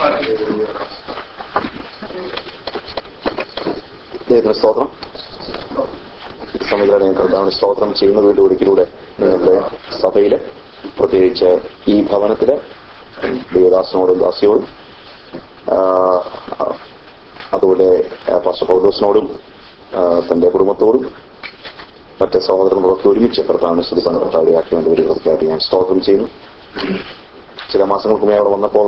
ദൈവത്തിന് സ്തോത്രം സമുദ്രം കർത്താവിന് സ്തോത്രം ചെയ്യുന്നത് വേണ്ടി ഒരിക്കലൂടെ നിങ്ങളുടെ സഭയില് പ്രത്യേകിച്ച് ഈ ഭവനത്തില് ദേവദാസനോടും ദാസിയോടും ആ, അതുപോലെ ആ, പാസ്റ്റർ പൗലോസിനോടും ആ, തന്റെ കുടുംബത്തോടും മറ്റ് സഹോദരങ്ങളൊക്കെ ഒരുമിച്ച് കർത്താവിനെ സ്തുതിപ്പാൻ കർത്താവിടെ ആക്കി വേണ്ടി ഒരു കൃത്യമായിട്ട് ഞാൻ സ്തോത്രം ചെയ്യുന്നു ചില മാസങ്ങൾക്ക് മുമ്പേ അവിടെ വന്നപ്പോൾ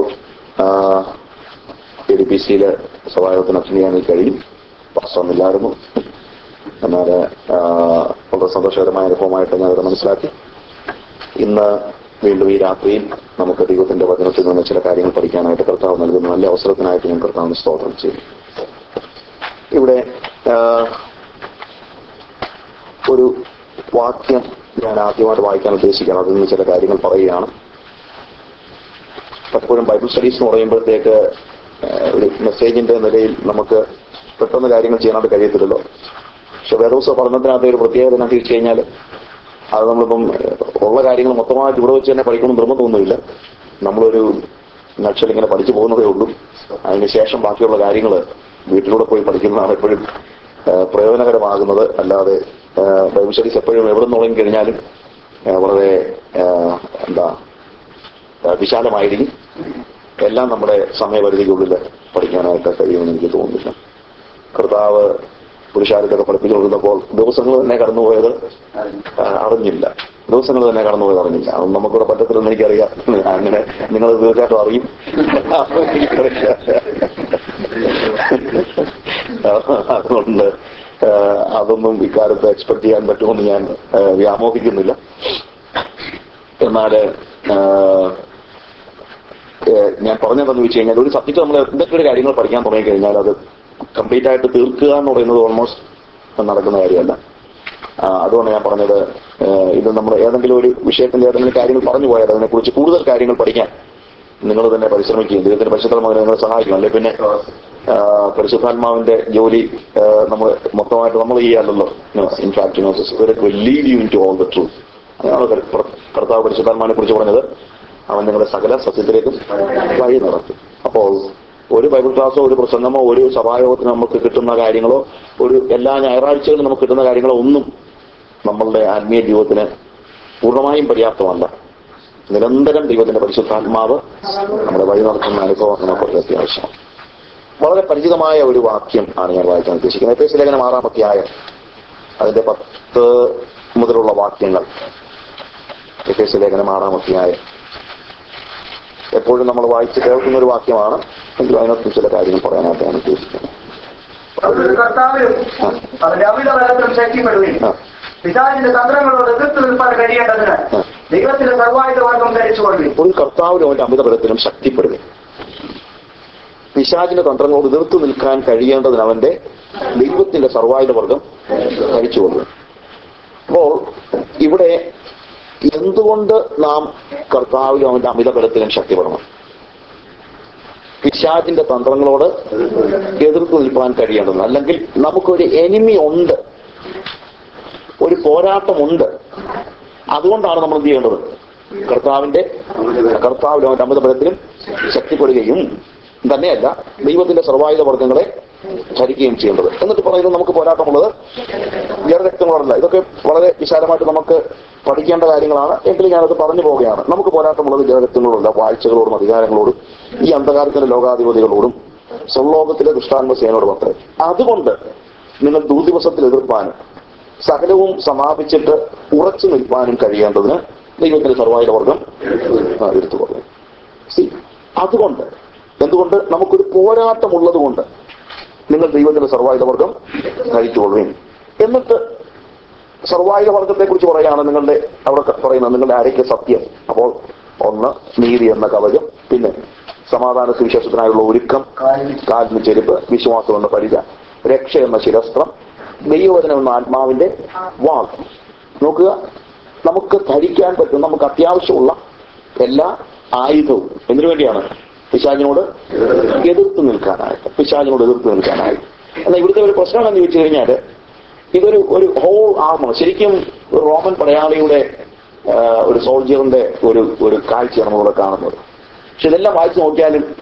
എ ഡി പി സിയിലെ സഭായോഗത്തിന് അറ്റൻഡ് ചെയ്യാൻ എനിക്ക് കഴിയും പാസ്റ്റൊന്നുമില്ലായിരുന്നു എന്നാൽ ആ, വളരെ സന്തോഷകരമായ അനുഭവമായിട്ട് ഞാൻ അത് മനസ്സിലാക്കി ഇന്ന് വീണ്ടും ഈ രാത്രിയിൽ നമുക്ക് ദൈവത്തിന്റെ വചനത്തിൽ നിന്ന് ചില കാര്യങ്ങൾ പഠിക്കാനായിട്ട് കർത്താവ് നൽകുന്ന നല്ല അവസരത്തിനായിട്ട് ഞാൻ കർത്താവിന് സ്തോത്രം ചെയ്യും ഇവിടെ ആ, ഒരു വാക്യം ഞാൻ ആദ്യമായിട്ട് വായിക്കാൻ ഉദ്ദേശിക്കുകയാണ് അതിൽ നിന്ന് ചില കാര്യങ്ങൾ പറയുകയാണ് പലപ്പോഴും ബൈബിൾ സ്റ്റഡീസ് എന്ന് പറയുമ്പോഴത്തേക്ക് ആ, ഒരു മെസ്സേജിന്റെ നിലയിൽ നമുക്ക് പെട്ടെന്ന് കാര്യങ്ങൾ ചെയ്യാനായിട്ട് കഴിയത്തില്ലല്ലോ പക്ഷെ വേദോത്സവ പഠനത്തിനകത്ത് ഒരു പ്രത്യേകത എന്നാ തിരിച്ചു കഴിഞ്ഞാൽ അത് നമ്മളിപ്പം ഉള്ള കാര്യങ്ങൾ മൊത്തമായിട്ട് ഇവിടെ വെച്ച് തന്നെ പഠിക്കണം നിർബന്ധമൊന്നുമില്ല നമ്മളൊരു നക്ഷൽ ഇങ്ങനെ പഠിച്ചു പോകുന്നതേ ഉള്ളൂ അതിനുശേഷം ബാക്കിയുള്ള കാര്യങ്ങൾ വീട്ടിലൂടെ പോയി പഠിക്കുന്നതാണ് എപ്പോഴും ആ, പ്രയോജനകരമാകുന്നത് അല്ലാതെ ആ, ബൈബിൾ സ്റ്റഡീസ് എപ്പോഴും എവിടെ നിന്ന് തുടങ്ങി കഴിഞ്ഞാലും ആ, വളരെ ആ, എന്താ ആ, വിശാലമായിരിക്കും എല്ലാം നമ്മുടെ സമയപരിധിക്കുള്ളിൽ പഠിക്കാനായിട്ട് കഴിയുമെന്ന് എനിക്ക് തോന്നുന്നില്ല കർത്താവ് പുരുഷാരത്തൊക്കെ പഠിപ്പിച്ചു കൊടുക്കുന്നപ്പോൾ ദിവസങ്ങൾ തന്നെ കടന്നുപോയത് ആ, അറിഞ്ഞില്ല ദിവസങ്ങൾ തന്നെ കടന്നുപോയത് അറിഞ്ഞില്ല അത് നമുക്കിവിടെ പറ്റത്തില്ലെന്ന് എനിക്കറിയാം അങ്ങനെ നിങ്ങൾ തീർച്ചയായിട്ടും അറിയും അതുകൊണ്ട് ആ, അതൊന്നും ഇക്കാലത്ത് എക്സ്പെക്ട് ചെയ്യാൻ പറ്റുമെന്ന് ഞാൻ ആ, വ്യാമോഹിക്കുന്നില്ല എന്നാൽ ഞാൻ പറഞ്ഞതെന്ന് വെച്ച് കഴിഞ്ഞാൽ ഒരു സബ്ജക്ട് നമ്മൾ എന്തൊക്കെ ഒരു കാര്യങ്ങൾ പഠിക്കാൻ തുടങ്ങി കഴിഞ്ഞാൽ അത് കംപ്ലീറ്റ് ആയിട്ട് തീർക്കുക എന്ന് പറയുന്നത് ഓൾമോസ്റ്റ് നടക്കുന്ന കാര്യമല്ല ആ, അതുകൊണ്ട് ഞാൻ പറഞ്ഞത് ആ, ഇത് നമ്മൾ ഏതെങ്കിലും ഒരു വിഷയത്തിന്റെ ഏതെങ്കിലും കാര്യങ്ങൾ പറഞ്ഞു പോയാൽ അതിനെക്കുറിച്ച് കൂടുതൽ കാര്യങ്ങൾ പഠിക്കാൻ നിങ്ങൾ തന്നെ പരിശ്രമിക്കുകയും ദൈവത്തിന്റെ പരിശുദ്ധമായി നിങ്ങളെ സഹായിക്കും അല്ലെ പിന്നെ ആ, പരിശുദ്ധാത്മാവിന്റെ ജോലി നമ്മൾ മൊത്തമായിട്ട് നമ്മൾ ചെയ്യാമല്ലോ in fact lead you to all the truth അതാണ് കർ- കർത്താവ് പരിശുദ്ധാത്മാവിനെ കുറിച്ച് പറഞ്ഞത് അവൻ നിങ്ങളെ സകല സത്യത്തിലേക്കും വഴി നടത്തും അപ്പോൾ ഒരു ബൈബിൾ ക്ലാസ്സോ ഒരു പ്രസംഗമോ ഒരു സഭായോഗത്തിന് നമുക്ക് കിട്ടുന്ന കാര്യങ്ങളോ ഒരു എല്ലാ ഞായറാഴ്ചകളിലും നമുക്ക് കിട്ടുന്ന കാര്യങ്ങളോ ഒന്നും നമ്മളുടെ ആത്മീയ ജീവിതത്തിന് പൂർണ്ണമായും പര്യാപ്തമല്ല നിരന്തരം ദൈവത്തിന്റെ പരിശുദ്ധാത്മാവ് നമ്മുടെ വഴി നടത്തുന്ന അനുഭവം നമുക്ക് വളരെ അത്യാവശ്യമാണ് വളരെ പരിചിതമായ ഒരു വാക്യം ആണ് ഞാൻ വായിക്കാൻ ഉദ്ദേശിക്കുന്നത് എഫ് എസ് ലേഖനം ആറാം അധ്യായം അതിന്റെ പത്ത് മുതലുള്ള വാക്യങ്ങൾ എഫ് എസ് ലേഖനം ആറാം അധ്യായം എപ്പോഴും നമ്മൾ വായിച്ച് കേൾക്കുന്ന ഒരു വാക്യമാണ് എങ്കിലും അതിനകത്ത് ചില കാര്യങ്ങൾ പറയാനായിട്ട് ഞാൻ ഉദ്ദേശിക്കുന്നത് ഒരു കർത്താവിലും അവന്റെ അമിത ബലത്തിലും ശക്തിപ്പെടുകയും ആ. പിതാവിന്റെ തന്ത്രങ്ങളോട് എതിർത്ത് നിൽപ്പാൻ കഴിയേണ്ടതിന് ദൈവത്തിന്റെ സർവായുധ വർഗം ധരിച്ചുകൊള്ളുകയും ഒരു കർത്താവിനും അവന്റെ അമിതബലത്തിനും ശക്തിപ്പെടുക പിശാചിന്റെ തന്ത്രങ്ങളോട് എതിർത്ത് നിൽക്കാൻ കഴിയേണ്ടതിന് അവന്റെ ദൈവത്തിന്റെ സർവായുധ വർഗം ധരിച്ചുകൊള്ളുക അപ്പോൾ ഇവിടെ എന്തുകൊണ്ട് നാം കർത്താവിലും അവന്റെ അമിതബലത്തിലും ശക്തിപ്പെടണം പിശാചിന്റെ തന്ത്രങ്ങളോട് എതിർത്ത് നിൽക്കാൻ കഴിയേണ്ടത് അല്ലെങ്കിൽ നമുക്കൊരു എനിമി ഉണ്ട് ഒരു പോരാട്ടമുണ്ട് അതുകൊണ്ടാണ് നമ്മൾ എന്ത് ചെയ്യേണ്ടത് കർത്താവിന്റെ കർത്താവിലും അവന്റെ അമിതബലത്തിലും ശക്തിപ്പെടുകയും തന്നെയല്ല ദൈവത്തിന്റെ സർവായുധ വർഗങ്ങളെ ധരിക്കുകയും ചെയ്യേണ്ടത് എന്നിട്ട് പറയുന്നത് നമുക്ക് പോരാട്ടമുള്ളത് ജലരക്തങ്ങളോടല്ല ഇതൊക്കെ വളരെ വിശാലമായിട്ട് നമുക്ക് പഠിക്കേണ്ട കാര്യങ്ങളാണ് എങ്കിലും ഞാനത് പറഞ്ഞു പോവുകയാണ് നമുക്ക് പോരാട്ടമുള്ളത് ജലരക്തങ്ങളോടല്ല വാഴ്ചകളോടും അധികാരങ്ങളോടും ഈ അന്ധകാരത്തിന്റെ ലോകാധിപതികളോടും സ്വലോകത്തിലെ ദുഷ്ടാത്മ സേനയോടും അത്രേ അതുകൊണ്ട് നിങ്ങൾ ദുർദിവസത്തിൽ എതിർപ്പാനും സകലവും സമാപിച്ചിട്ട് ഉറച്ചു നിൽപ്പാനും കഴിയേണ്ടതിന് ദൈവത്തിന്റെ സർവായുധ വർഗം ആ, എടുത്തു പറഞ്ഞു സി അതുകൊണ്ട് എന്തുകൊണ്ട് നമുക്കൊരു പോരാട്ടമുള്ളത് കൊണ്ട് നിങ്ങൾ ദൈവത്തിന്റെ സർവായുധ വർഗം ധരിച്ചുകൊള്ളുകയും എന്നിട്ട് സർവായുധ വർഗത്തെ കുറിച്ച് പറയാണ് നിങ്ങളുടെ അവിടെ പറയുന്നത് നിങ്ങളുടെ അരയ്ക്ക് സത്യം അപ്പോൾ ഒന്ന് നീതി എന്ന കവചം പിന്നെ സമാധാന സുവിശേഷത്തിനായുള്ള ഒരുക്കം കാലിന് ചെരുപ്പ് വിശ്വാസം എന്ന പരിച രക്ഷ എന്ന ശിരസ്ത്രം ദൈവവചനം എന്ന ആത്മാവിന്റെ വാൾ നോക്കുക നമുക്ക് ധരിക്കാൻ പറ്റും നമുക്ക് അത്യാവശ്യമുള്ള എല്ലാ ആയുധവും എന്തിനു വേണ്ടിയാണ് പിശാചിനോട് എതിർത്ത് നിൽക്കാനായിട്ട് പിശാചിനോട് എതിർത്ത് നിൽക്കാനായിട്ട് എന്നാൽ ഇവിടുത്തെ ഒരു പ്രശ്നം എന്ന് ചോദിച്ചു കഴിഞ്ഞാല് ഇതൊരു ഒരു ഹോൾ ആർമർ ശരിക്കും ഒരു റോമൻ പടയാളിയുടെ ആ, ഒരു സോൾജിയറിന്റെ ഒരു ഒരു കാഴ്ചയാണ് നമ്മളിവിടെ കാണുന്നത് പക്ഷെ ഇതെല്ലാം വായിച്ചു നോക്കിയാലും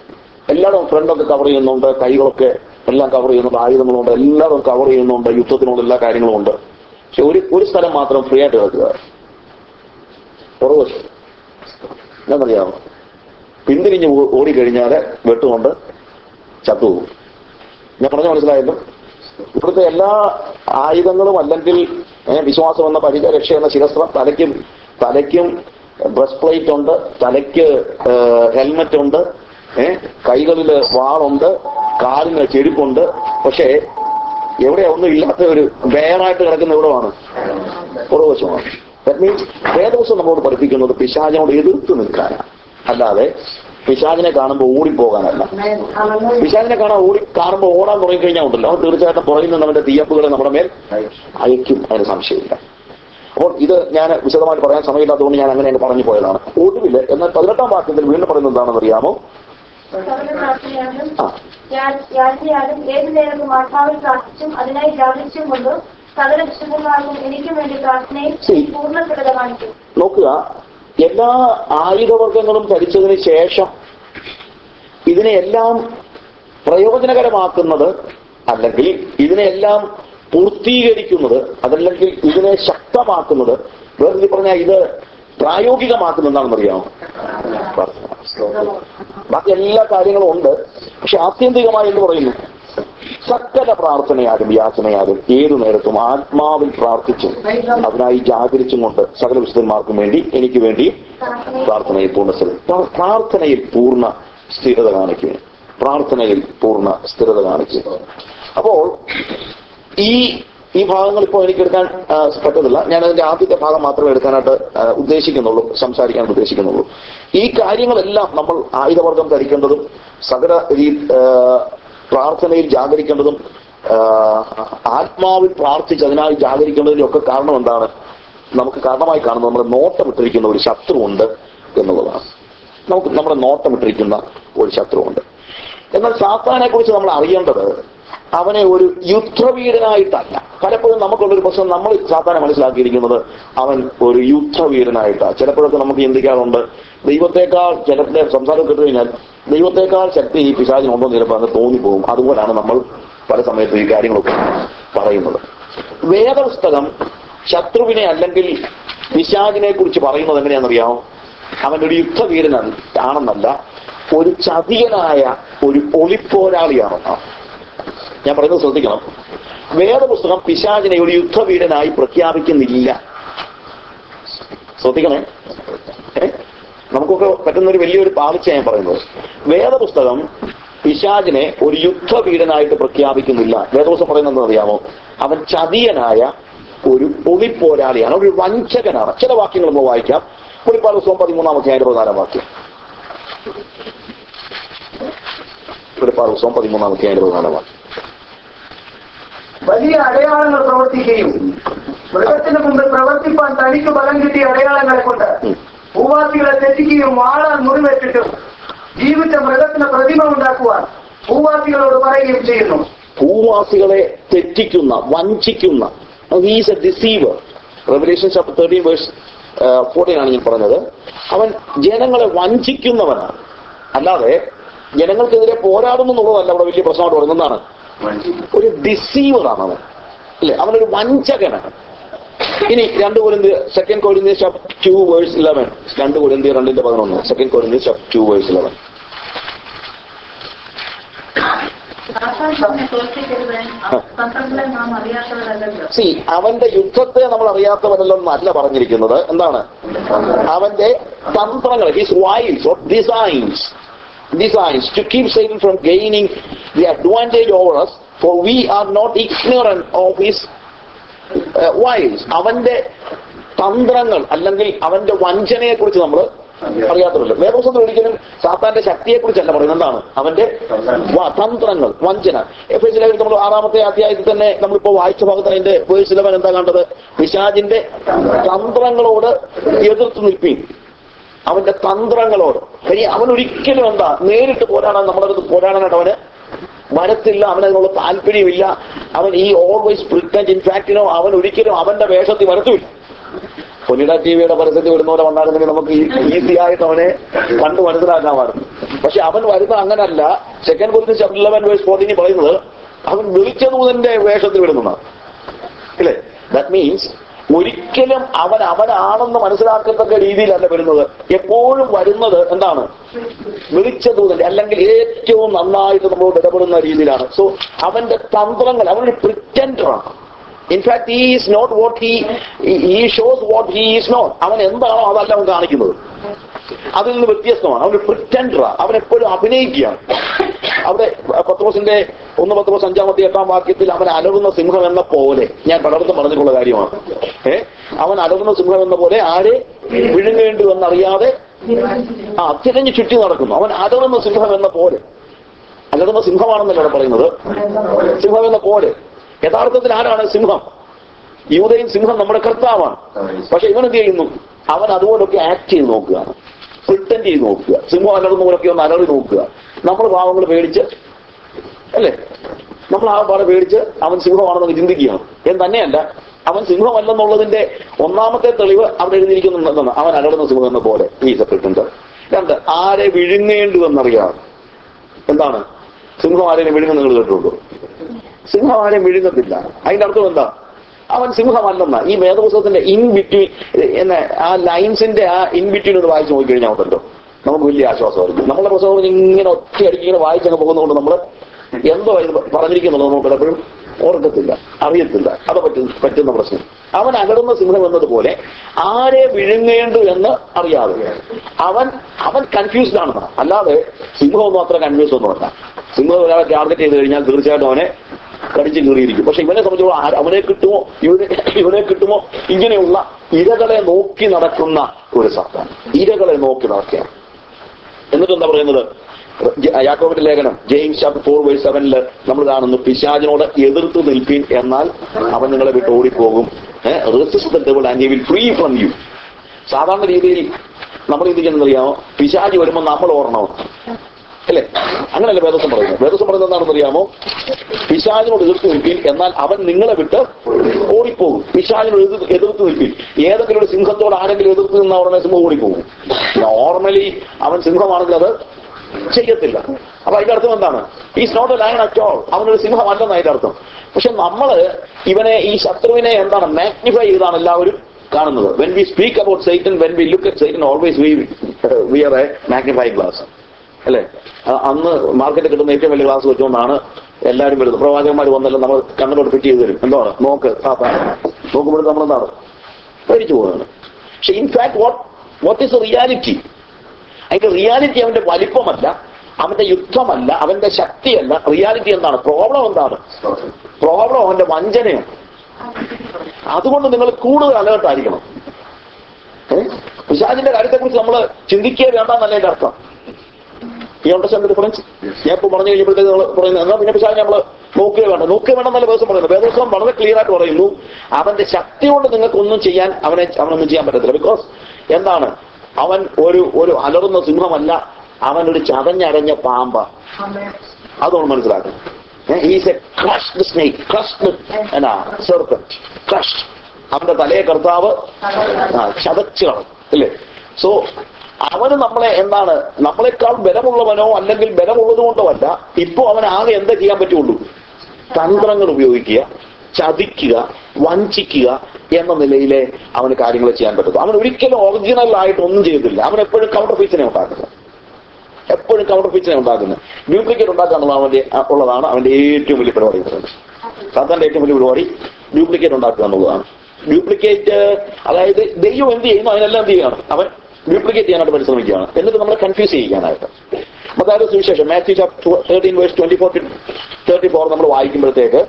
എല്ലായിടും ഫ്രണ്ടൊക്കെ കവർ ചെയ്യുന്നുണ്ട് കൈകളൊക്കെ എല്ലാം കവർ ചെയ്യുന്നുണ്ട് ആയുധങ്ങളുണ്ട് എല്ലാവരും കവർ ചെയ്യുന്നുണ്ട് യുദ്ധത്തിനുള്ള എല്ലാ കാര്യങ്ങളും ഉണ്ട് പക്ഷെ ഒരു ഒരു സ്ഥലം മാത്രം ഫ്രീ ആയിട്ട് കിടക്കുക പുറകുവശം എന്താണെന്നറിയാമോ പിന്തിരിഞ്ഞ് ഓ- ഓടിക്കഴിഞ്ഞാൽ വെട്ടുകൊണ്ട് ചത്തുപോകും ഞാൻ പറഞ്ഞ മനസ്സിലായല്ലോ ഇവിടുത്തെ എല്ലാ ആയുധങ്ങളും അല്ലെങ്കിൽ ഏ, വിശ്വാസം എന്ന പരിചയ രക്ഷ എന്ന ശിരസ്ത്രം തലയ്ക്കും തലയ്ക്കും ബ്രസ്റ്റ് പ്ലേറ്റ് ഉണ്ട് തലയ്ക്ക് ഹെൽമറ്റ് ഉണ്ട് ഏ കൈകളിൽ വാളുണ്ട് കാലിന് ചെരുപ്പുണ്ട് പക്ഷേ എവിടെ ഒന്നും ഇല്ലാത്ത ഒരു വേറായിട്ട് കിടക്കുന്ന എവിടെയാണ് പുറവശമാണ് ദാറ്റ് മീൻസ് വേദവശം നമ്മളോട് പഠിപ്പിക്കുന്നത് പിശാചിനോട് എതിർത്ത് നിൽക്കാനാണ് അല്ലാതെ പിശാചിനെ കാണുമ്പോൾ ഓടിപ്പോകാനല്ല പിശാചിനെ കാണാൻ ഓടി കാണുമ്പോൾ ഓടാൻ തുടങ്ങിക്കഴിഞ്ഞാൽ ഉണ്ടല്ലോ അവൻ തീർച്ചയായിട്ടും പുറകിൽ നിന്ന് അവന്റെ തീയപ്പുകളെ നമ്മുടെ മേൽ അയക്കും അതിന് സംശയമില്ല അപ്പോൾ ഇത് ഞാൻ വിശദമായിട്ട് പറയാൻ സമയമില്ലാത്തതുകൊണ്ട് ഞാൻ അങ്ങനെ അങ്ങ് പറഞ്ഞു പോയതാണ് ഒടുവിൽ എന്നാൽ പതിനെട്ടാം വാക്യത്തിൽ വീണ്ടും പറയുന്നത് എന്താണെന്ന് അറിയാമോ സകല പ്രാർത്ഥനയാലും ആ യാ- യാചനയാലും ഏതു നേരത്തും ആത്മാവിൽ പ്രാർത്ഥിച്ചും അതിനായി ജാഗരിച്ചും കൊണ്ട് സകല വിശുദ്ധന്മാർക്കും എനിക്കും വേണ്ടി പ്രാർത്ഥനയും ശരി. പൂർണ്ണസ്ഥിരത കാണിക്കും നോക്കുക എല്ലാ ആയുധവർഗങ്ങളും ധരിച്ചതിന് ശേഷം ഇതിനെയെല്ലാം പ്രയോജനകരമാക്കുന്നത് അല്ലെങ്കിൽ ഇതിനെയെല്ലാം പൂർത്തീകരിക്കുന്നത് അതല്ലെങ്കിൽ ഇതിനെ ശക്തമാക്കുന്നത് വേറെ പറഞ്ഞാൽ ഇത് പ്രായോഗികമാക്കുന്നത് എന്താണെന്ന് അറിയാമോ ബാക്കി എല്ലാ കാര്യങ്ങളും ഉണ്ട് പക്ഷെ ആത്യന്തികമായി എന്ന് പറയുന്നു സകല പ്രാർത്ഥനയാലും യാചനയാലും ഏതു നേരത്തും ആത്മാവിൽ പ്രാർത്ഥിച്ചും അതിനായി ജാഗരിച്ചും കൊണ്ട് സകല വിശുദ്ധന്മാർക്കും വേണ്ടി എനിക്ക് വേണ്ടി പ്രാർത്ഥനയിൽ പൂർണ്ണ സ്ഥിരത പ്രാ- പ്രാർത്ഥനയിൽ പൂർണ്ണ സ്ഥിരത കാണിക്കുക പ്രാർത്ഥനയിൽ പൂർണ്ണ സ്ഥിരത കാണിക്കുക അപ്പോൾ ഈ ഈ ഭാഗങ്ങൾ ഇപ്പോൾ എനിക്ക് എടുക്കാൻ ആ, പറ്റുന്നില്ല ഞാൻ അതിന്റെ ആദ്യത്തെ ഭാഗം മാത്രമേ എടുക്കാനായിട്ട് ആ, ഉദ്ദേശിക്കുന്നുള്ളൂ സംസാരിക്കാൻ ഉദ്ദേശിക്കുന്നുള്ളൂ ഈ കാര്യങ്ങളെല്ലാം നമ്മൾ ആയുധവർഗം ധരിക്കേണ്ടതും സകല രീ ആ, പ്രാർത്ഥനയിൽ ജാഗരിക്കേണ്ടതും ആ, ആത്മാവിൽ പ്രാർത്ഥിച്ച് അതിനായി ജാഗരിക്കേണ്ടതിനും ഒക്കെ കാരണം എന്താണ് നമുക്ക് കാരണമായി കാണുന്നത് നമ്മുടെ നോട്ടമിട്ടിരിക്കുന്ന ഒരു ശത്രുവുണ്ട് എന്നുള്ളതാണ് നമുക്ക് നമ്മുടെ നോട്ടമിട്ടിരിക്കുന്ന ഒരു ശത്രുവുണ്ട് എന്നാൽ സാത്താനെ കുറിച്ച് നമ്മൾ അറിയേണ്ടത് അവനെ ഒരു യുദ്ധവീരനായിട്ടല്ല പലപ്പോഴും നമുക്കുള്ളൊരു പ്രശ്നം നമ്മൾ സാത്താനെ മനസ്സിലാക്കിയിരിക്കുന്നത് അവൻ ഒരു യുദ്ധവീരനായിട്ടാണ് ചിലപ്പോഴൊക്കെ നമുക്ക് ചിന്തിക്കാറുണ്ട് ദൈവത്തെക്കാൾ ചിലരുടെ സംസാരം കേട്ട് കഴിഞ്ഞാൽ ദൈവത്തെക്കാൾ ശക്തി ഈ പിശാചിനുണ്ടോ എന്ന് ചിലപ്പോൾ അങ്ങ് തോന്നിപ്പോകും അതുപോലാണ് നമ്മൾ പല സമയത്തും ഈ കാര്യങ്ങളൊക്കെ പറയുന്നത് വേദപുസ്തകം ശത്രുവിനെ അല്ലെങ്കിൽ പിശാചിനെ കുറിച്ച് പറയുന്നത് എങ്ങനെയാണെന്നറിയാമോ അവൻ ഒരു യുദ്ധവീരൻ ആണെന്നല്ല ഒരു ചതിയനായ ഒരു ഒളിപ്പോരാളിയാണെന്നാണ് ഞാൻ പറയുന്നത് ശ്രദ്ധിക്കണം വേദപുസ്തകം പിശാചിനെ ഒരു യുദ്ധവീരനായി പ്രഖ്യാപിക്കുന്നില്ല ശ്രദ്ധിക്കണേ ഏ? നമുക്കൊക്കെ പറ്റുന്ന ഒരു വലിയൊരു പാളിച്ച ഞാൻ പറയുന്നത് വേദപുസ്തകം പിശാചിനെ ഒരു യുദ്ധവീരനായിട്ട് പ്രഖ്യാപിക്കുന്നില്ല വേദപുസ്തകം പറയുന്നത് എന്താ അറിയാമോ അവൻ ചതിയനായ ഒരു ഒളിപ്പോരാളിയാണ് ഒരു വഞ്ചകനാണ് ചില വാക്യങ്ങൾ നമ്മൾ വായിക്കാം പുളിപ്പാട് പുസ്തകം പതിമൂന്നാമത്തെ അതിന്റെ പ്രധാന വാക്യം പുളിപ്പാട് പുസ്തകം പതിമൂന്നാമത്തെ അതിന്റെ പ്രധാന വാക്യം വലിയ അടയാളങ്ങൾ പ്രവർത്തിക്കുകയും മൃഗത്തിന് മുമ്പിൽ പ്രവർത്തിപ്പാൻ തനിക്ക് ബലം കിട്ടിയ അടയാളങ്ങളെ കൊണ്ട് ഭൂവാസികളെ തെറ്റിക്കുകയും വാളാൻ മുറിവേറ്റിട്ടും ജീവിച്ച മൃഗത്തിന് പ്രതിമ ഉണ്ടാക്കുവാൻ ഭൂവാസികളോട് പറയുകയും ചെയ്യുന്നു ഭൂവാസികളെ തെറ്റിക്കുന്ന വഞ്ചിക്കുന്ന he's a deceiver Revelation chapter thirteen verse fourteen ആണ് ഞാൻ പറഞ്ഞത് അവൻ ജനങ്ങളെ വഞ്ചിക്കുന്നവനാണ് അല്ലാതെ ജനങ്ങൾക്കെതിരെ പോരാടുന്നു എന്നുള്ളതല്ല അവിടെ വലിയ പ്രശ്നമായിട്ട് പറയുന്നതാണ് ഒരു ഡിസീവറാണ് അവൻ അല്ലെ അവനൊരു വഞ്ചകനാണ് ഇനി രണ്ട് Corinthians second Corinthians chapter two verse eleven രണ്ട് കൊരിന്തിയ രണ്ടിന്റെ പതിനൊന്ന് second Corinthians chapter two verse eleven സാത്താൻ നമ്മെ തോൽപ്പിക്കരുത് തന്ത്രങ്ങളെ നാം അറിയാത്തവരല്ലല്ലോ സി അവന്റെ യുദ്ധത്തെ നമ്മൾ അറിയാത്തവരല്ലെന്നല്ല പറഞ്ഞിരിക്കുന്നത് എന്താണ് അവന്റെ തന്ത്രങ്ങൾ his wiles or designs designs to keep Satan from gaining the advantage over us for we are not ignorant of his wiles അവന്റെ തന്ത്രങ്ങൾ അല്ലെങ്കിൽ അവന്റെ വഞ്ചനയെ കുറിച്ച് നമ്മൾ അറിയാത്തവരല്ലോ വേദോസത്തിൽ ഒരിക്കലും സാത്താന്റെ ശക്തിയെ കുറിച്ചല്ല പറയുന്നത് എന്താണ് അവന്റെ വ- തന്ത്രങ്ങൾ വഞ്ചന എഫ് എസ് ലേഖനം നമ്മൾ ആറാമത്തെ അധ്യായത്തിൽ തന്നെ നമ്മളിപ്പോ വായിച്ച ഭാഗത്ത് അതിന്റെ വേഴ്സ് ഇലവൻ എന്താ കണ്ടത് പിശാജിന്റെ തന്ത്രങ്ങളോട് എതിർത്ത് നിൽപ്പീൻ അവന്റെ തന്ത്രങ്ങളോട് കാര്യം അവൻ ഒരിക്കലും എന്താ നേരിട്ട് പോരാടാൻ നമ്മുടെ അടുത്ത് പോരാടാനായിട്ട് അവന് വരത്തില്ല അവനതിനുള്ള താല്പര്യമില്ല അവൻ ഈ ഓൾവേസ് പ്രിറ്റൻറ്റ് ഇൻഫാക്റ്റിനോ അവൻ ഒരിക്കലും അവന്റെ വേഷത്തിൽ വരത്തുമില്ല ഒലിഡ ടി വിയുടെ പരസ്യത്തിൽ വരുന്ന പോലെ വന്നായിരുന്നെങ്കിൽ നമുക്ക് ഈസി ആയിട്ട് അവനെ കണ്ടു മനസ്സിലാക്കാമായിരുന്നു പക്ഷെ അവൻ വരുന്ന അങ്ങനല്ല സെക്കൻഡ് കുറിച്ച് ചാപ്റ്റർ ഇലവൻ വേഴ്സ് ഫോർട്ടീനി പറയുന്നത് അവൻ വിളിച്ചതൂതന്റെ വേഷത്തിൽ വിടുന്നതാണ് അല്ലേ ദാറ്റ് മീൻസ് ഒരിക്കലും അവൻ അവനാണെന്ന് മനസ്സിലാക്കത്തക്ക രീതിയിലല്ല വരുന്നത് എപ്പോഴും വരുന്നത് എന്താണ് വിളിച്ച ദൂതന്റെ അല്ലെങ്കിൽ ഏറ്റവും നന്നായിട്ട് നമ്മളോട് ഇടപെടുന്ന രീതിയിലാണ് സോ അവന്റെ തന്ത്രങ്ങൾ അവനൊരു പ്രിറ്റൻഡറാണ് in fact he is not what he he shows what he is not അവൻ എന്താണോ അതല്ല അവൻ കാണിക്കുന്നത് അതിൽ നിന്ന് വ്യത്യസ്തമാണ് അവൻ പ്രിറ്റൻഡറാ അവൻ എപ്പോഴും അഭിനയിക്കുകയാണ് അവിടെ പത്രോസിന്റെ ഒന്ന് പത്രോസ് അഞ്ചാമത്തെ എട്ടാം വാക്യത്തിൽ അവൻ അലറുന്ന സിംഹം എന്ന പോലെ ഞാൻ പലർക്കും പറഞ്ഞിട്ടുള്ള കാര്യമാണ് ഏ അവൻ അലറുന്ന സിംഹം എന്ന പോലെ ആരെ വിഴുങ്ങേണ്ടു എന്നറിയാതെ ആ തിരഞ്ഞു ചുറ്റി നടക്കുന്നു അവൻ അലറുന്ന സിംഹം എന്ന പോലെ അലറുന്ന സിംഹമാണെന്നല്ല അവിടെ പറയുന്നത് സിംഹം എന്ന പോലെ യഥാർത്ഥത്തിൽ ആരാണ് സിംഹം യൂതയും സിംഹം നമ്മുടെ കർത്താവാണ് പക്ഷെ ഇവൻ എന്ത് ചെയ്യുന്നു അവൻ അതുപോലൊക്കെ ആക്ട് ചെയ്ത് നോക്കുകയാണ് പ്രിട്ടൻഡ് ചെയ്ത് നോക്കുക സിംഹം അലറുന്ന പോലൊക്കെ ഒന്ന് അലറി നോക്കുക നമ്മൾ പാവങ്ങൾ പേടിച്ച് അല്ലേ നമ്മൾ ആ പാടെ പേടിച്ച് അവൻ സിംഹമാണെന്ന് ചിന്തിക്കുകയാണ് എന്ന് തന്നെയല്ല അവൻ സിംഹമല്ലെന്നുള്ളതിന്റെ ഒന്നാമത്തെ തെളിവ് അവിടെ എഴുതിയിരിക്കുന്നുണ്ടെന്നാണ് അവൻ അലറുന്ന സിംഹം എന്ന പോലെ ഈ സെപ്റ്റൻഡ് രണ്ട് ആരെ വിഴുങ്ങേണ്ടു എന്നറിയാം എന്താണ് സിംഹം ആരെയും വിഴുങ്ങുന്ന നിങ്ങൾ കേട്ടിട്ടുണ്ടോ സിംഹം ആരെയും വിഴുങ്ങത്തില്ല അതിന്റെ അർത്ഥം എന്താ അവൻ സിംഹമല്ലെന്ന ഈ വേദപുസ്തകത്തിന്റെ ഇൻ ബിറ്റ്വീൻ എന്ന ആ ലൈൻസിന്റെ ആ ഇൻ ബിറ്റ്വീൻ ഒന്ന് വായിച്ചു നോക്കിക്കഴിഞ്ഞാൽ ഉണ്ടല്ലോ നമുക്ക് വലിയ ആശ്വാസമായിരിക്കും നമ്മുടെ പുസ്തകം ഇങ്ങനെ ഒറ്റയടിക്ക് ഇങ്ങനെ വായിച്ചങ്ങ് പോകുന്നതുകൊണ്ട് നമ്മൾ എന്തോ ഇത് പറഞ്ഞിരിക്കുന്നുള്ളത് നമുക്ക് പലപ്പോഴും ഓർക്കത്തില്ല അറിയത്തില്ല അത് പറ്റും പറ്റുന്ന പ്രശ്നം അവൻ അകടുന്ന സിംഹം എന്നതുപോലെ ആരെ വിഴുങ്ങേണ്ടു എന്ന് അറിയാതെ അവൻ അവൻ കൺഫ്യൂസ്ഡ് ആണെന്ന് അല്ലാതെ സിംഹമൊന്നും അത്ര കൺഫ്യൂസ് ഒന്നുമല്ല സിംഹം ഒരാളെ ടാർഗറ്റ് ചെയ്ത് കഴിഞ്ഞാൽ തീർച്ചയായിട്ടും അവനെ കടിച്ചു കീറിയിരിക്കും പക്ഷെ ഇവനെ സംബന്ധിച്ചോളം ആ- അവനെ കിട്ടുമോ ഇവനെ ഇവനെ കിട്ടുമോ ഇങ്ങനെയുള്ള ഇരകളെ നോക്കി നടക്കുന്ന ഒരു സർക്കാർ ഇരകളെ നോക്കി നടക്കുകയാണ് എന്നിട്ട് എന്താ പറയുന്നത് ജ- യാക്കോബിന്റെ ലേഖനം ജെയിംസ് ചാപ്റ്റർ ഫോർ വേഴ്സ് സെവനില് നമ്മൾ കാണുന്നു പിശാചിനോട് എതിർത്ത് നിൽപ്പീൻ എന്നാൽ അവൻ നിങ്ങളെ വിട്ട് ഓടിപ്പോകും and will free from you സാധാരണ രീതിയിൽ നമ്മൾ ചിന്തിക്കുന്നത് അറിയാമോ പിശാചി വരുമ്പോൾ നമ്മൾ ഓർണോ അല്ലേ അങ്ങനെയല്ല വേദസം പറയുന്നത് വേദസം പറയുന്നത് എന്താണെന്ന് അറിയാമോ പിശാചിനോട് എതിർത്ത് നിൽപ്പീൻ എന്നാൽ അവൻ നിങ്ങളെ വിട്ട് ഓടിപ്പോകും പിശാചിനോട് എതിർ എതിർത്ത് നിൽപ്പീൻ ഏതെങ്കിലും ഒരു സിംഹത്തോട് ആരെങ്കിലും എതിർത്ത് നിന്ന ഉടനെ സിംഹം ഓടിപ്പോകും നോർമലി അവൻ സിംഹമാണെങ്കിൽ അത് ചെയ്യത്തില്ല അപ്പൊ അതിന്റെ അർത്ഥം എന്താണ് is not a lion at all അവനൊരു സിംഹമല്ലെന്ന് അതിന്റെ അർത്ഥം പക്ഷെ നമ്മള് ഇവനെ ഈ ശത്രുവിനെ എന്താണ് മാഗ്നിഫൈ ചെയ്താണ് എല്ലാവരും കാണുന്നത് when we speak about Satan when we look at Satan always we we are a magnify glass അല്ലേ അ- അന്ന് മാർക്കറ്റിൽ കിട്ടുന്ന ഏറ്റവും വലിയ ഗ്ലാസ് വെച്ചുകൊണ്ടാണ് എല്ലാവരും വരുന്നത് പ്രവാചകന്മാർ വന്നല്ലോ നമ്മൾ കണ്ണിലോട്ട് ഫിറ്റ് ചെയ്ത് തരും എന്താണ് നോക്ക് താത്ത നോക്കുമ്പോഴും നമ്മളെന്താണ് പേടിച്ചു പോകുന്നത് പക്ഷെ in fact what what is reality അതിന്റെ റിയാലിറ്റി അവന്റെ വലിപ്പമല്ല അവന്റെ യുദ്ധമല്ല അവന്റെ ശക്തിയല്ല റിയാലിറ്റി എന്താണ് പ്രോബ്ലം എന്താണ് പ്രോബ്ലം അവന്റെ വഞ്ചനയാണ് അതുകൊണ്ട് നിങ്ങൾ കൂടുതൽ അലേർട്ട് ആയിരിക്കണം പിശാചിന്റെ കാര്യത്തെക്കുറിച്ച് നമ്മൾ ചിന്തിക്കുക വേണ്ടെന്നല്ല എന്റെ അർത്ഥം ഈ അണ്ടർസ്റ്റാൻഡ് ഡിഫറൻസ് ഞാൻ ഇപ്പോൾ പറഞ്ഞു കഴിഞ്ഞപ്പോഴത്തേക്ക് നമ്മൾ പറയുന്നത് എന്നാൽ പിന്നെ പിശാചിനെ നമ്മൾ നോക്കുക വേണ്ട നോക്കുക വേണ്ടെന്നല്ല ദിവസം പറയുന്നത് വേദോത്സവം വളരെ ക്ലിയർ ആയിട്ട് പറയുന്നു അവന്റെ ശക്തി കൊണ്ട് നിങ്ങൾക്ക് ഒന്നും ചെയ്യാൻ അവനെ അവനൊന്നും ചെയ്യാൻ പറ്റത്തില്ല ബിക്കോസ് എന്താണ് അവൻ ഒരു ഒരു അലറുന്ന സിംഹമല്ല അവൻ ഒരു ചതഞ്ഞരഞ്ഞ പാമ്പ അതുകൊണ്ട് മനസ്സിലാക്കണം is a crushed snake crushed എന്നാ സെർപ്പന്റ് ക്രഷ്ഡ് അവന്റെ തലയെ കർത്താവ് ആ, ചതച്ച് കളഞ്ഞു അല്ലേ സോ അവന് നമ്മളെ എന്താണ് നമ്മളെക്കാൾ ബലമുള്ളവനോ അല്ലെങ്കിൽ ബലമുള്ളത് കൊണ്ടോ അല്ല ഇപ്പോ അവൻ ആകെ എന്താ ചെയ്യാൻ പറ്റുള്ളൂ തന്ത്രങ്ങൾ ഉപയോഗിക്കുക ചതിക്കുക വഞ്ചിക്കുക എന്ന നിലയിലെ അവന് കാര്യങ്ങൾ ചെയ്യാൻ പറ്റുള്ളൂ അവൻ ഒരിക്കലും ഒറിജിനൽ ആയിട്ട് ഒന്നും ചെയ്തില്ല അവൻ എപ്പോഴും കൗണ്ടർ പീസിനെ ഉണ്ടാക്കുന്നത് എപ്പോഴും കൗണ്ടർ പിച്ചിനെ ഉണ്ടാക്കുന്നത് ഡ്യൂപ്ലിക്കേറ്റ് ഉണ്ടാക്കുക എന്നുള്ളത് അവന്റെ ഉള്ളതാണ് അവന്റെ ഏറ്റവും വലിയ പരിപാടി എന്ന് പറയുന്നത് സാത്താന്റെ ഏറ്റവും വലിയ പരിപാടി ഡ്യൂപ്ലിക്കേറ്റ് ഉണ്ടാക്കുക എന്നുള്ളതാണ് ഡ്യൂപ്ലിക്കേറ്റ് അതായത് ദൈവം എന്ത് ചെയ്യുന്നു അതിനെല്ലാം എന്ത് ചെയ്യണം അവൻ ഡ്യൂപ്ലിക്കേറ്റ് ചെയ്യാനായിട്ട് പരിശ്രമിക്കുകയാണ് എന്നിട്ട് നമ്മളെ കൺഫ്യൂസ് ചെയ്യിക്കാനായിട്ട് അതായത് സുവിശേഷം Matthew thirteen verse twenty four thirty four നമ്മൾ വായിക്കുമ്പോഴത്തേക്ക്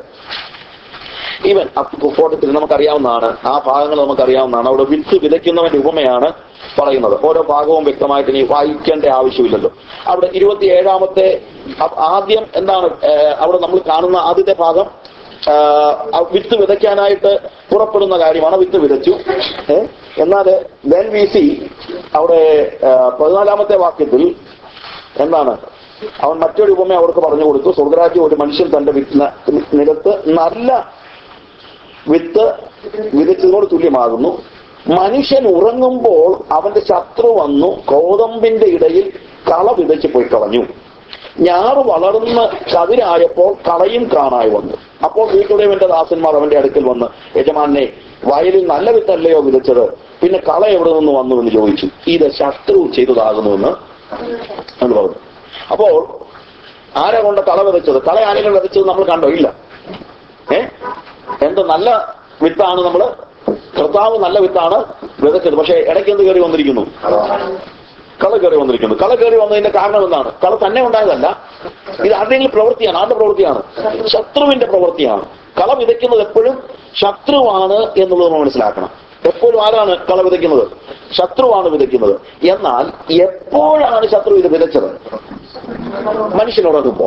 ഈവൻ ഫോട്ടത്തിൽ നമുക്കറിയാവുന്നതാണ് ആ ഭാഗങ്ങൾ നമുക്കറിയാവുന്നതാണ് അവിടെ വിത്ത് വിതയ്ക്കുന്നവന്റെ ഉപമയാണ് പറയുന്നത് ഓരോ ഭാഗവും വ്യക്തമായിട്ട് ഇനി വായിക്കേണ്ട ആവശ്യമില്ലല്ലോ അവിടെ ഇരുപത്തി ഏഴാമത്തെ ആദ്യം എന്താണ് ഏഹ്, അവിടെ നമ്മൾ കാണുന്ന ആദ്യത്തെ ഭാഗം ആഹ്, ആ വിത്ത് വിതയ്ക്കാനായിട്ട് പുറപ്പെടുന്ന കാര്യമാണ് വിത്ത് വിതച്ചു ഏഹ്, എന്നാൽ വെൻ വി സി അവിടെ ആഹ്, പതിനാലാമത്തെ വാക്യത്തിൽ എന്താണ് അവൻ മറ്റൊരു ഉപമ അവർക്ക് പറഞ്ഞു കൊടുത്തു സ്വർഗരാജ്യം ഒരു മനുഷ്യൻ തന്റെ വിത്ത് ന- നിലത്ത് നല്ല വിത്ത് വിതച്ചതിനോട് തുല്യമാകുന്നു മനുഷ്യൻ ഉറങ്ങുമ്പോൾ അവന്റെ ശത്രു വന്നു കോതമ്പിന്റെ ഇടയിൽ കള വിതച്ച് പോയി കളഞ്ഞു ഞാറ് വളർന്ന് കതിരായപ്പോൾ കളയും കാണായി വന്നു അപ്പോൾ വീട്ടുടയവന്റെ ദാസന്മാർ അവന്റെ അടുക്കൽ വന്ന് യജമാനെ വയലിൽ നല്ല വിത്തല്ലയോ വിതച്ചത് പിന്നെ കള എവിടെ നിന്ന് വന്നു എന്ന് ചോദിച്ചു ഇത് ശത്രു ചെയ്തതാകുന്നുവെന്ന് എന്ന് പറഞ്ഞു അപ്പോൾ ആരാ കൊണ്ട് കള വിതച്ചത് കള ആരെങ്കിലും വിതച്ചത് നമ്മൾ കണ്ടോ ഇല്ല ഏ എന്ത് നല്ല വിത്താണ് നമ്മള് കർത്താവ് നല്ല വിത്താണ് വിതച്ചത് പക്ഷെ ഇടയ്ക്ക് എന്ത് കയറി വന്നിരിക്കുന്നു കള കയറി വന്നിരിക്കുന്നു കള കയറി വന്നതിന്റെ കാരണം എന്താണ് കള തന്നെ ഉണ്ടായതല്ല ഇത് ആരുടെയെങ്കിലും പ്രവൃത്തിയാണ് ആരുടെ പ്രവൃത്തിയാണ് ശത്രുവിന്റെ പ്രവൃത്തിയാണ് കള വിതയ്ക്കുന്നത് എപ്പോഴും ശത്രുവാണ് എന്നുള്ളത് നമ്മൾ മനസ്സിലാക്കണം എപ്പോഴും ആരാണ് കള വിതയ്ക്കുന്നത് ശത്രുവാണ് വിതയ്ക്കുന്നത് എന്നാൽ എപ്പോഴാണ് ശത്രു ഇത് വിതച്ചത് മനുഷ്യനുറങ്ങുമ്പോൾ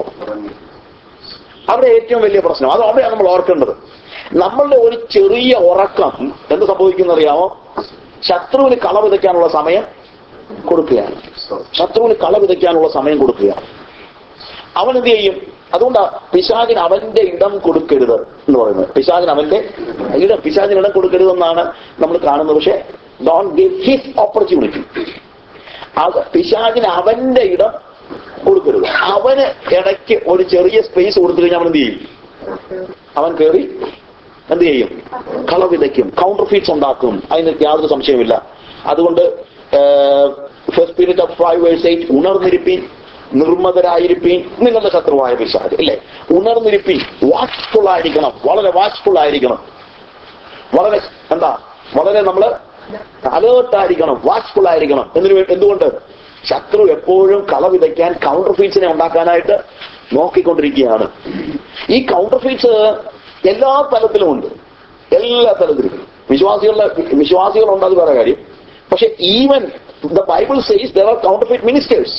അവിടെ ഏറ്റവും വലിയ പ്രശ്നം അത് അവിടെയാണ് നമ്മൾ ഓർക്കേണ്ടത് നമ്മളുടെ ഒരു ചെറിയ ഉറക്കം എന്ത് സംഭവിക്കുന്നറിയാമോ ശത്രുവിന് കള വിതയ്ക്കാനുള്ള സമയം കൊടുക്കുകയാണ് ശത്രുവിന് കള വിതയ്ക്കാനുള്ള സമയം കൊടുക്കുകയാണ് അവൻ എന്ത് ചെയ്യും അതുകൊണ്ടാ പിശാചിന് അവന്റെ ഇടം കൊടുക്കരുത് എന്ന് പറയുന്നത് പിശാചിന് അവന്റെ ഇടം പിശാചിന് ഇടം കൊടുക്കരുത് എന്നാണ് നമ്മൾ കാണുന്നത് പക്ഷെ ഡോണ്ട് ഗിവ് ഹിസ് ഓപ്പർച്യൂണിറ്റി അത് പിശാചിന് അവന്റെ ഇടം കൊടുക്കരുത് അവന് ഇടയ്ക്ക് ഒരു ചെറിയ സ്പേസ് കൊടുത്തു കഴിഞ്ഞാൽ അവൻ എന്ത് ചെയ്യും അവൻ കയറി എന്ത് ചെയ്യും കള വിതയ്ക്കും കൗണ്ടർ ഫീറ്റ്സ് ഉണ്ടാക്കും അതിന് യാതൊരു സംശയമില്ല അതുകൊണ്ട് first period of five verse eight ഉണർന്നിരിപ്പീൻ നിർമ്മതരായിരിപ്പീൻ നിങ്ങളുടെ ശത്രുവായ പിശാച് അല്ലേ ഉണർന്നിരിപ്പീൻ വാച്ച്ഫുൾ ആയിരിക്കണം വളരെ വാച്ച്ഫുൾ ആയിരിക്കണം വളരെ എന്താ വളരെ നമ്മള് അലേർട്ട് ആയിരിക്കണം വാച്ച്ഫുൾ ആയിരിക്കണം എന്തിനു വേ- എന്തുകൊണ്ട് ശത്രു എപ്പോഴും കള വിതയ്ക്കാൻ കൗണ്ടർ ഫീറ്റ്സിനെ ഉണ്ടാക്കാനായിട്ട് നോക്കിക്കൊണ്ടിരിക്കുകയാണ് ഈ കൗണ്ടർ ഫീറ്റ്സ് എല്ലാ തലത്തിലും ഉണ്ട് എല്ലാ തലത്തിലും വിശ്വാസികളുടെ വിശ്വാസികളുണ്ട് അത് വേറെ കാര്യം പക്ഷെ even the Bible says there are counterfeit ministers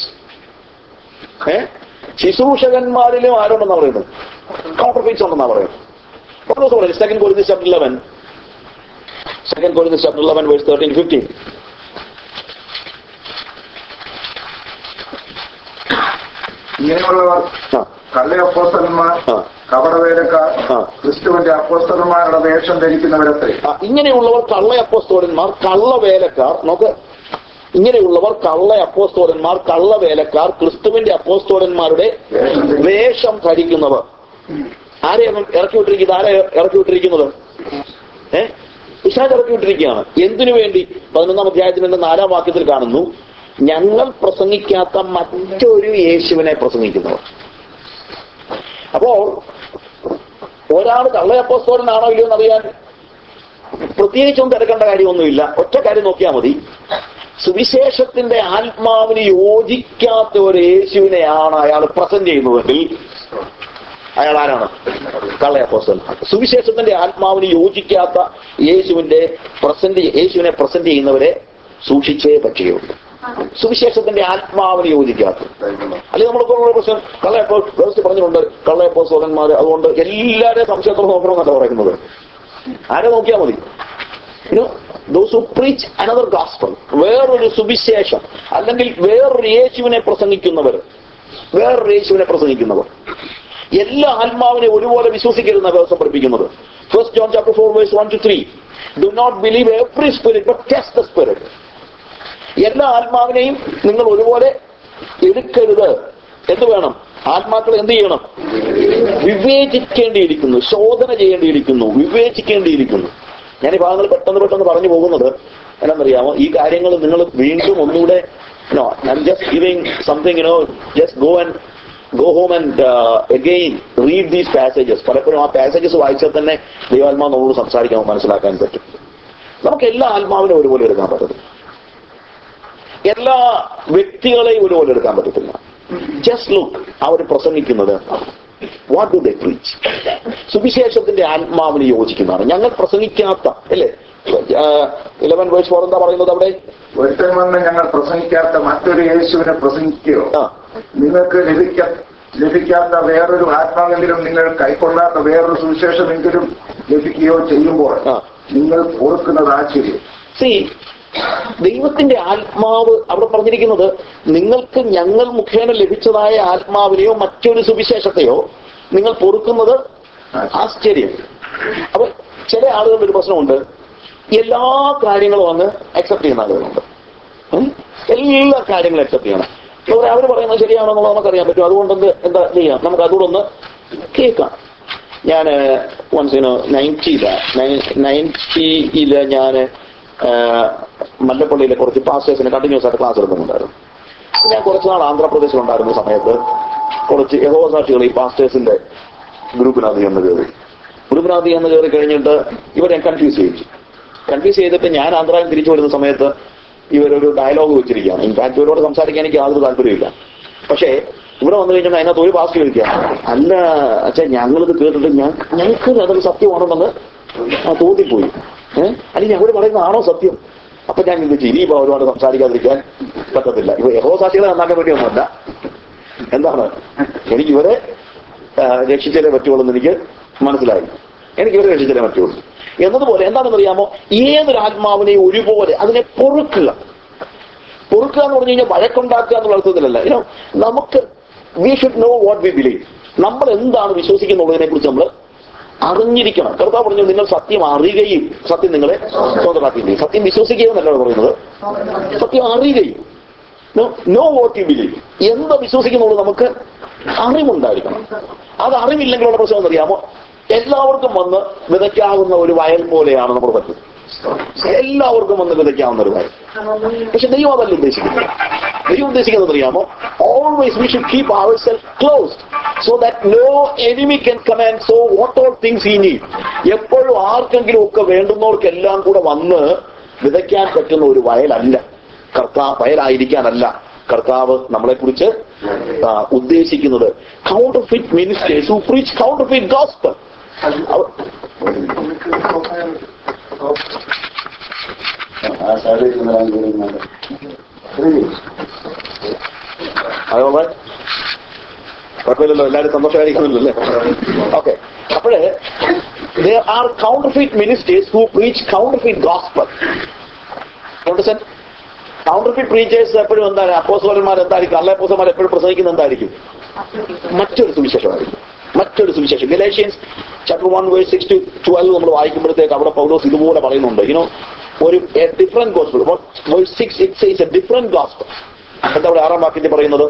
ഏ ശുശ്രൂഷകന്മാരിലും ആരുണ്ടെന്നാ പറയുന്നത് കൗണ്ടർ ഫീറ്റ്സ് ഉണ്ടെന്നാ പറയുന്നത് second Corinthians chapter eleven second Corinthians chapter eleven verse thirteen fifteen ഇങ്ങനെയുള്ളവർ ആ കള്ള അപ്പോസ്തലന്മാർ ആ. കപടവേലക്കാർ ആ. ക്രിസ്തുവിന്റെ അപ്പോസ്തലന്മാരുടെ വേഷം ധരിക്കുന്നവരത്രേ ആ, ഇങ്ങനെയുള്ളവർ കള്ള അപ്പോസ്തോലന്മാർ കള്ളവേലക്കാർ നോക്ക് ഇങ്ങനെയുള്ളവർ കള്ള അപ്പോസ്തോലന്മാർ കള്ളവേലക്കാർ ക്രിസ്തുവിന്റെ അപ്പോസ്തോലന്മാരുടെ വേഷം ധരിക്കുന്നവർ ആരെയാണ് ഇറക്കി വിട്ടിരിക്കുന്നത് ആരെ ഇറക്കി വിട്ടിരിക്കുന്നത് ഏ പിശാച് ഇറക്കി വിട്ടിരിക്കുകയാണ് എന്തിനു വേണ്ടി പതിനൊന്നാം അധ്യായത്തിന്റെ നാലാം വാക്യത്തിൽ കാണുന്നു ഞങ്ങൾ പ്രസംഗിക്കാത്ത മറ്റൊരു യേശുവിനെ പ്രസംഗിക്കുന്നവർ അപ്പോൾ ഒരാൾ കള്ളയപ്പോസ്തോലനാണോ ഇല്ലയോ എന്നറിയാൻ പ്രത്യേകിച്ചൊന്നും തിരക്കേണ്ട കാര്യമൊന്നുമില്ല ഒറ്റ കാര്യം നോക്കിയാൽ മതി സുവിശേഷത്തിന്റെ ആത്മാവിന് യോജിക്കാത്ത ഒരു യേശുവിനെയാണ് അയാൾ പ്രസന്റ് ചെയ്യുന്നതെങ്കിൽ അയാൾ ആരാണ് കള്ളയപ്പോസ്റ്റൽ സുവിശേഷത്തിന്റെ ആത്മാവിന് യോജിക്കാത്ത യേശുവിന്റെ പ്രസന്റ് യേശുവിനെ പ്രസന്റ് ചെയ്യുന്നവരെ സൂക്ഷിച്ചേ പറ്റുകയുള്ളൂ സുവിശേഷത്തിന്റെ ആത്മാവിന് യോജിക്കാത്ത അല്ലെങ്കിൽ നമ്മൾക്കുള്ള പ്രശ്നം കള്ളയപ്പോ വ്യവസ്ഥ പറഞ്ഞിട്ടുണ്ട് കള്ളയപ്പോ സോദന്മാര് അതുകൊണ്ട് എല്ലാവരെയും സംശയത്തോടെ നോക്കണമെന്നല്ല പറയുന്നത് ആരെ നോക്കിയാൽ മതി those who preach another gospel വേറൊരു സുവിശേഷം അല്ലെങ്കിൽ വേറൊരു യേശുവിനെ പ്രസംഗിക്കുന്നവർ വേറൊരു യേശുവിനെ പ്രസംഗിക്കുന്നവർ എല്ലാ ആത്മാവിനെ ഒരുപോലെ വിശ്വസിക്കരുന്ന വ്യവസ്ഥ പഠിപ്പിക്കുന്നത് first John chapter four verse one two three do not believe every spirit but test the spirit എല്ലാ ആത്മാവിനെയും നിങ്ങൾ ഒരുപോലെ എടുക്കരുത് എന്ത് വേണം ആത്മാക്കൾ എന്ത് ചെയ്യണം വിവേചിക്കേണ്ടിയിരിക്കുന്നു ശോധന ചെയ്യേണ്ടിയിരിക്കുന്നു വിവേചിക്കേണ്ടിയിരിക്കുന്നു ഞാൻ ഈ ഭാഗങ്ങൾ പെട്ടെന്ന് പെട്ടെന്ന് പറഞ്ഞു പോകുന്നത് എന്നാണെന്നറിയാമോ ഈ കാര്യങ്ങൾ നിങ്ങൾ വീണ്ടും ഒന്നുകൂടെ no I just giving something you know just go and go home and again read these passages പലപ്പോഴും ആ പാസേജസ് വായിച്ചാൽ തന്നെ ദൈവാത്മാവ് നമ്മളോട് സംസാരിക്കാൻ മനസ്സിലാക്കാൻ പറ്റും നമുക്ക് എല്ലാ ആത്മാവിനും ഒരുപോലെ എടുക്കാൻ പറ്റത്തില്ല എല്ലാ വ്യക്തികളെയും ഒരുപോലെ എടുക്കാൻ പറ്റത്തില്ല ജസ്റ്റ് ലുക്ക് അവർ പ്രസംഗിക്കുന്നത് വാട്ട് ഡു ദേ പ്രീച്ച് സുവിശേഷത്തിന്റെ ആത്മാവിന് യോജിക്കുന്നതാണ് ഞങ്ങൾ പ്രസംഗിക്കാത്ത അല്ലേ ഇലവൻ വേഴ്സ് ഫോർ എന്താ പറയുന്നത് അവിടെ ഒരുത്തൻ വന്ന് ഞങ്ങൾ പ്രസംഗിക്കാത്ത മറ്റൊരു യേശുവിനെ പ്രസംഗിക്കുകയോ ആ നിങ്ങൾക്ക് ലഭിക്ക ലഭിക്കാത്ത വേറൊരു ആത്മാവെങ്കിലും നിങ്ങൾ കൈക്കൊള്ളാത്ത വേറൊരു സുവിശേഷമെങ്കിലും ലഭിക്കുകയോ ചെയ്യുമ്പോൾ ആ. നിങ്ങൾ ഓർക്കുന്നത് ആശ്ചര്യം സി ദൈവത്തിന്റെ ആത്മാവ് അവിടെ പറഞ്ഞിരിക്കുന്നത് നിങ്ങൾക്ക് ഞങ്ങൾ മുഖേന ലഭിച്ചതായ ആത്മാവിനെയോ മറ്റൊരു സുവിശേഷത്തെയോ നിങ്ങൾ പൊറുക്കുന്നത് ആശ്ചര്യം അപ്പൊ ചില ആളുകളുടെ ഒരു പ്രശ്നമുണ്ട് എല്ലാ കാര്യങ്ങളും അങ്ങ് അക്സെപ്റ്റ് ചെയ്യുന്ന ആളുകളുണ്ട് ഉം? എല്ലാ കാര്യങ്ങളും അക്സെപ്റ്റ് ചെയ്യണം അവർ പറയുന്നത് ശരിയാണെന്നുള്ളത് നമുക്കറിയാൻ പറ്റും അതുകൊണ്ട് എന്ത് എന്താ ചെയ്യാം നമുക്ക് അതുകൂടെ ഒന്ന് കേൾക്കാം ഞാൻ വൺസിന് നയൻറ്റിയില് നയൻറ്റിയില് ഞാൻ മല്ലപ്പള്ളിയിലെ കുറച്ച് പാസ്റ്റേഴ്സിന് കണ്ടിന്യൂസ് ആയിട്ട് ക്ലാസ് എടുക്കുന്നുണ്ടായിരുന്നു ഞാൻ കുറച്ച് നാൾ ആന്ധ്രാപ്രദേശിലുണ്ടായിരുന്ന സമയത്ത് കുറച്ച് യഹോസാക്ഷികൾ ഈ പാസ്റ്റേഴ്സിന്റെ ഗ്രൂപ്പിനകത്ത് ചെന്ന് കയറി ഗ്രൂപ്പിനകത്ത് ചെന്ന് കയറി കഴിഞ്ഞിട്ട് ഇവരെ കൺഫ്യൂസ് ചെയ്യിച്ചു കൺഫ്യൂസ് ചെയ്തിട്ട് ഞാൻ ആന്ധ്രയിൽ തിരിച്ചു വരുന്ന സമയത്ത് ഇവരൊരു ഡയലോഗ് വെച്ചിരിക്കുകയാണ് ഇൻഫാക്ട് ഇവരോട് സംസാരിക്കാൻ എനിക്ക് യാതൊരു താല്പര്യമില്ല പക്ഷേ ഇവിടെ വന്നു കഴിഞ്ഞാൽ അതിനകത്ത് ഒരു പാസ്റ്റ് ചോദിക്കുക അല്ല അച്ഛാ ഞങ്ങളിത് കേട്ടിട്ട് ഞ- ഞങ്ങൾക്ക് അതൊരു സത്യമാണെന്ന് ആ തോന്നിപ്പോയി ഏഹ് അല്ലെങ്കിൽ ഞങ്ങൾ പറയുന്നതാണോ സത്യം അപ്പൊ ഞാൻ ഇത് ഇനിയിപ്പോ ഒരുപാട് സംസാരിക്കാതിരിക്കാൻ പറ്റത്തില്ല ഇപ്പൊ യഹോസാക്ഷികളെ നന്നാക്കാൻ വേണ്ടിയൊന്നുമല്ല എന്താണ് എനിക്ക് ഇവരെ ആ, രക്ഷിച്ചേ പറ്റുള്ളൂ എന്ന് എനിക്ക് മനസ്സിലായി എനിക്ക് ഇവരെ രക്ഷിച്ചേ പറ്റുള്ളൂ എന്നതുപോലെ എന്താണെന്ന് അറിയാമോ ഏതൊരു ആത്മാവിനെയും ഒരുപോലെ അതിനെ പൊറുക്കുക പൊറുക്കുക എന്ന് പറഞ്ഞു കഴിഞ്ഞാൽ വഴക്കുണ്ടാക്കുക എന്നുള്ള അർത്ഥത്തിലല്ല You know, നമുക്ക് we should know what we believe നമ്മൾ എന്താണ് വിശ്വസിക്കുന്നുള്ളതിനെ കുറിച്ച് നമ്മൾ അറിഞ്ഞിരിക്കണം കർത്താവ് പറഞ്ഞു നിങ്ങൾ സത്യം അറിയുകയും സത്യം നിങ്ങളെ സ്വന്തമാക്കുകയും ചെയ്യും സത്യം വിശ്വസിക്കുക എന്നല്ല പറയുന്നത് സത്യം അറിയുകയും നോ വോട്ട് യു ബിലീവ് എന്ത് വിശ്വസിക്കുന്നുള്ളൂ നമുക്ക് അറിവുണ്ടായിരിക്കണം അത് അറിവില്ലെങ്കിലുള്ള പ്രശ്നം എന്നറിയാമോ എല്ലാവർക്കും വന്ന് വിതയ്ക്കാവുന്ന ഒരു വയൽ പോലെയാണ് നമ്മൾ പറ്റുന്നത് എല്ലാവർക്കും വന്ന് വിതയ്ക്കാവുന്ന ഒരു വയൽ പക്ഷെ ദൈവം അതല്ല ഉദ്ദേശിക്കുന്നത് ദൈവം ഉദ്ദേശിക്കുന്നത് അറിയാമോ always we should keep our self closed so that no enemy can command so what all things he need എപ്പോഴും ആർക്കെങ്കിലും ഒക്കെ വേണ്ടുന്നവർക്കെല്ലാം കൂടെ വന്ന് വിതയ്ക്കാൻ പറ്റുന്ന ഒരു വയലല്ല കർത്താവ് വയലായിരിക്കാനല്ല കർത്താവ് നമ്മളെ കുറിച്ച് ഉദ്ദേശിക്കുന്നത് counterfeit ministers who preach counterfeit gospel അതുപോലെ കുഴപ്പമില്ലല്ലോ എല്ലാവരും സന്തോഷമായിരിക്കുന്നില്ലല്ലേ ഓക്കെ അപ്പോഴേ there are counterfeit ministers who preach counterfeit gospel understand counterfeit preachers എപ്പോഴും എന്താണ് അപ്പോസോലന്മാർ എന്തായിരിക്കും അല്ല അപ്പോസന്മാർ എപ്പോഴും പ്രസംഗിക്കുന്നത് എന്തായിരിക്കും മറ്റൊരു സുവിശേഷമായിരിക്കും മറ്റൊരു സുവിശേഷം Galatians chapter one verse six to twelve നമ്മൾ വായിക്കുമ്പോഴത്തേക്ക് അവിടെ പൗലോസ് ഇതുപോലെ പറയുന്നുണ്ട് യുനോ ഒരു different gospel verse six it says a different gospel എന്താ അവിടെ ആറാം വാക്യത്തിൽ പറയുന്നത്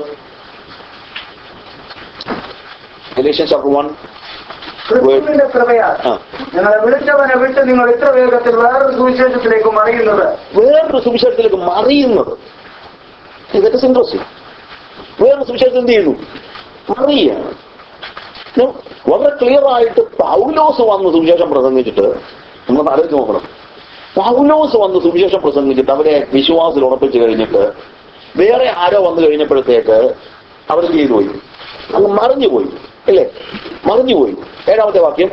ഗലേഷ്യൻസ് ചാപ്റ്റർ വൺ ക്രിസ്തുവിന്റെ കൃപയാൽ ആ. ഞങ്ങളെ വിളിച്ചവനെ വിട്ട് നിങ്ങൾ ഇത്ര വേഗത്തിൽ വേറൊരു സുവിശേഷത്തിലേക്ക് മറിയുന്നത് വേറൊരു സുവിശേഷത്തിലേക്ക് മറിയുന്നത് ഇതൊക്കെ ഇൻട്രസ്റ്റിംഗ് വേറൊരു സുവിശേഷത്തിൽ എന്ത് ചെയ്യുന്നു മറിയാണ് No, വളരെ ക്ലിയർ ആയിട്ട് പൗലോസ് വന്ന് സുവിശേഷം പ്രസംഗിച്ചിട്ട് നമ്മൾ ആലോചിച്ച് നോക്കണം പൗലോസ് വന്ന് സുവിശേഷം പ്രസംഗിച്ചിട്ട് അവരെ വിശ്വാസത്തിൽ ഉറപ്പിച്ചു കഴിഞ്ഞിട്ട് വേറെ ആരോ വന്നു കഴിഞ്ഞപ്പോഴത്തേക്ക് അവരെന്ത് ചെയ്തു പോയി അങ്ങ് മറിഞ്ഞുപോയി അല്ലേ മറിഞ്ഞുപോയി ഏഴാമത്തെ വാക്യം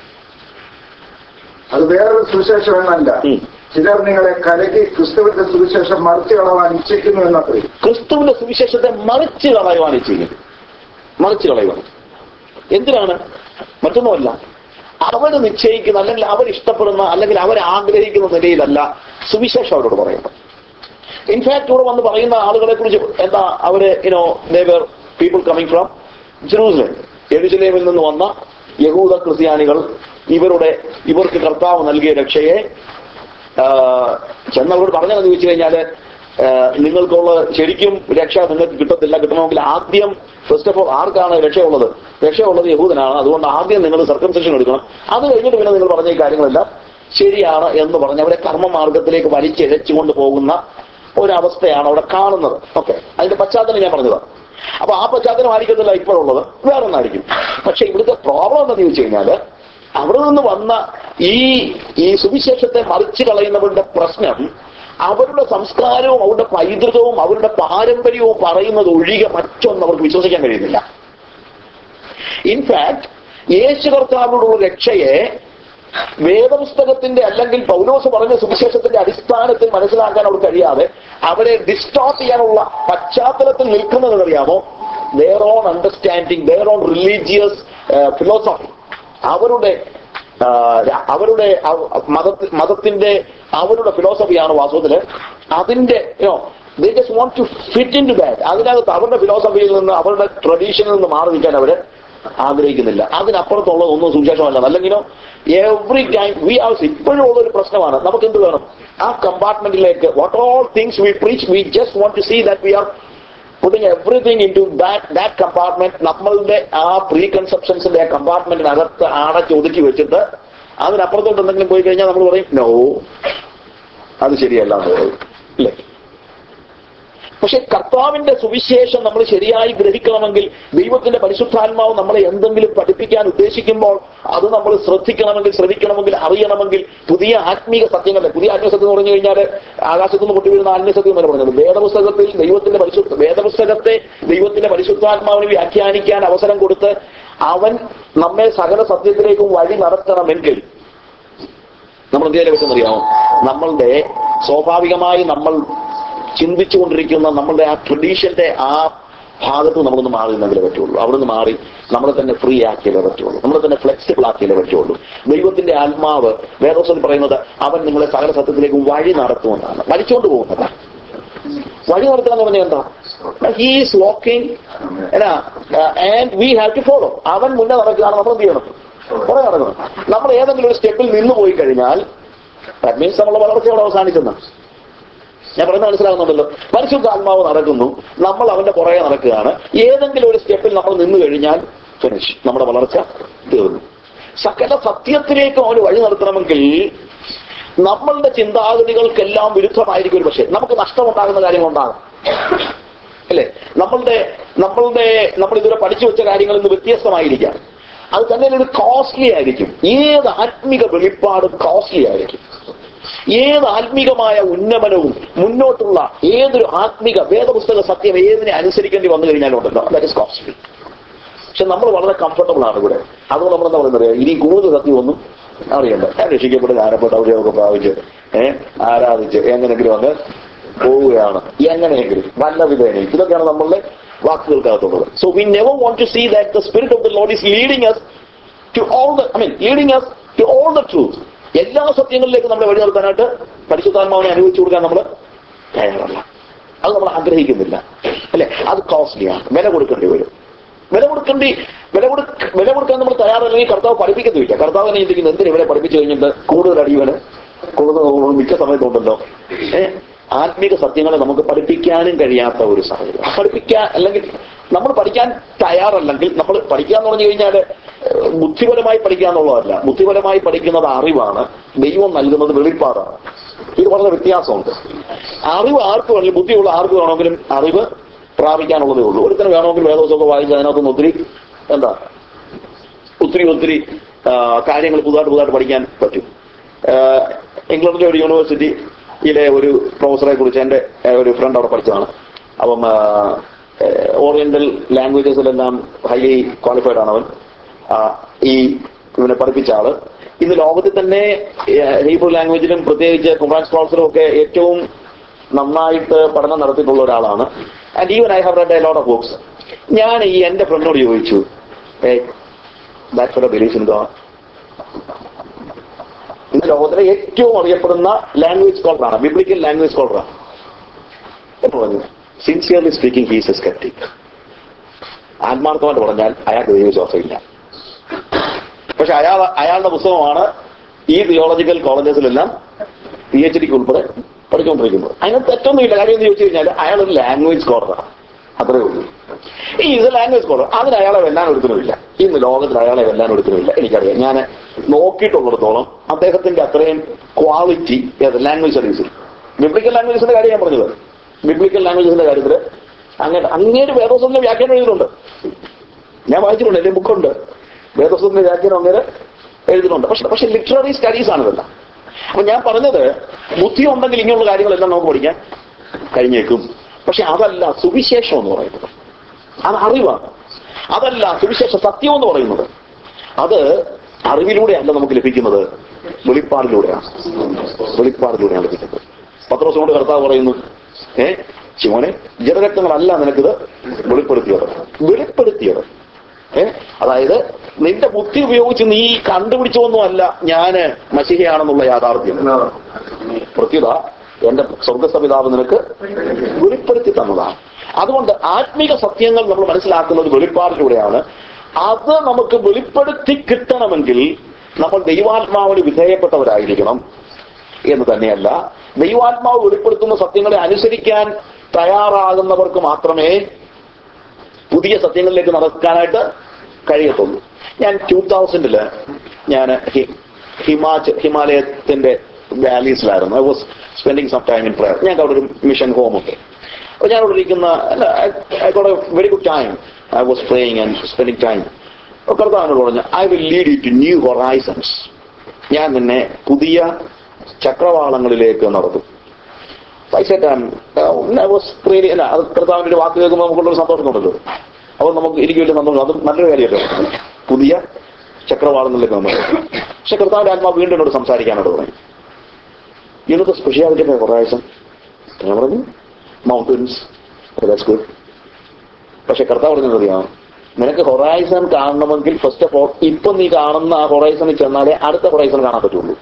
അത് വേറൊരു സുവിശേഷം എന്നല്ല ഉം. ചിലർ നിങ്ങളെ കലകി ക്രിസ്തുവിന്റെ സുവിശേഷം മറിച്ചു കളവാൻ ഇച്ഛിക്കുന്നു എന്നത്രേ ക്രിസ്തുവിന്റെ സുവിശേഷത്തെ മറിച്ച് കളയുവാൻ ചെയ്യുന്നത് മറിച്ച് കളയുവാൻ എന്തിനാണ് മറ്റൊന്നുമല്ല അവര് നിശ്ചയിക്കുന്ന അല്ലെങ്കിൽ അവർ ഇഷ്ടപ്പെടുന്ന അല്ലെങ്കിൽ അവർ ആഗ്രഹിക്കുന്ന നിലയിലല്ല സുവിശേഷം അവരോട് പറയുന്നത് ഇൻഫാക്ട് ഇവിടെ വന്ന് പറയുന്ന ആളുകളെ കുറിച്ച് എന്താ അവര് you know they're people coming from Jerusalem എരുസലേമിൽ നിന്ന് വന്ന യഹൂദ ക്രിസ്ത്യാനികൾ ഇവരുടെ ഇവർക്ക് കർത്താവ് നൽകിയ രക്ഷയെ ആ, ചെന്നവരോട് പറഞ്ഞതെന്ന് ചോദിച്ചു കഴിഞ്ഞാല് ആ, നിങ്ങൾക്കുള്ള ശരിക്കും രക്ഷ നിങ്ങൾക്ക് കിട്ടത്തില്ല കിട്ടണമെങ്കിൽ ആദ്യം ഫസ്റ്റ് ഓഫ് ഓൾ ആർക്കാണ് രക്ഷയുള്ളത് രക്ഷയുള്ളത് യഹൂദനാണ് അതുകൊണ്ട് ആദ്യം നിങ്ങൾ സർക്കംസെഷൻ എടുക്കണം അത് കഴിഞ്ഞിട്ട് പിന്നെ നിങ്ങൾ പറഞ്ഞ ഈ കാര്യങ്ങളെല്ലാം ശരിയാണ് എന്ന് പറഞ്ഞ് അവരെ കർമ്മമാർഗത്തിലേക്ക് വലിച്ചിഴച്ചുകൊണ്ട് പോകുന്ന ഒരവസ്ഥയാണ് അവിടെ കാണുന്നത് ഓക്കെ അതിന്റെ പശ്ചാത്തലം ഞാൻ പറഞ്ഞതാണ് അപ്പൊ ആ പശ്ചാത്തലം ആയിരിക്കത്തില്ല ഇപ്പോഴുള്ളത് വേറെ ഒന്നായിരിക്കും പക്ഷെ ഇവിടുത്തെ പ്രോബ്ലം എന്താണെന്ന് ചോദിച്ചു കഴിഞ്ഞാല് അവിടെ നിന്ന് വന്ന ഈ ഈ സുവിശേഷത്തെ മറിച്ചു കളയുന്നവരുടെ പ്രശ്നം അവരുടെ സംസ്കാരവും അവരുടെ പൈതൃകവും അവരുടെ പാരമ്പര്യവും പറയുന്നത് ഒഴികെ മറ്റൊന്നും അവർക്ക് വിശ്വസിക്കാൻ കഴിയുന്നില്ല ഇൻഫാക്ട് യേശു കർത്താവിനോടുള്ള രക്ഷയെ വേദപുസ്തകത്തിന്റെ അല്ലെങ്കിൽ പൗലോസ് പറഞ്ഞ സുവിശേഷത്തിന്റെ അടിസ്ഥാനത്തിൽ മനസ്സിലാക്കാൻ അവർക്ക് കഴിയാതെ അവരെ ഡിസ്റ്റോർട്ട് ചെയ്യാനുള്ള പശ്ചാത്തലത്തിൽ നിൽക്കുന്നത് അറിയാമോ their own understanding their own religious philosophy അവരുടെ ആ, ര- അവരുടെ അവ- മതത്തി- മതത്തിന്റെ അവരുടെ ഫിലോസഫിയാണ് വാസ്തവത്തില് അതിന്റെ they just want to fit into that അതിനകത്ത് അവരുടെ ഫിലോസഫിയിൽ നിന്ന് അവരുടെ ട്രഡീഷനിൽ നിന്ന് മാറി നിൽക്കാൻ അവര് ആഗ്രഹിക്കുന്നില്ല അതിനപ്പുറത്തുള്ള ഒന്നും സുവിശേഷമല്ല അല്ലെങ്കിലോ എവറി ടൈം വി ആവശ്യം ഇപ്പോഴും ഉള്ള ഒരു പ്രശ്നമാണ് നമുക്ക് എന്ത് വേണം ആ കമ്പാർട്ട്മെന്റിലേക്ക് what all things we preach we just want to see that we are putting everything into that that compartment നമ്മളുടെ ആ പ്രീ കൺസെപ്ഷൻസിന്റെ ആ കമ്പാർട്ട്മെന്റിനകത്ത് അടച്ച് ഒതുക്കി വെച്ചിട്ട് അതിനപ്പുറത്തോട്ട് എന്തെങ്കിലും പോയി കഴിഞ്ഞാൽ നമ്മൾ പറയും നോ അത് ശരിയല്ല എന്ന് പറയും അല്ലേ പക്ഷെ കർത്താവിന്റെ സുവിശേഷം നമ്മൾ ശരിയായി ഗ്രഹിക്കണമെങ്കിൽ ദൈവത്തിന്റെ പരിശുദ്ധാത്മാവ് നമ്മളെ എന്തെങ്കിലും പഠിപ്പിക്കാൻ ഉദ്ദേശിക്കുമ്പോൾ അത് നമ്മൾ ശ്രദ്ധിക്കണമെങ്കിൽ ശ്രദ്ധിക്കണമെങ്കിൽ അറിയണമെങ്കിൽ പുതിയ ആത്മീക സത്യങ്ങളെ പുതിയ ആത്മീയ സത്യം എന്ന് പറഞ്ഞു കഴിഞ്ഞാൽ ആകാശത്തു നിന്ന് പൊട്ടി വീഴുന്ന ആത്മീയ സത്യം എന്ന് പറഞ്ഞത് വേദപുസ്തകത്തിൽ ദൈവത്തിന്റെ പരിശുദ്ധ വേദപുസ്തകത്തെ ദൈവത്തിന്റെ പരിശുദ്ധാത്മാവിന് വ്യാഖ്യാനിക്കാൻ അവസരം കൊടുത്ത് അവൻ നമ്മെ സകല സത്യത്തിലേക്കും വഴി നടത്തണമെങ്കിൽ നമ്മൾ എന്ത് ചെയ്യാൻ പറ്റുന്നറിയാമോ നമ്മളുടെ സ്വാഭാവികമായി നമ്മൾ ചിന്തിച്ചുകൊണ്ടിരിക്കുന്ന നമ്മളുടെ ആ ട്രഡീഷന്റെ ആ ഭാഗത്ത് നമുക്കൊന്ന് മാറി നിന്നെങ്കിലേ പറ്റുള്ളൂ അവിടെ നിന്ന് മാറി നമ്മളെ തന്നെ ഫ്രീ ആക്കിയാലേ പറ്റുള്ളൂ നമ്മളെ തന്നെ ഫ്ലെക്സിബിൾ ആക്കിയാലേ പറ്റുള്ളൂ ദൈവത്തിന്റെ ആത്മാവ് വേദോസത്തിൽ പറയുന്നത് അവൻ നിങ്ങളെ സകല സത്യത്തിലേക്ക് വഴി നടത്തുമെന്നാണ് വലിച്ചുകൊണ്ട് പോകുന്നത് വഴി നടത്തുക എന്ന് പറഞ്ഞാൽ എന്താ he's walking and we have to follow അവൻ മുന്നേ നടക്കുകയാണ് നമ്മൾ എന്ത് ചെയ്യണം കുറെ നടക്കണം നമ്മൾ ഏതെങ്കിലും ഒരു സ്റ്റെപ്പിൽ നിന്ന് പോയി കഴിഞ്ഞാൽ ദാറ്റ് മീൻസ് നമ്മളെ വളർച്ച അവിടെ അവസാനിക്കുന്ന ഞാൻ പറയുന്നത് മനസ്സിലാകുന്നുണ്ടല്ലോ പരിശുദ്ധാത്മാവ് നടക്കുന്നു നമ്മൾ അവന്റെ പുറകെ നടക്കുകയാണ് ഏതെങ്കിലും ഒരു സ്റ്റെപ്പിൽ നമ്മൾ നിന്ന് കഴിഞ്ഞാൽ ഫിനിഷ് നമ്മുടെ വളർച്ച തീർന്നു സകല സത്യത്തിലേക്ക് അവന് വഴി നടത്തണമെങ്കിൽ നമ്മളുടെ ചിന്താഗതികൾക്കെല്ലാം വിരുദ്ധമായിരിക്കും ഒരു പക്ഷേ നമുക്ക് നഷ്ടമുണ്ടാകുന്ന കാര്യങ്ങളുണ്ടാകും അല്ലേ നമ്മളുടെ നമ്മളുടെ നമ്മൾ ഇതുവരെ പഠിച്ചു വെച്ച കാര്യങ്ങളിൽ നിന്ന് വ്യത്യസ്തമായിരിക്കാം അത് തന്നെ ഒരു കോസ്റ്റ്ലി ആയിരിക്കും ഏത് ആത്മിക വെളിപ്പാടും കോസ്റ്റ്ലി ആയിരിക്കും ഏത് ആത്മീകമായ ഉന്നമനവും മുന്നോട്ടുള്ള ഏതൊരു ആത്മിക വേദപുസ്തക സത്യം ഏതിനെ അനുസരിക്കേണ്ടി വന്നു കഴിഞ്ഞാലും ഉണ്ടല്ലോ ദാറ്റ് ഇസ് കോസ്റ്റ്ലി പക്ഷെ നമ്മൾ വളരെ കംഫർട്ടബിൾ ആണ് ഇവിടെ അതുകൊണ്ട് നമ്മൾ എന്താ പറയുന്നത് ഇനി കൂടുതൽ സത്യമൊന്നും അറിയണ്ട ഞാൻ രക്ഷിക്കപ്പെട്ട് ധാരപ്പെട്ട അവരെയൊക്കെ പ്രാപിച്ച് ഏഹ് ആരാധിച്ച് എങ്ങനെങ്കിലും അങ്ങ് പോവുകയാണ് എങ്ങനെയെങ്കിലും നല്ല വിധേനയും ഇതൊക്കെയാണ് നമ്മളുടെ വാക്കുകൾക്കകത്തുള്ളത് so we never want to see that the spirit of the lord is leading us to all the I mean leading us to all the truth എല്ലാ സത്യങ്ങളിലേക്കും നമ്മളെ വഴി നടത്താനായിട്ട് പരിശുദ്ധാത്മാവിനെ അനുവദിച്ചു കൊടുക്കാൻ നമ്മൾ തയ്യാറല്ല അത് നമ്മൾ ആഗ്രഹിക്കുന്നില്ല അല്ലെ അത് കോസ്റ്റ്ലിയാണ് വില കൊടുക്കേണ്ടി വരും വില കൊടുക്കേണ്ടി വില കൊടുക്ക വില കൊടുക്കാൻ നമ്മൾ തയ്യാറല്ലെങ്കിൽ കർത്താവ് പഠിപ്പിക്കുന്നില്ല കർത്താവ് തന്നെ ചിന്തിക്കുന്നത് എന്തിനാ ഇവരെ പഠിപ്പിച്ചു കഴിഞ്ഞിട്ട് കൂടുതൽ അടിവന് കൂടുതൽ മിക്ക സമയത്തുണ്ടല്ലോ ഏഹ് ആത്മീക സത്യങ്ങളെ നമുക്ക് പഠിപ്പിക്കാനും കഴിയാത്ത ഒരു സാഹചര്യം പഠിപ്പിക്കാൻ അല്ലെങ്കിൽ നമ്മൾ പഠിക്കാൻ തയ്യാറല്ലെങ്കിൽ നമ്മൾ പഠിക്കുക എന്ന് പറഞ്ഞു കഴിഞ്ഞാൽ ഏഹ്, ബുദ്ധിപരമായി പഠിക്കുക എന്നുള്ളതല്ല ബുദ്ധിപരമായി പഠിക്കുന്നത് അറിവാണ് ദൈവം നൽകുന്നത് വെളിപ്പാടാണ് ഇത് വളരെ വ്യത്യാസമുണ്ട് അറിവ് ആർക്ക് വേണമെങ്കിലും ബുദ്ധിയുള്ള ആർക്ക് വേണമെങ്കിലും അറിവ് പ്രാപിക്കാനുള്ളതേ ഉള്ളൂ ഒരുത്തന് വേണമെങ്കിൽ വേദോസമൊക്കെ വായിച്ച് അതിനകത്തുനിന്ന് ഒത്തിരി എന്താ ഒത്തിരി ഒത്തിരി ആ, കാര്യങ്ങൾ പുതുതായിട്ട് പുതുതായിട്ട് പഠിക്കാൻ പറ്റും ആ, ഇംഗ്ലണ്ടിലെ ഒരു യൂണിവേഴ്സിറ്റിയിലെ ഒരു പ്രൊഫസറെ കുറിച്ച് എൻ്റെ ആ, ഒരു ഫ്രണ്ട് അവിടെ പഠിച്ചതാണ് അപ്പം ഓറിയന്റൽ ലാംഗ്വേജസിലെല്ലാം ഹൈലി ക്വാളിഫൈഡ് ആണ് അവൻ ആ, ഈ ഇവനെ പഠിപ്പിച്ച ആള് ഇന്ന് ലോകത്തിൽ തന്നെ ഹീബ്രു ലാംഗ്വേജിലും പ്രത്യേകിച്ച് കുമാൻ സ്കോൾസിലും ഒക്കെ ഏറ്റവും നന്നായിട്ട് പഠനം നടത്തിയിട്ടുള്ള ഒരാളാണ് and even I have read a lot of books ഞാൻ ഈ എന്റെ ഫ്രണ്ടിനോട് ചോദിച്ചു that for belief in God ഇന്ന് ലോകത്തിലെ ഏറ്റവും അറിയപ്പെടുന്ന ലാംഗ്വേജ് സ്കോളറാണ് ബിബ്ലിക്കൽ ലാംഗ്വേജ് സ്കോളറാണ് എന്ന് പറഞ്ഞു sincerely speaking he's a sceptic ആത്മാർത്ഥമായിട്ട് പറഞ്ഞാൽ അയാൾക്ക് ദൈവവിശ്വാസമില്ല പക്ഷെ അയാൾ അയാളുടെ പുസ്തകമാണ് ഈ തിയോളജിക്കൽ കോളേജസിലെല്ലാം പി എച്ച് ഡിക്ക് ഉൾപ്പെടെ പഠിച്ചുകൊണ്ടിരിക്കുന്നത് അതിനകത്ത് തെറ്റൊന്നുമില്ല കാര്യം എന്ന് ചോദിച്ചു കഴിഞ്ഞാൽ അയാൾ ഒരു ലാംഗ്വേജ് സ്കോളറാണ് അത്രേ ഉള്ളൂ ഈ ഇത് ലാംഗ്വേജ് സ്കോളർ അതിന് അയാളെ വെല്ലാൻ ഒരുത്തനുമില്ല ഇന്ന് ലോകത്തിൽ അയാളെ വെല്ലാൻ ഒരുത്തനുമില്ല എനിക്കറിയാം ഞാൻ നോക്കിയിട്ടുള്ളിടത്തോളം അദ്ദേഹത്തിന്റെ അത്രയും ക്വാളിറ്റി ലാംഗ്വേജ് സർവീസിൽ ബിബ്ലിക്കൽ ലാംഗ്വേജസിന്റെ കാര്യം ഞാൻ പറഞ്ഞത് ബിബ്ലിക്കൽ ലാംഗ്വേജസിന്റെ കാര്യത്തിൽ അങ്ങനെ അങ്ങേര് വേദോസത്തിന്റെ വ്യാഖ്യാനം എഴുതുന്നുണ്ട് ഞാൻ വായിച്ചിട്ടുണ്ട് എന്റെ ബുക്കുണ്ട് വേദോസത്തിന്റെ വ്യാഖ്യാനം അങ്ങനെ എഴുതുന്നുണ്ട് പക്ഷെ പക്ഷെ ലിറ്റററി സ്റ്റഡീസ് ആണ് ഇതെല്ലാം അപ്പൊ ഞാൻ പറഞ്ഞത് ബുദ്ധി ഉണ്ടെങ്കിൽ ഇങ്ങനെയുള്ള കാര്യങ്ങളെല്ലാം നമുക്ക് പഠിക്കാൻ കഴിഞ്ഞേക്കും പക്ഷെ അതല്ല സുവിശേഷം എന്ന് പറയുന്നത് അത് അറിവാണ് അതല്ല സുവിശേഷ സത്യം എന്ന് പറയുന്നത് അത് അറിവിലൂടെയല്ല നമുക്ക് ലഭിക്കുന്നത് വെളിപ്പാടിലൂടെയാണ് വെളിപ്പാടിലൂടെയാണ് ലഭിക്കുന്നത് പത്രോസിനോട് കർത്താവ് പറയുന്നു ഏ ശിവനെ ജനരക്തങ്ങളല്ല നിനക്കിത് വെളിപ്പെടുത്തിയത് വെളിപ്പെടുത്തിയത് ഏ അതായത് നിന്റെ ബുദ്ധി ഉപയോഗിച്ച് നീ കണ്ടുപിടിച്ചൊന്നുമല്ല ഞാന് മഷിഹയാണെന്നുള്ള യാഥാർത്ഥ്യം പ്രത്യുത എന്റെ സ്വർഗസ്ഥ പിതാവ് നിനക്ക് വെളിപ്പെടുത്തി തന്നതാണ് അതുകൊണ്ട് ആത്മീക സത്യങ്ങൾ നമ്മൾ മനസ്സിലാക്കുന്നത് വെളിപ്പാടിലൂടെയാണ് അത് നമുക്ക് വെളിപ്പെടുത്തി കിട്ടണമെങ്കിൽ നമ്മൾ ദൈവാത്മാവിന് വിധേയപ്പെട്ടവരായിരിക്കണം എന്ന് തന്നെയല്ല ദൈവാത്മാവ് വെളിപ്പെടുത്തുന്ന സത്യങ്ങളെ അനുസരിക്കാൻ തയ്യാറാകുന്നവർക്ക് മാത്രമേ പുതിയ സത്യങ്ങളിലേക്ക് നടക്കാനായിട്ട് കഴിയത്തുള്ളൂ ഞാൻ ടൂ തൗസൻഡില് ഞാൻ ഹിമാചൽ ഹിമാലയത്തിന്റെ വാലീസിലായിരുന്നു I was spending some time in prayer ഞങ്ങൾക്ക് അവിടെ ഒരു മിഷൻ ഹോം ഉണ്ട് അപ്പോൾ ഞാൻ അവിടെ ഇരിക്കുന്ന I got a very good time I was praying and spending time കർത്താവിനോട് പറഞ്ഞു I will lead you to new horizons ഞാൻ നിന്നെ പുതിയ ചക്രവാളങ്ങളിലേക്ക് നടത്തും പൈസ അല്ല അത് കർത്താവിന്റെ ഒരു വാക്ക് കേൾക്കുമ്പോൾ നമുക്കുള്ളൊരു സന്തോഷമുണ്ടല്ലോ അപ്പോൾ നമുക്ക് എനിക്ക് വലിയ സന്തോഷം അത് നല്ലൊരു കാര്യമല്ലോ പുതിയ ചക്രവാളങ്ങളിലേക്ക് നമ്മൾ പക്ഷെ കർത്താവിന്റെ ആത്മാവ് വീണ്ടും എന്നോട് സംസാരിക്കാനോട് പറഞ്ഞു ഇന്നത്തെ സ്പെഷ്യാലിറ്റി ഹൊറൈസൺ ഞാൻ പറഞ്ഞു മൗണ്ടൻസ് ദാറ്റ്സ് ഗുഡ് പക്ഷെ കർത്താവ് പറഞ്ഞത് അറിയാം നിനക്ക് ഹൊറൈസൺ കാണണമെങ്കിൽ ഫസ്റ്റ് ഓഫ് ഓൾ ഇപ്പൊ നീ കാണുന്ന ആ ഹൊറൈസണിൽ ചെന്നാലേ അടുത്ത ഹൊറൈസൺ കാണാൻ പറ്റുള്ളൂ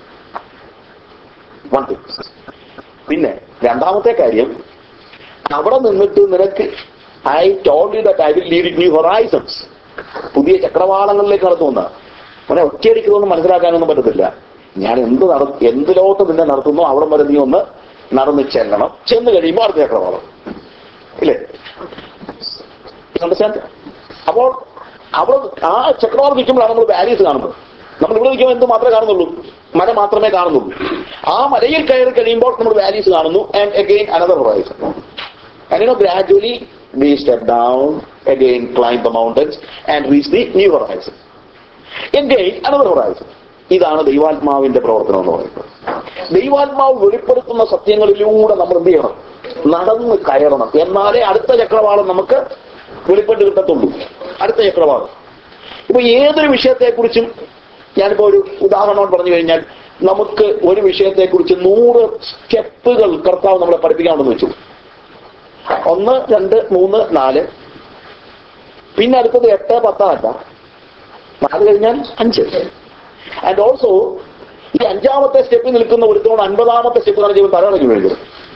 വൺ തിങ് പിന്നെ രണ്ടാമത്തെ കാര്യം അവിടെ നിന്നിട്ട് നിനക്ക് I told you that I will lead new horizons പുതിയ ചക്രവാളങ്ങളിലേക്ക് നടത്തുന്ന അവനെ ഒറ്റയടിക്കുന്നൊന്നും മനസ്സിലാക്കാനൊന്നും പറ്റത്തില്ല ഞാൻ എന്ത് നട എന്തിലോട്ട് നിന്നെ നടത്തുന്നു അവിടെ വരെ നീ ഒന്ന് നടന്ന് ചെല്ലണം ചെന്ന് കഴിയുമ്പോൾ അടുത്ത ചക്രവാളം ഇല്ലേ അണ്ടർസ്റ്റാൻഡ് അപ്പോൾ അവിടെ ആ ചക്രവാളം നിൽക്കുമ്പോഴാണ് നമ്മൾ വാലീസ് കാണുന്നത് നമ്മൾ ഇവിടെ നിൽക്കുമ്പോൾ എന്ത് മാത്രമേ കാണുന്നുള്ളൂ മല മാത്രമേ കാണുന്നുള്ളൂ ആ മലയിൽ കയറി കഴിയുമ്പോൾ നമ്മൾ വാലീസ് കാണുന്നു and again another horizon And you know, gradually we step down, again climb the mountains and reach the new horizon. Again, another horizon. ഇതാണ് ദൈവാത്മാവിന്റെ പ്രവർത്തനം എന്ന് പറയുന്നത് ദൈവാത്മാവ് വെളിപ്പെടുത്തുന്ന സത്യങ്ങളിലൂടെ നമ്മൾ എന്ത് ചെയ്യണം നടന്ന് കയറണം എന്നാലേ അടുത്ത ചക്രവാളം നമുക്ക് വെളിപ്പെട്ട് കിട്ടത്തുള്ളൂ അടുത്ത ചക്രവാളം ഇപ്പൊ ഏതൊരു വിഷയത്തെക്കുറിച്ചും ഞാനിപ്പോ ഒരു ഉദാഹരണം പറഞ്ഞു കഴിഞ്ഞാൽ നമുക്ക് ഒരു വിഷയത്തെക്കുറിച്ച് നൂറ് സ്റ്റെപ്പുകൾ കർത്താവ് നമ്മളെ പഠിപ്പിക്കാമെന്ന് വെച്ചു ഒന്ന് രണ്ട് മൂന്ന് നാല് പിന്നെ അടുത്തത് എട്ട് പത്തല്ല നാല് കഴിഞ്ഞാൽ അഞ്ച് ആൻഡ് ഓൾസോ ഈ അഞ്ചാമത്തെ സ്റ്റെപ്പിൽ നിൽക്കുന്ന ഒരുത്തോട് അൻപതാമത്തെ സ്റ്റെപ്പ് തന്നെ ചെയ്യുമ്പോൾ തലയിറങ്ങി വീഴുന്നത്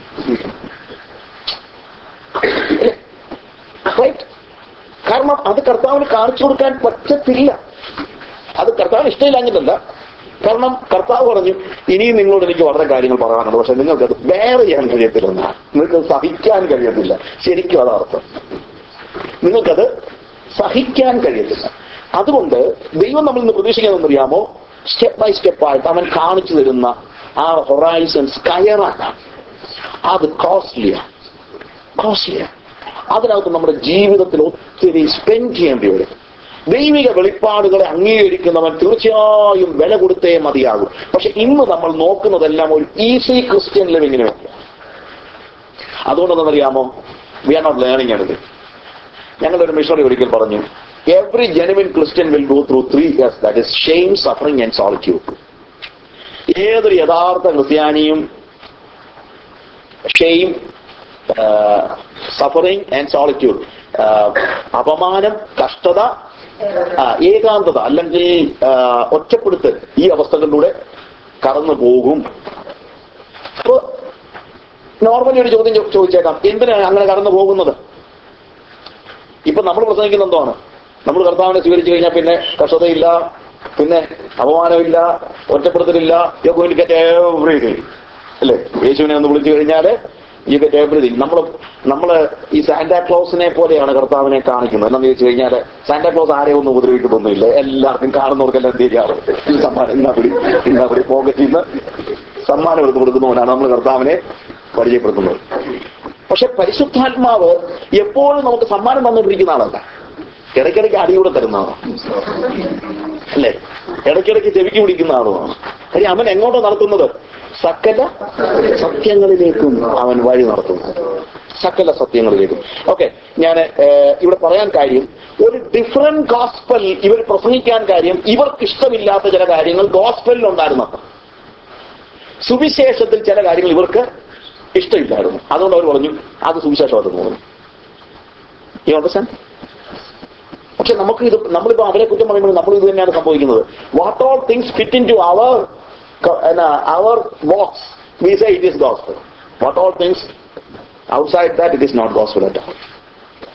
റൈറ്റ് കാരണം അത് കർത്താവിന് കാണിച്ചു കൊടുക്കാൻ പറ്റത്തില്ല അത് കർത്താവിന് ഇഷ്ടമില്ലാഞ്ഞിട്ടല്ല കാരണം കർത്താവ് പറഞ്ഞു ഇനിയും നിങ്ങളോട് എനിക്ക് വളരെ കാര്യങ്ങൾ പറയാനുണ്ട് പക്ഷെ നിങ്ങൾക്കത് വേറെ ചെയ്യാൻ കഴിയത്തില്ലെന്നാ നിങ്ങൾക്ക് സഹിക്കാൻ കഴിയത്തില്ല ശരിക്കും അതാ അർത്ഥം നിങ്ങൾക്കത് സഹിക്കാൻ കഴിയത്തില്ല അതുകൊണ്ട് ദൈവം നമ്മൾ ഇന്ന് പ്രതീക്ഷിക്കുന്നതെന്ന് അറിയാമോ സ്റ്റെപ്പ് ബൈ സ്റ്റെപ്പായിട്ട് അവൻ കാണിച്ചു തരുന്ന ആ ഹൊറൈസൺസ് കയറാനാണ് അത് കോസ്റ്റ്ലിയാണ് കോസ്റ്റ്ലിയാണ് അതിനകത്ത് നമ്മുടെ ജീവിതത്തിൽ ഒത്തിരി സ്പെൻഡ് ചെയ്യേണ്ടി വരും ദൈവിക വെളിപ്പാടുകളെ അംഗീകരിക്കുന്നവൻ തീർച്ചയായും വില കൊടുത്തേ മതിയാകും പക്ഷെ ഇന്ന് നമ്മൾ നോക്കുന്നതെല്ലാം ഒരു ഈസി ക്രിസ്ത്യൻ ലിവിങ്ങിന് വേണ്ടി അതുകൊണ്ടെന്നറിയാമോ വി ആർ നോട്ട് ലേണിംഗ് എടുത്ത് ഞങ്ങളുടെ ഒരു മിഷണറി ഒരിക്കൽ പറഞ്ഞു every genuine Christian will go through three years that is shame suffering and solitude ഏതൊരു യഥാർത്ഥ ക്രിസ്ത്യാനിയും ഷെയിം സഫറിംഗ് ആൻഡ് സോളിറ്റ്യൂഡ് അപമാനം കഷ്ടത ആ, ഏകാന്തത അല്ലെങ്കിൽ ആ, ഒറ്റപ്പെടുത്തൽ ഈ അവസ്ഥകളിലൂടെ കടന്നു പോകും അപ്പോ നോർമലി ഒരു ചോദ്യം ചോ- ചോദിച്ചേക്കാം എന്തിനാണ് അങ്ങനെ കടന്നു പോകുന്നത് ഇപ്പൊ നമ്മൾ പ്രസംഗിക്കുന്ന എന്താണ് നമ്മൾ കർത്താവിനെ സ്വീകരിച്ചു കഴിഞ്ഞാൽ പിന്നെ കഷ്ടതയില്ല പിന്നെ അപമാനമില്ല ഒറ്റപ്പെടുത്തലില്ല you goin' to get everything അല്ലേ യേശുവിനെ ഒന്ന് വിളിച്ചു കഴിഞ്ഞാൽ യു ഗെറ്റ് എവറിഥിങ് നമ്മൾ നമ്മൾ ഈ സാന്റാ ക്ലോസിനെ പോലെയാണ് കർത്താവിനെ കാണിക്കുന്നത് എന്താണെന്ന് ചോദിച്ചു കഴിഞ്ഞാൽ സാന്റാ ക്ലോസ് ആരെയും ഒന്നും ഉപദ്രവിക്കത്തൊന്നുമില്ല എല്ലാവർക്കും കാണുന്നവർക്കെല്ലാം തിരിയാറ് ഈ സമ്മാനം ഇന്നാ പിടി ഇന്നാ പിടി പോക്കറ്റിൽ നിന്ന് സമ്മാനം എടുത്ത് കൊടുക്കുന്നവനാണ് നമ്മൾ കർത്താവിനെ പരിചയപ്പെടുത്തുന്നത് പക്ഷെ പരിശുദ്ധാത്മാവ് എപ്പോഴും നമുക്ക് സമ്മാനം തന്നുകൊണ്ടിരിക്കുന്ന ആളല്ല ഇടയ്ക്കിടയ്ക്ക് അടിയൂടെ തരുന്നതാണ് അല്ലേ ഇടയ്ക്കിടയ്ക്ക് ചെവിക്ക് പിടിക്കുന്ന ആളുമാണ് കാര്യം അവൻ എങ്ങോട്ടാ നടത്തുന്നത് സകല സത്യങ്ങളിലേക്കും അവൻ വഴി നടത്തുന്നു സകല സത്യങ്ങളിലേക്കും ഓക്കെ ഞാൻ ഇവിടെ പറയാൻ കാര്യം ഒരു ഡിഫറെന്റ് ഗോസ്പൽ ഇവർ പ്രസംഗിക്കാൻ കാര്യം ഇവർക്ക് ഇഷ്ടമില്ലാത്ത ചില കാര്യങ്ങൾ ഗോസ്പലിൽ ഉണ്ടായിരുന്നു സുവിശേഷത്തിൽ ചില കാര്യങ്ങൾ ഇവർക്ക് ഇഷ്ടമില്ലായിരുന്നു അതുകൊണ്ട് അവർ പറഞ്ഞു അത് സുവിശേഷമാണെന്ന് പറഞ്ഞു ഈ അണ്ടർസ്റ്റാൻഡ് പക്ഷെ നമുക്ക് ഇത് നമ്മളിപ്പോ അവരെ കുറ്റം പറയുമ്പോൾ നമ്മൾ ഇത് തന്നെയാണ് സംഭവിക്കുന്നത് what all things fit into our our box we say it is gospel what all things outside that it is not gospel at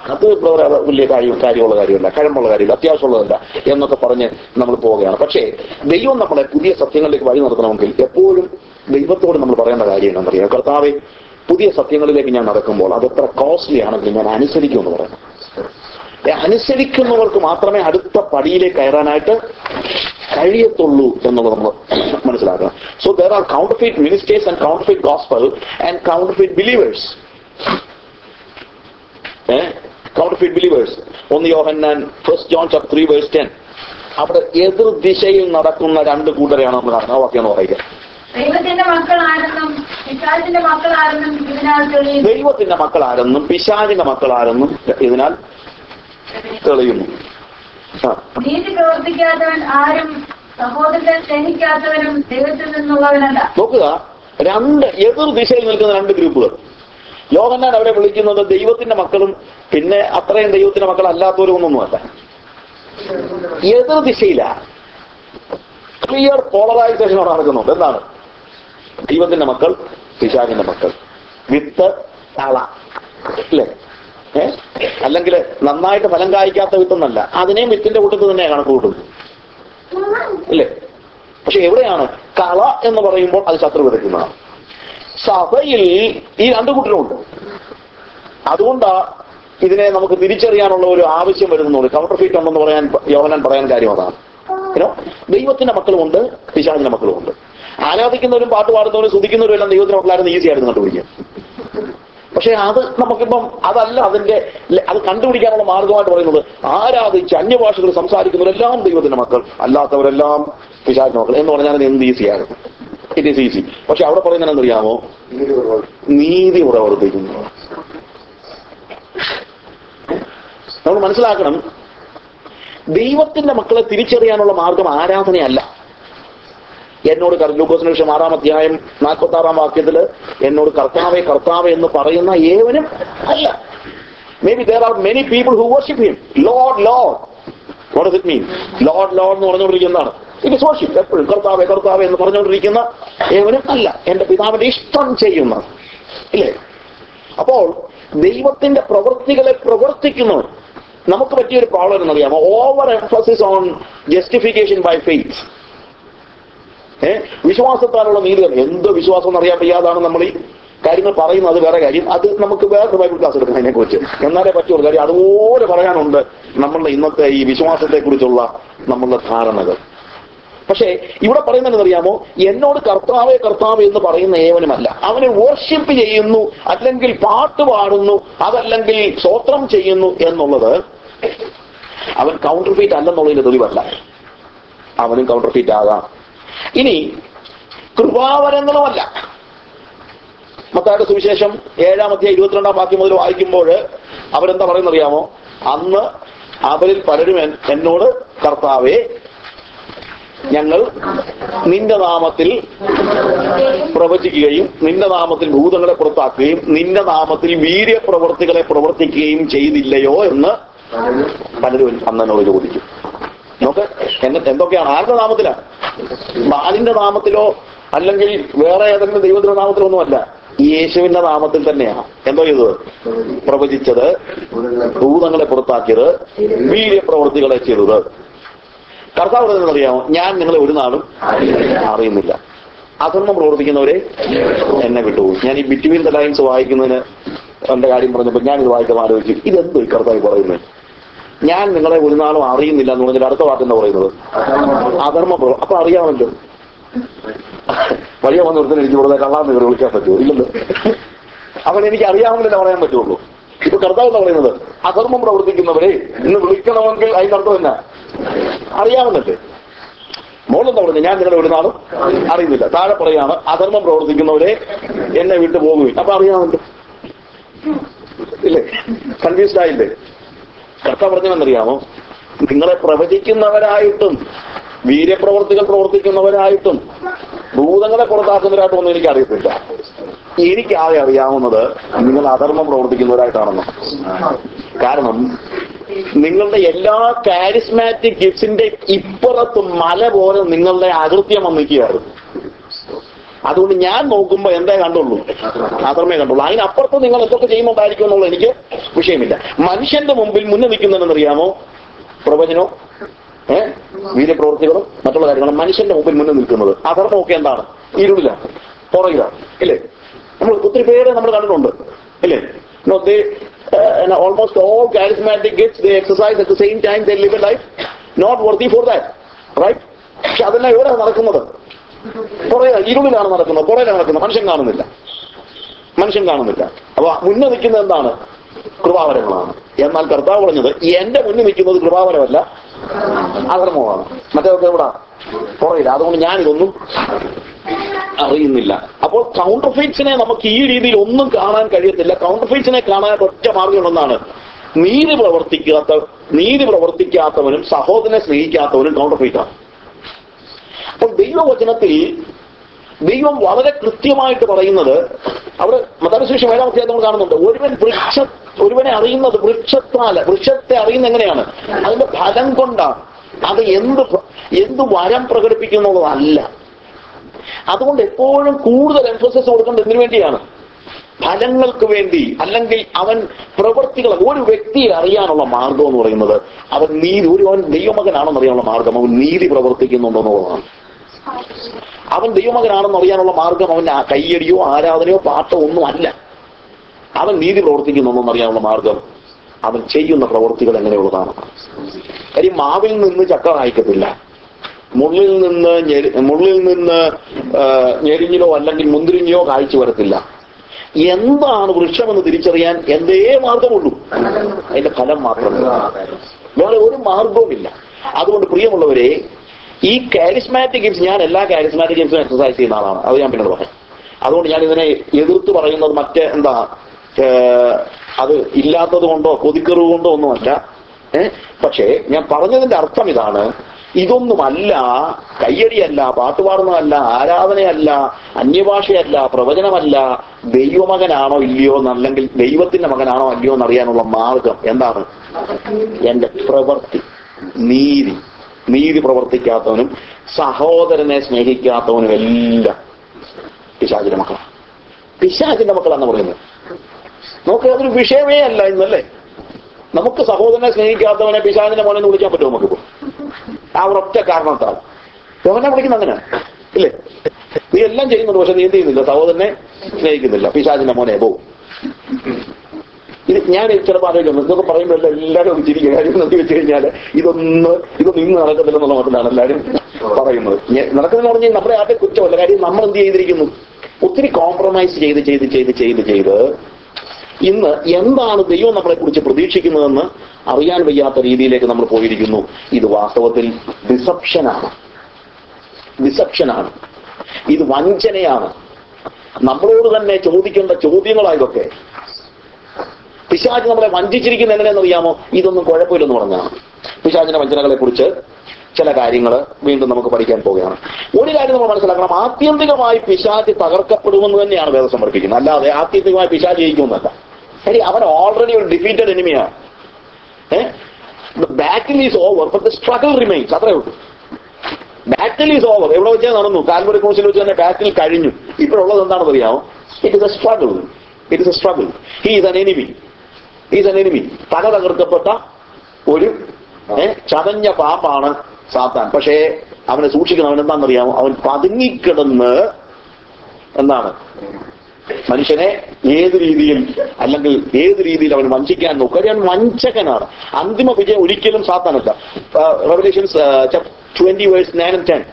അത് ബ്രദർ അത് വലിയ കാര്യം കാര്യമുള്ള കാര്യമല്ല കഴമ്പുള്ള കാര്യമില്ല അത്യാവശ്യമുള്ളതല്ല എന്നൊക്കെ പറഞ്ഞ് നമ്മൾ പോവുകയാണ് പക്ഷേ ദൈവം നമ്മളെ പുതിയ സത്യങ്ങളിലേക്ക് വഴി നടത്തണമെങ്കിൽ എപ്പോഴും ദൈവത്തോട് നമ്മൾ പറയേണ്ട കാര്യം എന്താണെന്നറിയാം കർത്താവെ പുതിയ സത്യങ്ങളിലേക്ക് ഞാൻ നടക്കുമ്പോൾ അത് എത്ര കോസ്റ്റ്ലി ആണെങ്കിലും ഞാൻ അനുസരിക്കുമെന്ന് പറയണം ഏ, അനുസരിക്കുന്നവർക്ക് മാത്രമേ അടുത്ത പടിയിലേക്ക് കയറാനായിട്ട് കഴിയത്തുള്ളൂ എന്നുള്ളത് നമ്മൾ മനസ്സിലാക്കണം so there are counterfeit ministers and counterfeit gospel and counterfeit believers counterfeit believers ഒന്ന് Yohannan first John chapter three verse ten അവിടെ എതിർ ദിശയിൽ നടക്കുന്ന രണ്ട് കൂട്ടരെയാണ് നമ്മൾ കാണുന്നത് ആ വാക്യം ഒന്ന് പറയുക ദൈവത്തിന്റെ മക്കളാരെന്നും പിശാചിന്റെ മക്കളാരെന്നും ഇതിനാൽ തെളിയുന്നു ദൈവത്തിന്റെ മക്കളാരെന്നും പിശാചിന്റെ മക്കളാരെന്നും ഇതിനാൽ തെളിയുന്നു ആ നീതി പ്രവർത്തിക്കാത്തവൻ ആരും സഹോദരനെ സ്നേഹിക്കാത്തവനും ദൈവത്തിൽ നിന്നുള്ളവനല്ല നോക്കുക രണ്ട് എതിർ ദിശയിൽ നിൽക്കുന്ന രണ്ട് ഗ്രൂപ്പുകൾ യോഹന്നാൻ അവരെ വിളിക്കുന്നത് ദൈവത്തിന്റെ മക്കളും പിന്നെ അത്രയും ദൈവത്തിന്റെ മക്കൾ അല്ലാത്തവരും ഒന്നൊന്നുമല്ല എതിർ ദിശയില ക്ലിയർ പോളറൈസേഷൻ അവിടെ നടക്കുന്നുണ്ട് എന്താണ് ദൈവത്തിന്റെ മക്കൾ പിശാചിന്റെ മക്കൾ വിത്ത് തള അല്ലേ ഏ അല്ലെങ്കിൽ നന്നായിട്ട് ഫലം കായ്ക്കാത്ത വിത്തെന്നല്ല അതിനെയും വിത്തിന്റെ കൂട്ടത്തിൽ തന്നെ കണക്ക് കൂട്ടുന്നു ഇല്ലേ പക്ഷെ എവിടെയാണ് കള എന്ന് പറയുമ്പോൾ അത് ശത്രു വിതയ്ക്കുന്നതാണ് സഭയിൽ ഈ രണ്ടു കൂട്ടരുമുണ്ട് അതുകൊണ്ടാ ഇതിനെ നമുക്ക് തിരിച്ചറിയാനുള്ള ഒരു ആവശ്യം വരുന്നുള്ളൂ കൗണ്ടർ ഫീറ്റ് ഉണ്ടെന്ന് പറയാൻ യോഹനാൻ പറയാൻ കാര്യം അതാണ് You know, ദൈവത്തിന്റെ മക്കളുമുണ്ട് പിശാചിന്റെ മക്കളുമുണ്ട് ആരാധിക്കുന്നവരും പാട്ട് പാടുന്നവരും സ്തുതിക്കുന്നവരും എല്ലാം ദൈവത്തിന്റെ മക്കളായിരുന്നു ഈസി ആയിരുന്നു കണ്ടുപിടിക്കാൻ പക്ഷെ അത് നമുക്കിപ്പം അതല്ല അതിന്റെ ല- അത് കണ്ടുപിടിക്കാനുള്ള മാർഗമായിട്ട് പറയുന്നത് ആരാധിച്ച് അന്യഭാഷകൾ സംസാരിക്കുന്നവരെല്ലാം ദൈവത്തിന്റെ മക്കൾ അല്ലാത്തവരെല്ലാം പിശാചിന്റെ മക്കൾ എന്ന് പറഞ്ഞാൽ അത് എന്ത് ഈസിയാണ് ഇറ്റ് ഈസ് ഈസി പക്ഷെ അവിടെ പറയുന്നത് എന്നറിയാമോ നീതി പ്രവർത്തിക്കുന്നു നമ്മൾ മനസ്സിലാക്കണം ദൈവത്തിന്റെ മക്കളെ തിരിച്ചറിയാനുള്ള മാർഗം ആരാധനയല്ല എന്നോട് കർ- ലൂക്കോസിന് ശേഷം ആറാം അധ്യായം നാൽപ്പത്തി ആറാം വാക്യത്തില് എന്നോട് കർത്താവെ കർത്താവെ എന്ന് പറയുന്ന ഏവനും അല്ല maybe there are many people who worship him lord lord what does it mean lord lord എന്ന് പറഞ്ഞുകൊണ്ടിരിക്കുന്നതാണ് ഇത് ഇസ് വർഷിപ്പ് എപ്പോഴും കർത്താവെ കർത്താവെ എന്ന് പറഞ്ഞുകൊണ്ടിരിക്കുന്ന ഏവനും അല്ല എന്റെ പിതാവിന്റെ ഇഷ്ടം ചെയ്യുന്ന ഇല്ലേ അപ്പോൾ ദൈവത്തിന്റെ പ്രവൃത്തികളെ പ്രവർത്തിക്കുന്നവർ നമുക്ക് പറ്റിയൊരു പ്രോബ്ലം എന്നറിയാമോ over emphasis on justification by faith ഏ വിശ്വാസത്താലുള്ള നീതി എന്ത് വിശ്വാസം എന്നറിയാൻ വയ്യാതാണ് നമ്മൾ ഈ കാര്യങ്ങൾ പറയുന്നത് അത് വേറെ കാര്യം അത് നമുക്ക് വേറെ ബൈബിൾ ക്ലാസ് എടുക്കണം അതിനെ കുറിച്ച് എന്നാലേ പറ്റുള്ളൂ കാര്യം അതുപോലെ പറയാനുണ്ട് നമ്മളുടെ ഇന്നത്തെ ഈ വിശ്വാസത്തെ കുറിച്ചുള്ള നമ്മളുടെ ധാരണകൾ പക്ഷേ ഇവിടെ പറയുന്നത് അറിയാമോ എന്നോട് കർത്താവെ കർത്താവ് എന്ന് പറയുന്ന ഏവനുമല്ല അവനെ വർഷിപ്പ് ചെയ്യുന്നു അല്ലെങ്കിൽ പാട്ട് പാടുന്നു അതല്ലെങ്കിൽ സ്വോത്രം ചെയ്യുന്നു എന്നുള്ളത് അവൻ കൗണ്ടർ ഫീറ്റ് അല്ലെന്നുള്ളതിന്റെ തെളിവല്ല അവനും കൗണ്ടർ ഫീറ്റ് ആകാം ഇനി കൃപാവരങ്ങളുമല്ല മത്തായുടെ സുവിശേഷം ഏഴാമത്തെ ഇരുപത്തിരണ്ടാം വാക്യം മുതൽ വായിക്കുമ്പോൾ അവരെന്താ പറയുന്നത് അറിയാമോ അന്ന് അവരിൽ പലരും എൻ- എന്നോട് കർത്താവെ ഞങ്ങൾ നിന്റെ നാമത്തിൽ പ്രവചിക്കുകയും നിന്റെ നാമത്തിൽ ഭൂതങ്ങളെ പുറത്താക്കുകയും നിന്റെ നാമത്തിൽ വീര്യപ്രവർത്തികളെ പ്രവർത്തിക്കുകയും ചെയ്തില്ലയോ എന്ന് പലരും അന്ന് എന്നോട് ചോദിക്കും നോക്ക് എന്നെ എന്തൊക്കെയാണ് ആരുടെ നാമത്തിലാ ബാലിന്റെ നാമത്തിലോ അല്ലെങ്കിൽ വേറെ ഏതെങ്കിലും ദൈവത്തിന്റെ നാമത്തിലോ ഒന്നുമല്ല യേശുവിന്റെ നാമത്തിൽ തന്നെയാണ് എന്തോ ചെയ്തത് പ്രവചിച്ചത് ഭൂതങ്ങളെ പുറത്താക്കിയത് വീര്യപ്രവർത്തികളെ ചെയ്തത് കർത്താവ് പറയുന്നത് അറിയാമോ ഞാൻ നിങ്ങളെ ഒരു നാളും അറിയുന്നില്ല അധർമ്മം പ്രവർത്തിക്കുന്നവരെ എന്നെ വിട്ടുപോകും ഞാൻ ഈ ബിറ്റ്വീൻ ദ ലൈൻസ് വായിക്കുന്നതിന് എന്റെ കാര്യം പറഞ്ഞപ്പോൾ ഞാൻ ഇത് വായിക്കാൻ ആലോചിച്ചു ഇതെന്തോ ഈ കർത്താവ് പറയുന്നത് ഞാൻ നിങ്ങളെ ഒരു നാളും അറിയുന്നില്ല എന്ന് പറഞ്ഞാൽ അടുത്ത വാക്ക് എന്താ പറയുന്നത് അധർമ്മ പ്രവ അപ്പൊ അറിയാമല്ലോ വഴിയ വന്ന് ഒരുത്തൻ എനിക്ക് ഇവിടെ കള്ളാന്ന് കയറി വിളിക്കാൻ പറ്റുമോ ഇല്ലല്ലോ അവൻ എനിക്ക് അറിയാമെന്നല്ലേ പറയാൻ പറ്റുള്ളൂ ഇപ്പൊ കർത്താവ് എന്താ പറയുന്നത് അധർമ്മം പ്രവർത്തിക്കുന്നവരെ ഇന്ന് വിളിക്കണമെങ്കിൽ അതിന്റെ അർത്ഥം എന്നാ അറിയാമെന്നല്ലേ മോളെന്താ പറയുന്നത് ഞാൻ നിങ്ങളെ ഒരു നാളും അറിയുന്നില്ല താഴെ പറയാണ് അധർമ്മം പ്രവർത്തിക്കുന്നവരെ എന്നെ വിട്ടു പോകുകയും അപ്പൊ അറിയാമല്ലോ ഇല്ലേ കൺഫ്യൂസ്ഡ് ആയില്ലേ കർത്താവ് പറഞ്ഞതെന്നറിയാമോ നിങ്ങളെ പ്രവചിക്കുന്നവരായിട്ടും വീര്യപ്രവർത്തികൾ പ്രവർത്തിക്കുന്നവരായിട്ടും ഭൂതങ്ങളെ പുറത്താക്കുന്നവരായിട്ടും ഒന്നും എനിക്ക് അറിയത്തില്ല എനിക്ക് ആകെ അറിയാവുന്നത് നിങ്ങൾ അധർമ്മം പ്രവർത്തിക്കുന്നവരായിട്ടാണെന്ന് കാരണം നിങ്ങളുടെ എല്ലാ കാരിസ്മാറ്റിക് ഗിഫ്റ്റ്സിന്റെ ഇപ്പുറത്ത് മല പോലെ നിങ്ങളുടെ അകൃത്യം വന്നിരിക്കുകയായിരുന്നു അതുകൊണ്ട് ഞാൻ നോക്കുമ്പോ എന്തേ കണ്ടുള്ളൂ മാത്രമേ കണ്ടുള്ളൂ അതിനപ്പുറത്ത് നിങ്ങൾ എന്തൊക്കെ ചെയ്യുന്നുണ്ടായിരിക്കും എന്നുള്ള എനിക്ക് വിഷയമില്ല മനുഷ്യന്റെ മുമ്പിൽ മുന്നിൽ നിൽക്കുന്നതെന്നറിയാമോ പ്രവചനോ ഏഹ് വീര്യപ്രവൃത്തികളും മറ്റുള്ള കാര്യങ്ങളും മനുഷ്യന്റെ മുമ്പിൽ മുന്നിൽ നിൽക്കുന്നത് അധർമ്മമൊക്കെ എന്താണ് ഇരുളിലാണ് പുറകിലാണ് ഇല്ലേ നമ്മൾ ഒത്തിരി പേര് നമ്മൾ കണ്ടിട്ടുണ്ട് ഇല്ലേ No, they, uh, and almost all charismatic gifts they exercise at the same time they live a life not worthy for that right പക്ഷെ അതെല്ലാം എവിടെ നടക്കുന്നത് കുറെ ഇരുളിലാണ് നടക്കുന്നത് കുറെ നടക്കുന്നത് മനുഷ്യൻ കാണുന്നില്ല മനുഷ്യൻ കാണുന്നില്ല അപ്പൊ മുന്നിൽ നിൽക്കുന്നത് എന്താണ് കൃപാവരങ്ങളാണ് എന്നാൽ കർത്താവ് പറഞ്ഞത് എന്റെ മുന്നിൽ നിൽക്കുന്നത് കൃപാവരമല്ല അധർമ്മമാണ് മറ്റേതൊക്കെ എവിടെ പുറയില്ല അതുകൊണ്ട് ഞാനിതൊന്നും അറിയുന്നില്ല അപ്പോൾ കൗണ്ടർ ഫൈറ്റ്സിനെ നമുക്ക് ഈ രീതിയിൽ ഒന്നും കാണാൻ കഴിയത്തില്ല കൗണ്ടർ ഫൈറ്റ്സിനെ കാണാൻ ഒറ്റ മാർഗമുണ്ടെന്നാണ് നീതി പ്രവർത്തിക്കാത്ത നീതി പ്രവർത്തിക്കാത്തവനും സഹോദരനെ സ്നേഹിക്കാത്തവനും കൗണ്ടർ ഫൈറ്റാണ് അപ്പോൾ ദൈവവചനത്തിൽ ദൈവം വളരെ കൃത്യമായിട്ട് പറയുന്നത് അവിടെ മതവിശേഷം ഏഴാം അധ്യായം നമ്മൾ കാണുന്നുണ്ട് ഒരുവൻ വൃക്ഷ ഒരുവനെ അറിയുന്നത് വൃക്ഷത്താല് വൃക്ഷത്തെ അറിയുന്ന എങ്ങനെയാണ് അതിന്റെ ഫലം കൊണ്ടാണ് അത് എന്ത് ഫ- എന്ത് വരം പ്രകടിപ്പിക്കുന്നുള്ളതല്ല അതുകൊണ്ട് എപ്പോഴും കൂടുതൽ എംഫസിസ് കൊടുക്കേണ്ടത് എന്തിനു വേണ്ടിയാണ് ഫലങ്ങൾക്ക് വേണ്ടി അല്ലെങ്കിൽ അവൻ പ്രവൃത്തികൾ ഒരു വ്യക്തിയെ അറിയാനുള്ള മാർഗം എന്ന് പറയുന്നത് അവൻ നീതി ഒരു അവൻ ദൈവമകനാണെന്ന് അറിയാനുള്ള മാർഗം അവൻ നീതി പ്രവർത്തിക്കുന്നുണ്ടോ എന്നുള്ളതാണ് അവൻ ദൈവമകനാണെന്ന് അറിയാനുള്ള മാർഗം അവൻ ആ കയ്യടിയോ ആരാധനയോ പാട്ടോ ഒന്നും അല്ല അവൻ നീതി പ്രവർത്തിക്കുന്നുണ്ടെന്ന് അറിയാനുള്ള മാർഗം അവൻ ചെയ്യുന്ന പ്രവൃത്തികൾ എങ്ങനെയുള്ളതാണ് കാര്യം മാവിൽ നിന്ന് ചക്ക കായ്ക്കത്തില്ല മുള്ളിൽ നിന്ന് ഞെരി- മുള്ളിൽ നിന്ന് ആ, ഞെരിഞ്ഞിലോ അല്ലെങ്കിൽ മുന്തിരിഞ്ഞോ കായ്ച്ചു വരത്തില്ല എന്താണ് വൃക്ഷമെന്ന് തിരിച്ചറിയാൻ എന്തേ മാർഗമുള്ളൂ അതിന്റെ ഫലം മാത്രമേ വേറെ ഒരു മാർഗവുമില്ല അതുകൊണ്ട് പ്രിയമുള്ളവരെ ഈ കാരിസ്മാറ്റിക് ഗിഫ്റ്റ്സ് ഞാൻ എല്ലാ കാരിസ്മാറ്റിക് ഗിഫ്റ്റ്സും എക്സസൈസ് ചെയ്യുന്ന ആളാണ് അത് ഞാൻ പിന്നീട് പറയാം അതുകൊണ്ട് ഞാൻ ഇതിനെ എതിർത്ത് പറയുന്നത് മറ്റേ എന്താ ഏഹ്, അത് ഇല്ലാത്തത് കൊണ്ടോ കൊതിക്കറിവ് കൊണ്ടോ ഒന്നുമല്ല ഏഹ് പക്ഷേ ഞാൻ പറഞ്ഞതിന്റെ അർത്ഥം ഇതാണ് ഇതൊന്നുമല്ല കയ്യടിയല്ല പാട്ടുപാടുന്നതല്ല ആരാധനയല്ല അന്യഭാഷയല്ല പ്രവചനമല്ല ദൈവമകനാണോ ഇല്ലയോ എന്നല്ലെങ്കിൽ ദൈവത്തിന്റെ മകനാണോ അല്ലയോ എന്നറിയാനുള്ള മാർഗം എന്താണ് എന്റെ പ്രവൃത്തി നീതി നീതി പ്രവർത്തിക്കാത്തവനും സഹോദരനെ സ്നേഹിക്കാത്തവനും എല്ലാം പിശാചിന്റെ മക്കളാണ് പിശാചിന്റെ മക്കളാന്ന് പറയുന്നത് നമുക്ക് അതൊരു വിഷയമേ അല്ല ഇന്നല്ലേ നമുക്ക് സഹോദരനെ സ്നേഹിക്കാത്തവനെ പിശാചിന്റെ മോനെ എന്ന് വിളിക്കാൻ പറ്റുമോ നമുക്കിപ്പോ ആ ഒരൊറ്റ കാരണത്താൽ യോഹനെ വിളിക്കുന്ന അങ്ങനെ ഇല്ലേ നീ എല്ലാം ചെയ്യുന്നുണ്ട് പക്ഷെ നീ എന്ത് ചെയ്യുന്നില്ല സഹോദരനെ സ്നേഹിക്കുന്നില്ല പിശാചിന്റെ മോനെ പോകും ഇത് ഞാൻ ചിലപ്പോൾ ആലോചിക്കുന്നു ഇതൊക്കെ പറയുമ്പോൾ എല്ലാവരും ഒന്ന് ചിരിക്കുക കാര്യം എന്ന് വെച്ച് കഴിഞ്ഞാൽ ഇതൊന്ന് ഇതൊന്നും ഇന്ന് നടക്കത്തില്ലെന്നുള്ള മട്ടിലാണ് എല്ലാവരും പറയുന്നത് ഞ- നടക്കുന്നെന്ന് പറഞ്ഞാൽ നമ്മുടെ ആരുടെ കുറ്റമല്ല കാര്യം നമ്മൾ എന്ത് ചെയ്തിരിക്കുന്നു ഒത്തിരി കോംപ്രമൈസ് ചെയ്ത് ചെയ്ത് ചെയ്ത് ചെയ്ത് ചെയ്ത് ഇന്ന് എന്താണ് ദൈവം നമ്മളെ കുറിച്ച് പ്രതീക്ഷിക്കുന്നതെന്ന് അറിയാൻ വയ്യാത്ത രീതിയിലേക്ക് നമ്മൾ പോയിരിക്കുന്നു ഇത് വാസ്തവത്തിൽ ഡിസപ്ഷനാണ് ഡിസപ്ഷനാണ് ഇത് വഞ്ചനയാണ് നമ്മളോട് തന്നെ ചോദിക്കേണ്ട ചോദ്യങ്ങളാ ഇതൊക്കെ പിശാജ് നമ്മളെ വഞ്ചിച്ചിരിക്കുന്ന എങ്ങനെയെന്ന് അറിയാമോ ഇതൊന്നും കുഴപ്പമില്ലെന്ന് പറഞ്ഞാണ് പിശാജിന്റെ വഞ്ചനകളെ കുറിച്ച് ചില കാര്യങ്ങൾ വീണ്ടും നമുക്ക് പഠിക്കാൻ പോവുകയാണ് ഒരു കാര്യം നമ്മൾ മനസ്സിലാക്കണം ആത്യന്തികമായി പിശാജ് തകർക്കപ്പെടുമെന്ന് തന്നെയാണ് വേദം സമർപ്പിക്കുന്നത് അല്ലാതെ ആത്യന്തികമായി പിശാജ് ജയിക്കുമെന്നല്ല ശരി അവൻ ഓൾറെഡി ഒരു ഡിഫീറ്റഡ് എനിമിയാണ് battle is over but the struggle remains അത്രേ ഉള്ളൂ ബാറ്റിൽ ഈസ് ഓവർ എവിടെ വെച്ചാൽ നടന്നു കാൽവറി ക്രൂസിൽ വെച്ച് തന്നെ ബാറ്റിൽ കഴിഞ്ഞു ഇപ്പോഴുള്ളത് എന്താണെന്ന് അറിയാമോ it is a struggle it is a struggle he is an enemy is an enemy തല തകർക്കപ്പെട്ട ഒരു ഏ, ചതഞ്ഞ പാമ്പാണ് സാത്താൻ പക്ഷേ അവനെ സൂക്ഷിക്കണം അവൻ എന്താണെന്നറിയാമോ അവൻ പതുങ്ങിക്കിടന്ന് എന്താണ് മനുഷ്യനെ ഏത് രീതിയിൽ അല്ലെങ്കിൽ ഏത് രീതിയിൽ അവൻ വഞ്ചിക്കാൻ നോക്കും കാര്യം അവൻ വഞ്ചകനാണ് അന്തിമ വിജയം ഒരിക്കലും സാത്താനല്ല revelations twenty verse nine and ten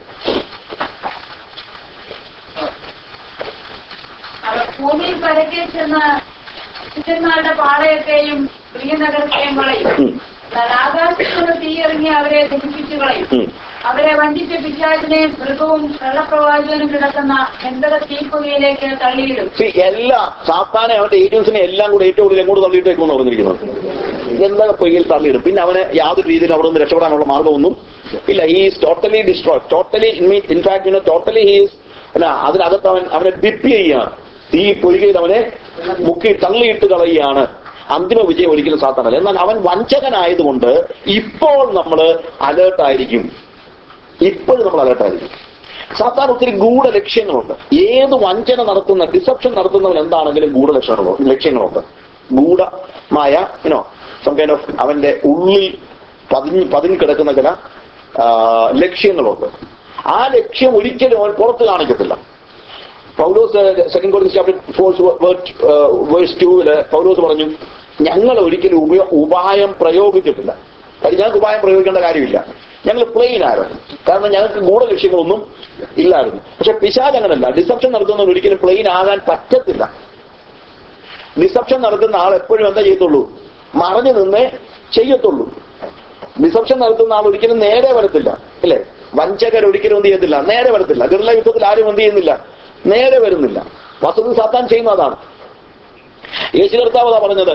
അവർ ഭൂമിയിൽ പരക്കെ ചെന്ന ശിഷ്യന്മാരുടെ പാളയത്തെയും പ്രിയനഗരത്തെയും കളയും എന്നാൽ ആകാശത്തിന് തീയിറങ്ങി അവരെ ദഹിപ്പിച്ചു കളയും ഉം. അവരെ വഞ്ചിച്ച പിശാചിനെയും മൃഗവും കള്ളപ്രവാചകനും കിടക്കുന്ന എന്തൊക തീപ്പുകയിലേക്ക് തള്ളിയിടും See, എല്ലാ സാത്താനെ അവന്റെ ഏജൻസിനെ എല്ലാം കൂടെ ഏറ്റവും കൂടുതൽ എങ്ങോട്ട് തള്ളിയിട്ടേക്കുമെന്ന് പറഞ്ഞിരിക്കുന്നത് എന്താ പൊയ്യിൽ തള്ളിയിടും പിന്നെ അവന് യാതൊരു രീതിയിൽ അവിടെ നിന്ന് രക്ഷപ്പെടാനുള്ള മാർഗമൊന്നും ഇല്ല he's totally destroy totally mean in fact you totally he's അല്ല അതിനകത്ത് അവൻ അവനെ ഡിപ്പ് ചെയ്യുകയാണ് ഈ പൊയ്കയിൽ അവനെ മുക്കി തള്ളിയിട്ട് കളയുകയാണ് അന്തിമ വിജയം ഒരിക്കലും സാത്താനല്ല എന്നാൽ അവൻ വഞ്ചകനായതുകൊണ്ട് ഇപ്പോൾ നമ്മൾ അലേർട്ടായിരിക്കും ഇപ്പോഴും നമ്മൾ അലേർട്ടായിരിക്കും സാത്താൻ ഒത്തിരി ഗൂഢ ലക്ഷ്യങ്ങളുണ്ട് ഏത് വഞ്ചന നടത്തുന്ന ഡിസപ്ഷൻ നടത്തുന്നവൻ എന്താണെങ്കിലും ഗൂഢ ലക്ഷണങ്ങളുണ്ട് ലക്ഷ്യങ്ങളുണ്ട് ഗൂഢമായ യുനോ സം കൈൻഡ് ഓഫ് അവന്റെ ഉള്ളിൽ പതിഞ്ഞ് പതിഞ്ഞ് കിടക്കുന്ന ചില ആ, ലക്ഷ്യങ്ങളുണ്ട് ആ ലക്ഷ്യം ഒരിക്കലും അവൻ പുറത്ത് കാണിക്കത്തില്ല Paulose second Corinthians chapter four verse ടൂവില് പൗലോസ് പറഞ്ഞു ഞങ്ങൾ ഒരിക്കലും ഉപയോ ഉപായം പ്രയോഗിച്ചിട്ടില്ല കാര്യം ഞങ്ങൾക്ക് ഉപായം പ്രയോഗിക്കേണ്ട കാര്യമില്ല ഞങ്ങൾ പ്ലെയിൻ ആയിരുന്നു കാരണം ഞങ്ങൾക്ക് ഗൂഢ ലക്ഷ്യങ്ങളൊന്നും ഇല്ലായിരുന്നു പക്ഷെ പിശാജ് അങ്ങനല്ല ഡിസപ്ഷൻ നടത്തുന്നവർ ഒരിക്കലും പ്ലെയിൻ ആകാൻ പറ്റത്തില്ല ഡിസപ്ഷൻ നടത്തുന്ന ആൾ എപ്പോഴും എന്താ ചെയ്യത്തുള്ളൂ മറഞ്ഞു നിന്നേ ചെയ്യത്തുള്ളൂ ഡിസപ്ഷൻ നടത്തുന്ന ആൾ ഒരിക്കലും നേരെ വരത്തില്ല അല്ലേ വഞ്ചകർ ഒരിക്കലും എന്ത് ചെയ്യത്തില്ല നേരെ വരത്തില്ല ഗർല യുദ്ധത്തിൽ ആരും എന്ത് ചെയ്യുന്നില്ല നേരെ വരുന്നില്ല വസ്തുത സാത്താൻ ചെയ്യുന്ന അതാണ് യേശു കർത്താവ് അതാ പറഞ്ഞത്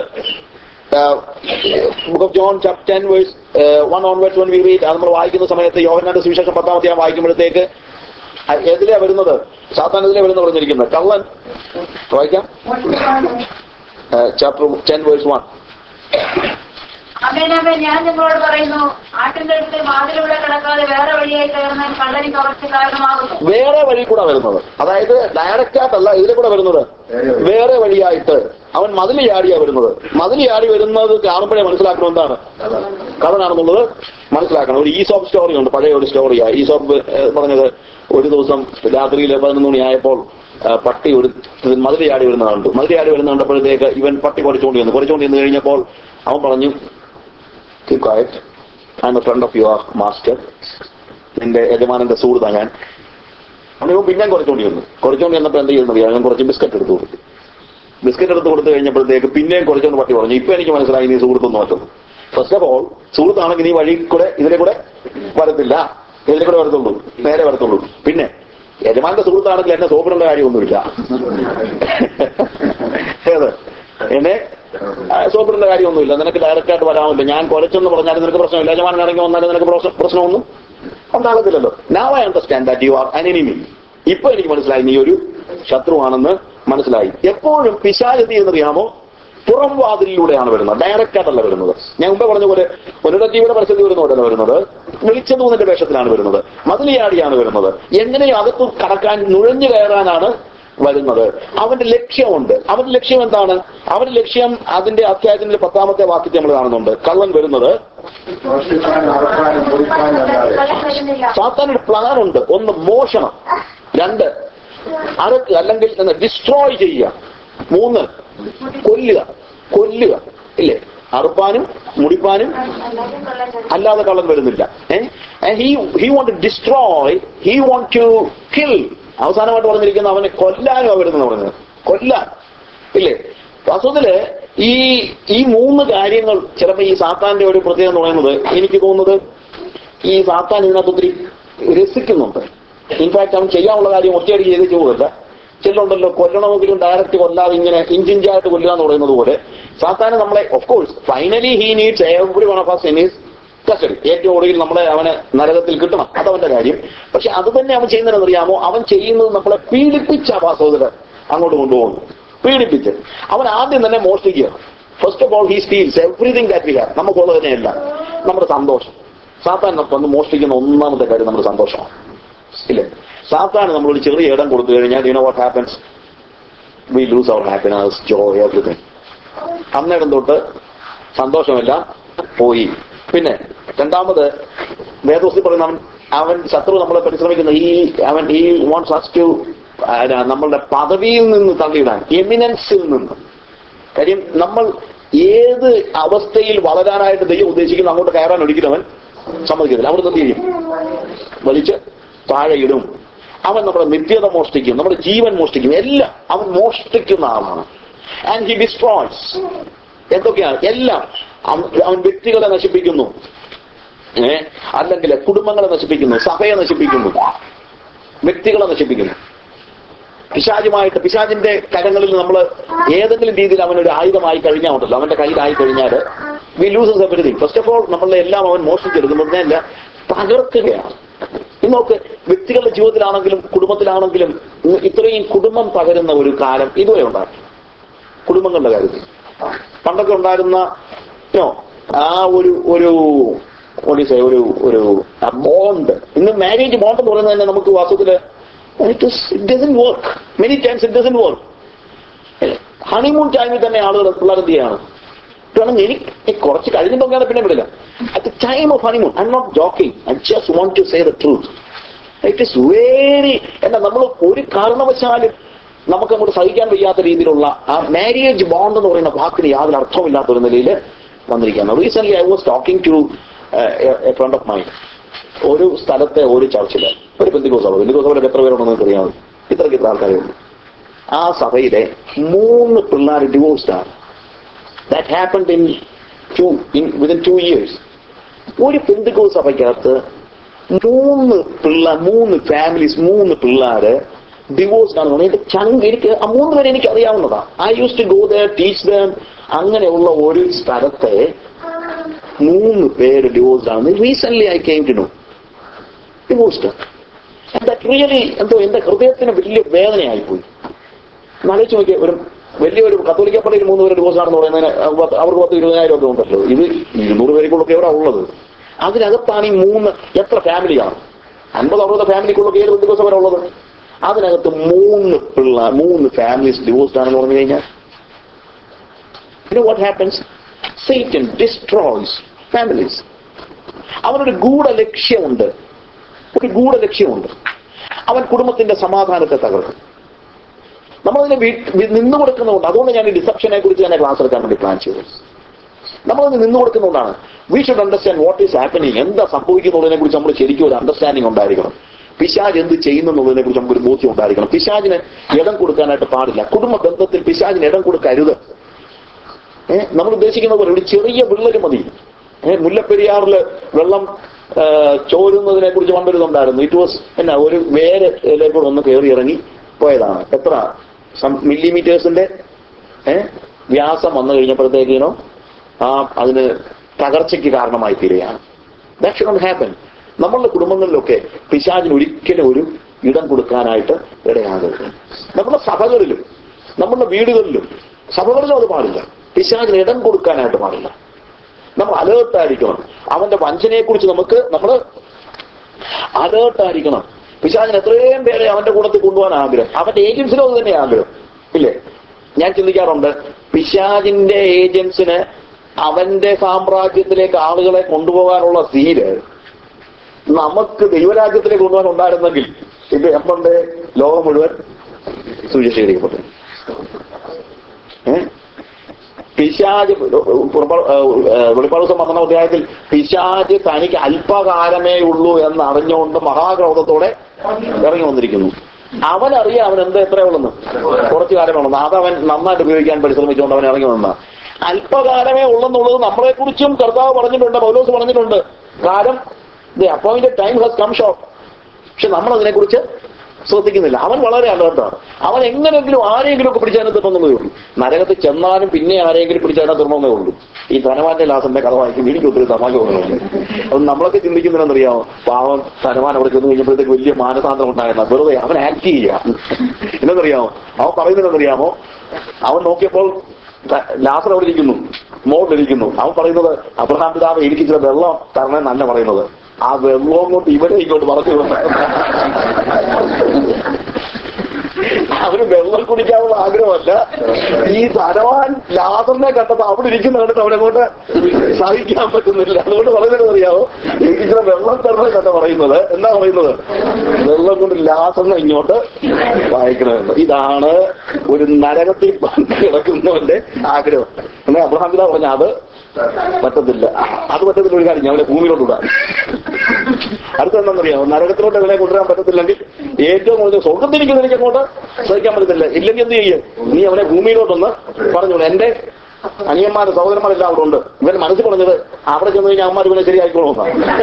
book of John chapter ten verse one on verse one we read അത് നമ്മൾ വായിക്കുന്ന സമയത്ത് യോഹന്നാന്റെ സുവിശേഷം പത്താമത്തെ ഞാൻ വായിക്കുമ്പോഴത്തേക്ക് അ- എതിലെ വരുന്നത് സാത്താൻ എതിലെ വരുന്ന പറഞ്ഞിരിക്കുന്നത് കള്ളൻ വായിക്കാം ചാപ്റ്റർ ടെൻ വേഴ്സ് വൺ അമ്മേനമ്മേ ഞാൻ നിങ്ങളോട് പറയുന്നു ആട്ടിന്റെ അടുത്ത് വാതിലൂടെ കിടക്കാതെ വേറെ വഴിയായി കയറുന്ന കള്ളനി കവർച്ച കാരണമാകുന്നു വേറെ വഴി കൂടെ വരുന്നത് അതായത് ഡയറക്റ്റ് ആയിട്ടല്ല ഇതിലെ കൂടെ വരുന്നത് വേറെ വഴിയായിട്ട് അവൻ മതിൽ ചാടിയാ വരുന്നത് മതിൽ ചാടി വരുന്നത് കാണുമ്പോഴേ മനസ്സിലാക്കണം എന്താണ് കഥനാണെന്നുള്ളത് മനസ്സിലാക്കണം ഒരു ഈസോപ്പ് സ്റ്റോറി ഉണ്ട് പഴയ ഒരു സ്റ്റോറിയാ ഈസോപ്പ് ഏഹ്, പറഞ്ഞത് ഒരു ദിവസം രാത്രിയിൽ പതിനൊന്ന് മണിയായപ്പോൾ ആ, പട്ടി ഒരു മതിൽ ചാടി വരുന്നത് കണ്ടു മതിൽ ചാടി വരുന്ന കണ്ടപ്പോഴത്തേക്ക് ഇവൻ പട്ടി കുറച്ചുകൊണ്ട് വന്നു കുറച്ചുകൊണ്ട് വന്നു കഴിഞ്ഞപ്പോൾ അവൻ പറഞ്ഞു keep quiet I am a friend of your master നിന്റെ യജമാനന്റെ സുഹൃത്താ ഞാൻ അവന് പിന്നെ കുറച്ചുകൊണ്ട് വന്നു കുറച്ചുകൊണ്ട് ചെന്നപ്പോൾ എന്ത് ചെയ്യുന്നത് ഞാൻ കുറച്ച് ബിസ്ക്കറ്റ് എടുത്തു കൊടുത്തു ബിസ്ക്കറ്റ് എടുത്ത് കൊടുത്തു കഴിഞ്ഞപ്പോഴത്തേക്ക് പിന്നെയും കുറച്ചുകൊണ്ട് പട്ടി പറഞ്ഞു ഇപ്പൊ എനിക്ക് മനസ്സിലായി നീ സുഹൃത്തൊന്നും മറ്റും ഫസ്റ്റ് ഓഫ് ഓൾ സുഹൃത്താണെങ്കിൽ നീ വഴി കൂടെ ഇതിലെ കൂടെ വരത്തില്ല ഇതിലെ കൂടെ വരത്തുള്ളൂ നേരെ വരത്തുള്ളൂ പിന്നെ യജമാന്റെ സുഹൃത്താണെങ്കിൽ എന്നെ സോപ്പിടേണ്ട കാര്യമൊന്നുമില്ല ഏത് എന്നെ ആ, സോപ്പിടേണ്ട കാര്യമൊന്നുമില്ല നിനക്ക് ഡയറക്റ്റ് ആയിട്ട് വരാമല്ലോ ഞാൻ കുറച്ചെന്ന് പറഞ്ഞാലും നിനക്ക് പ്രശ്നമില്ല യജമാനൻ ഇറങ്ങി വന്നാലും നിനക്ക് പ്രശ്നം- പ്രശ്നമൊന്നും ഉണ്ടാകത്തില്ലല്ലോ now I understand that you are an enemy ഇപ്പൊ എനിക്ക് മനസ്സിലായി നീ ഒരു ശത്രുവാണെന്ന് മനസ്സിലായി എപ്പോഴും പിശാചതി എന്നറിയാമോ പുറം വാതിലിലൂടെയാണ് വരുന്നത് ഡയറക്റ്റ് ആയിട്ടല്ല വരുന്നത് ഞാൻ മുമ്പേ പറഞ്ഞ പോലെ പുനരുദ്ധീവിടെ പരിസ്ഥിതി വരുന്ന പോലെയല്ല വരുന്നത് വെളിച്ചതൂന്നിന്റെ വേഷത്തിലാണ് വരുന്നത് മതിലിയാടിയാണ് വരുന്നത് എങ്ങനെയും അകത്ത് കടക്കാൻ നുഴഞ്ഞു കയറാനാണ് വരുന്നത് അവന്റെ ലക്ഷ്യമുണ്ട് അവന്റെ ലക്ഷ്യം എന്താണ് അവന്റെ ലക്ഷ്യം അതിന്റെ അധ്യായത്തിന്റെ പത്താമത്തെ വാക്യത്തെ നമ്മൾ കാണുന്നുണ്ട് കള്ളൻ വരുന്നത് മോഷ്ടിക്കാനും അറക്കാനും മുറിക്കാനും അല്ലാതെ കള്ളൻ വരുന്നില്ല സാത്താനൊരു പ്ലാൻ ഉണ്ട് ഒന്ന് മോഷണം രണ്ട് അറക്ക് അല്ലെങ്കിൽ ഡിസ്ട്രോയ് ചെയ്യുക മൂന്ന് കൊല്ലുക കൊല്ലുക ഇല്ലേ അറുപ്പാനും മുടിപ്പാനും അല്ലാതെ കള്ളൻ വരും അല്ലാതെ കള്ളൻ വരുന്നില്ല he he want destroy he want to kill അവസാനമായിട്ട് പറഞ്ഞിരിക്കുന്ന അവനെ കൊല്ലാനും വരുന്നത് പറഞ്ഞത് കൊല്ലാൻ ഇല്ലേ വാസ്തവത്തില് ഈ ഈ മൂന്ന് കാര്യങ്ങൾ ചിലപ്പോ ഈ സാത്താന്റെ ഒരു പ്രത്യേകത എന്ന് പറയുന്നത് എനിക്ക് തോന്നുന്നത് ഈ സാത്താൻ ഇതിനകത്ത് ഒത്തിരി രസിക്കുന്നുണ്ട് ഇൻഫാക്ട് അവൻ ചെയ്യാനുള്ള കാര്യം ഒറ്റയടി ചെയ്ത് പോകല്ല ചിലുണ്ടല്ലോ കൊല്ലണമെങ്കിലും ഡയറക്റ്റ് കൊല്ലാതെ ഇങ്ങനെ ഇഞ്ചിഞ്ചായിട്ട് കൊല്ലുക എന്ന് പറയുന്നത് പോലെ സാത്താൻ നമ്മളെ of course finally he needs every one of us in his custody ഏറ്റവും ഒടുവിൽ നമ്മളെ അവന് നരകത്തിൽ കിട്ടണം അതവന്റെ കാര്യം പക്ഷെ അത് തന്നെ അവൻ ചെയ്യുന്നതെന്ന് അറിയാമോ അവൻ ചെയ്യുന്നത് നമ്മളെ പീഡിപ്പിച്ച വാസ്തവത്തില് അങ്ങോട്ട് കൊണ്ടുപോകുന്നു പീഡിപ്പിച്ച് അവൻ ആദ്യം തന്നെ മോഷ്ടിക്കുക first of all he steals everything that we have നമുക്കുള്ളത് തന്നെയല്ല നമ്മുടെ സന്തോഷം സാത്താൻ വന്ന് മോഷ്ടിക്കുന്ന ഒന്നാമത്തെ കാര്യം നമ്മുടെ സന്തോഷമാണ് ഇല്ലേ സാത്താൻ നമ്മളൊരു ചെറിയ ഇടം കൊടുത്തു കഴിഞ്ഞാൽ you know what happens we lose our happiness joy everything അന്നേരം തൊട്ട് സന്തോഷമെല്ലാം പോയി പിന്നെ രണ്ടാമത് വേദോസ്തി പറയുന്ന അവൻ അവൻ ശത്രു നമ്മളെ പരിശ്രമിക്കുന്ന ഈ അവൻ ഈ വാണ്ട്സ് us ടു നമ്മളുടെ പദവിയിൽ നിന്ന് തള്ളിയിടാൻ എമിനൻസിൽ നിന്ന് കാര്യം നമ്മൾ ഏത് അവസ്ഥയിൽ വളരാനായിട്ട് ദൈവം ഉദ്ദേശിക്കുന്നു അങ്ങോട്ട് കയറാൻ ഒരിക്കലും അവൻ സമ്മതിക്കത്തില്ല അവിടെ എന്ത് ചെയ്യും വലിച്ച് താഴെ ഇടും അവൻ നമ്മുടെ നിത്യത മോഷ്ടിക്കും നമ്മുടെ ജീവൻ മോഷ്ടിക്കും എല്ലാം അവൻ മോഷ്ടിക്കുന്ന ആളാണ് ആൻഡ് ഹി ഡിസ്ട്രോയ്സ് എന്തൊക്കെയാണ് എല്ലാം അവൻ അവൻ വ്യക്തികളെ നശിപ്പിക്കുന്നു ഏ അല്ലെങ്കിൽ കുടുംബങ്ങളെ നശിപ്പിക്കുന്നു സഭയെ നശിപ്പിക്കുന്നു വ്യക്തികളെ നശിപ്പിക്കുന്നു പിശാചുമായിട്ട് പിശാചിന്റെ കരങ്ങളിൽ നമ്മൾ ഏതെങ്കിലും രീതിയിൽ അവനൊരു ആയുധമായി കഴിഞ്ഞാൽ ഉണ്ടല്ലോ അവന്റെ കയ്യിലായി കഴിഞ്ഞാൽ we loses everything first of all നമ്മളെ എല്ലാം അവൻ മോഷ്ടിച്ചെടുക്കുന്നതിനല്ല തകർക്കുകയാണ് ഇന്ന് നോക്ക് വ്യക്തികളുടെ ജീവിതത്തിലാണെങ്കിലും കുടുംബത്തിലാണെങ്കിലും ഇന്ന് ഇത്രയും കുടുംബം തകരുന്ന ഒരു കാലം ഇതുവരെ ഉണ്ടായി കുടുംബങ്ങളുടെ കാര്യത്തിൽ പണ്ടൊക്കെ ഉണ്ടായിരുന്ന യോ, ആ ഒരു ഒരു പോലീസ് ഒരു ഒരു ബോണ്ട് ഇന്ന് മാരേജ് ബോണ്ട് എന്ന് പറയുന്നത് തന്നെ നമുക്ക് വാസ്തവത്തില് it doesn't work many times it doesn't work honeymoon ടൈമിൽ തന്നെ ആളുകൾ പിള്ളേർ എന്ത് ചെയ്യാണ് കാരണം എനിക്ക് കുറച്ച് കഴിഞ്ഞിട്ടൊക്കെയാണ് പിന്നെ വിടില്ല at the time of honeymoon I not joking I just want to say the truth it is very എന്താ നമ്മൾ ഒരു കാരണവശാലും നമുക്ക് അങ്ങോട്ട് സഹിക്കാൻ വയ്യാത്ത രീതിയിലുള്ള ആ മാരേജ് ബോണ്ട് എന്ന് പറയുന്ന വാക്കിന് യാതൊരു അർത്ഥമില്ലാത്ത ഒരു നിലയിൽ വന്നിരിക്കുകയാണ് recent I was talking to a friend of mind ഒരു സ്ഥലത്തെ ഒരു ചർച്ചില് ഒരു ബന്ധുക്കോസഭ ബന്ധുക്കോസഭയിൽ എത്ര പേരുണ്ടെന്ന് നിങ്ങൾക്ക് അറിയാമോ ഇത്രയ്ക്ക് ഇത്ര ആൾക്കാരേ ഉള്ളൂ ആ സഭയിലെ മൂന്ന് പിള്ളേർ ഡിവോഴ്സ്ഡ് ആണ് that happened in two in within two years ഒരു പെന്തിക്കോ സഭയ്ക്കകത്ത് മൂന്ന് പിള്ളേർ മൂന്ന് ഫാമിലീസ് മൂന്ന് പിള്ളേര് ഡിവോഴ്സ്ഡ് ആണ് എന്റെ ചങ്ക് എനിക്ക് ആ മൂന്ന് പേരെ എനിക്ക് അറിയാവുന്നതാ I use to go there teach them അങ്ങനെയുള്ള ഒരു സ്ഥലത്തെ മൂന്ന് പേര് ഡിവോഴ്സ്ഡ് ആണ് recent I came to know divorced that really എന്തോ എന്റെ ഹൃദയത്തിന് വലിയ വേദനയായിപ്പോയി ആലോചിച്ച് നോക്കിയ ഒരു വലിയൊരു കത്തോലിക്ക പള്ളിയിൽ മൂന്ന് പേര് ഡിവോഴ്സ് ആണെന്ന് പറയുന്നതിന് പത്ത് അവർക്ക് പത്ത് ഇരുപതിനായിരം ഒക്കെ ഉണ്ടല്ലോ ഇത് ഇരുന്നൂറ് പേരുക്കുള്ളൊക്കെ എവിടെ ഉള്ളത് അതിനകത്താണ് ഈ മൂന്ന് എത്ര ഫാമിലിയാണ് അൻപത് അറുപത് ഫാമിലിക്കുള്ളൊക്കെ ഏത് ബന്ധു ദിവസം വരെ ഉള്ളത് അതിനകത്ത് മൂന്ന് പിള്ള മൂന്ന് ഫാമിലീസ് ഡിവോഴ്സ്ഡ് ആണെന്ന് പറഞ്ഞു കഴിഞ്ഞാൽ പിന്നെ what happens Satan destroys families അവനൊരു ഗൂഢ ലക്ഷ്യമുണ്ട് ഒരു ഗൂഢ ലക്ഷ്യമുണ്ട് അവൻ കുടുംബത്തിന്റെ സമാധാനത്തെ തകർക്കും നമ്മളതിനെ വീ- നിന്നു കൊടുക്കുന്നതുകൊണ്ട് അതുകൊണ്ട് ഞാൻ ഈ ഡിസപ്ഷനെ കുറിച്ച് തന്നെ ക്ലാസ് എടുക്കാൻ വേണ്ടി പ്ലാൻ ചെയ്തു നമ്മളത് നിന്നു കൊടുക്കുന്നതുകൊണ്ടാണ് we should understand what is happening എന്താ സംഭവിക്കുന്നതിനെ കുറിച്ച് നമ്മൾ ശരിക്കും ഒരു അണ്ടർസ്റ്റാൻഡിങ് ഉണ്ടായിരിക്കണം പിശാജ് എന്ത് ചെയ്യുന്നതിനെ കുറിച്ച് നമുക്ക് ഒരു ബോധ്യം ഉണ്ടായിരിക്കണം പിശാജിന് ഇടം കൊടുക്കാനായിട്ട് പാടില്ല കുടുംബ ബന്ധത്തിൽ പിശാജിന് ഇടം കൊടുക്കരുത് ഏഹ് നമ്മൾ ഉദ്ദേശിക്കുന്ന പോലെ ഒരു ചെറിയ വിള്ളല് മതി ഏഹ് മുല്ലപ്പെരിയാറില് വെള്ളം ആ, ചോരുന്നതിനെ കുറിച്ച് പണ്ടൊരിതുണ്ടായിരുന്നു ഇറ്റ് വാസ് എന്നാ ഒരു വേര് കൂടെ ഒന്ന് കയറി ഇറങ്ങി പോയതാണ് എത്ര മില്ലിമീറ്റേഴ്സിന്റെ ഏഹ് വ്യാസം വന്നു കഴിഞ്ഞപ്പോഴത്തേക്കിനോ ആ അതിന് തകർച്ചയ്ക്ക് കാരണമായി തീരുകയാണ് ദാറ്റ് ഷുഡ് നോട്ട് ഹാപ്പൻ നമ്മളുടെ കുടുംബങ്ങളിലൊക്കെ പിശാചിന് ഒരിക്കലും ഒരു ഇടം കൊടുക്കാനായിട്ട് ഇടയാകരുത് നമ്മുടെ സഭകളിലും നമ്മുടെ വീടുകളിലും സഭകളിലും അത് പാടില്ല പിശാചിന് ഇടം കൊടുക്കാനായിട്ട് പാടില്ല നമ്മൾ അലേർട്ടായിരിക്കണം അവന്റെ വഞ്ചനയെ കുറിച്ച് നമുക്ക് നമ്മൾ അലേർട്ടായിരിക്കണം പിശാചിന് എത്രയും പേരെ അവന്റെ കൂട്ടത്തിൽ കൊണ്ടുപോകാൻ ആഗ്രഹം അവന്റെ ഏജൻസിനും അത് തന്നെ ആഗ്രഹം ഇല്ലേ ഞാൻ ചിന്തിക്കാറുണ്ട് പിശാചിന്റെ ഏജൻസിന് അവന്റെ സാമ്രാജ്യത്തിലേക്ക് ആളുകളെ കൊണ്ടുപോകാനുള്ള സീല് നമുക്ക് ദൈവരാജ്യത്തിലേക്ക് കൊണ്ടുപോകാൻ ഉണ്ടായിരുന്നെങ്കിൽ ഇത് എപ്പണ്ട് ലോകം മുഴുവൻ സുവിശേഷീകരിക്കപ്പെട്ടു ഏഹ് പിശാജ് വെളിപ്പാട് ദിവസം പന്ത്രണ്ടാം അധ്യായത്തിൽ പിശാജ് തനിക്ക് അല്പകാലമേ ഉള്ളൂ എന്ന് അറിഞ്ഞുകൊണ്ട് മഹാക്രോധത്തോടെ ഇറങ്ങി വന്നിരിക്കുന്നു അവനറിയാം അവൻ എന്താ എത്ര ഉള്ളെന്ന് കുറച്ചു കാലമേ ഉള്ളൂ അത് അവൻ നന്നായിട്ട് ഉപയോഗിക്കാൻ പരിശ്രമിച്ചുകൊണ്ട് അവൻ ഇറങ്ങി വന്ന അല്പകാലമേ ഉള്ളെന്നുള്ളത് നമ്മളെ കുറിച്ചും കർത്താവ് പറഞ്ഞിട്ടുണ്ട് പൗലോസ് പറഞ്ഞിട്ടുണ്ട് കാലം the appointed time has come short പക്ഷെ നമ്മൾ അതിനെക്കുറിച്ച് ശ്രദ്ധിക്കുന്നില്ല അവൻ വളരെ അലേർട്ടാണ് അവൻ എങ്ങനെയെങ്കിലും ആരെങ്കിലും ഒക്കെ പിടിച്ചതിനകത്ത് ഇടുന്നതേ ഉള്ളൂ നരകത്തിൽ ചെന്നാലും പിന്നെ ആരെങ്കിലും പിടിച്ചതിനകത്ത് ഇടണമെന്നേ ഉള്ളൂ ഈ ധനവാന്റെ ലാസന്റെ കഥ വായിക്കും എനിക്ക് ഒത്തിരി തമാശ തോന്നുന്നുണ്ട് അത് നമ്മളൊക്കെ ചിന്തിക്കുന്നതെന്നറിയാമോ പാവം ധനവാൻ അവിടെ ചെന്ന് കഴിഞ്ഞപ്പോഴത്തേക്ക് വലിയ മാനസാന്തരം ഉണ്ടായിരുന്ന വെറുതെ അവൻ ആക്ട് ചെയ്യുക എന്നറിയാമോ അവൻ പറയുന്നതെന്നറിയാമോ അവൻ നോക്കിയപ്പോൾ ത- ലാസർ അവിടെ ഇരിക്കുന്നു മോളിലിരിക്കുന്നു അവൻ പറയുന്നത് അബ്രഹാം പിതാവ് എനിക്ക് ചില വെള്ളം തരണം തന്നെ പറയുന്നത് ആ വെള്ളം കൊണ്ട് ഇവരെ ഇങ്ങോട്ട് പറഞ്ഞു വിടണം. അവന് വെള്ളം കുടിക്കാനുള്ള ആഗ്രഹമല്ല ഈ ധനവാൻ ലാസറിനെ കണ്ടപ്പോ അവിടെ ഇരിക്കുന്ന കണ്ടിട്ട് അവനങ്ങോട്ട് സഹിക്കാൻ പറ്റുന്നില്ല അതുകൊണ്ട് പറയുന്നത് അറിയാമോ എനിക്ക് ചില വെള്ളം തരണം തന്നെ പറയുന്നത് എന്താ പറയുന്നത് വെള്ളം കൊണ്ട് ലാസറിനെ ഇങ്ങോട്ട് വായിക്കണമെന്ന് ഇതാണ് ഒരു നരകത്തിൽ കിടക്കുന്നവന്റെ ആഗ്രഹം എന്നാൽ അബ്രഹാം പിതാ പറഞ്ഞ അത് പറ്റത്തില്ല അത് പറ്റത്തില്ല ഒരു കാര്യം ഞാൻ അവനെ ഭൂമിയിലോട്ട് വിടാം അടുത്ത എന്താണെന്നറിയാമോ നരകത്തിലോട്ട് അവനെ കൊണ്ടുവരാൻ പറ്റത്തില്ലെങ്കിൽ ഏറ്റവും കൂടുതൽ സ്വർഗത്തിരിക്കുന്ന എനിക്ക് അങ്ങോട്ട് സഹിക്കാൻ പറ്റത്തില്ല ഇല്ലെങ്കിൽ എന്ത് ചെയ്യും നീ അവനെ ഭൂമിയിലോട്ടൊന്ന് പറഞ്ഞു വിടും. എന്റെ അനിയന്മാര് സഹോദരന്മാരെല്ലാം അവിടെ ഉണ്ട് ഇവൻ മനസ്സിൽ പറഞ്ഞത് അവിടെ ചെന്ന് കഴിഞ്ഞാൽ അമ്മമാർ ഇവനെ ശരിയായിക്കോളൂ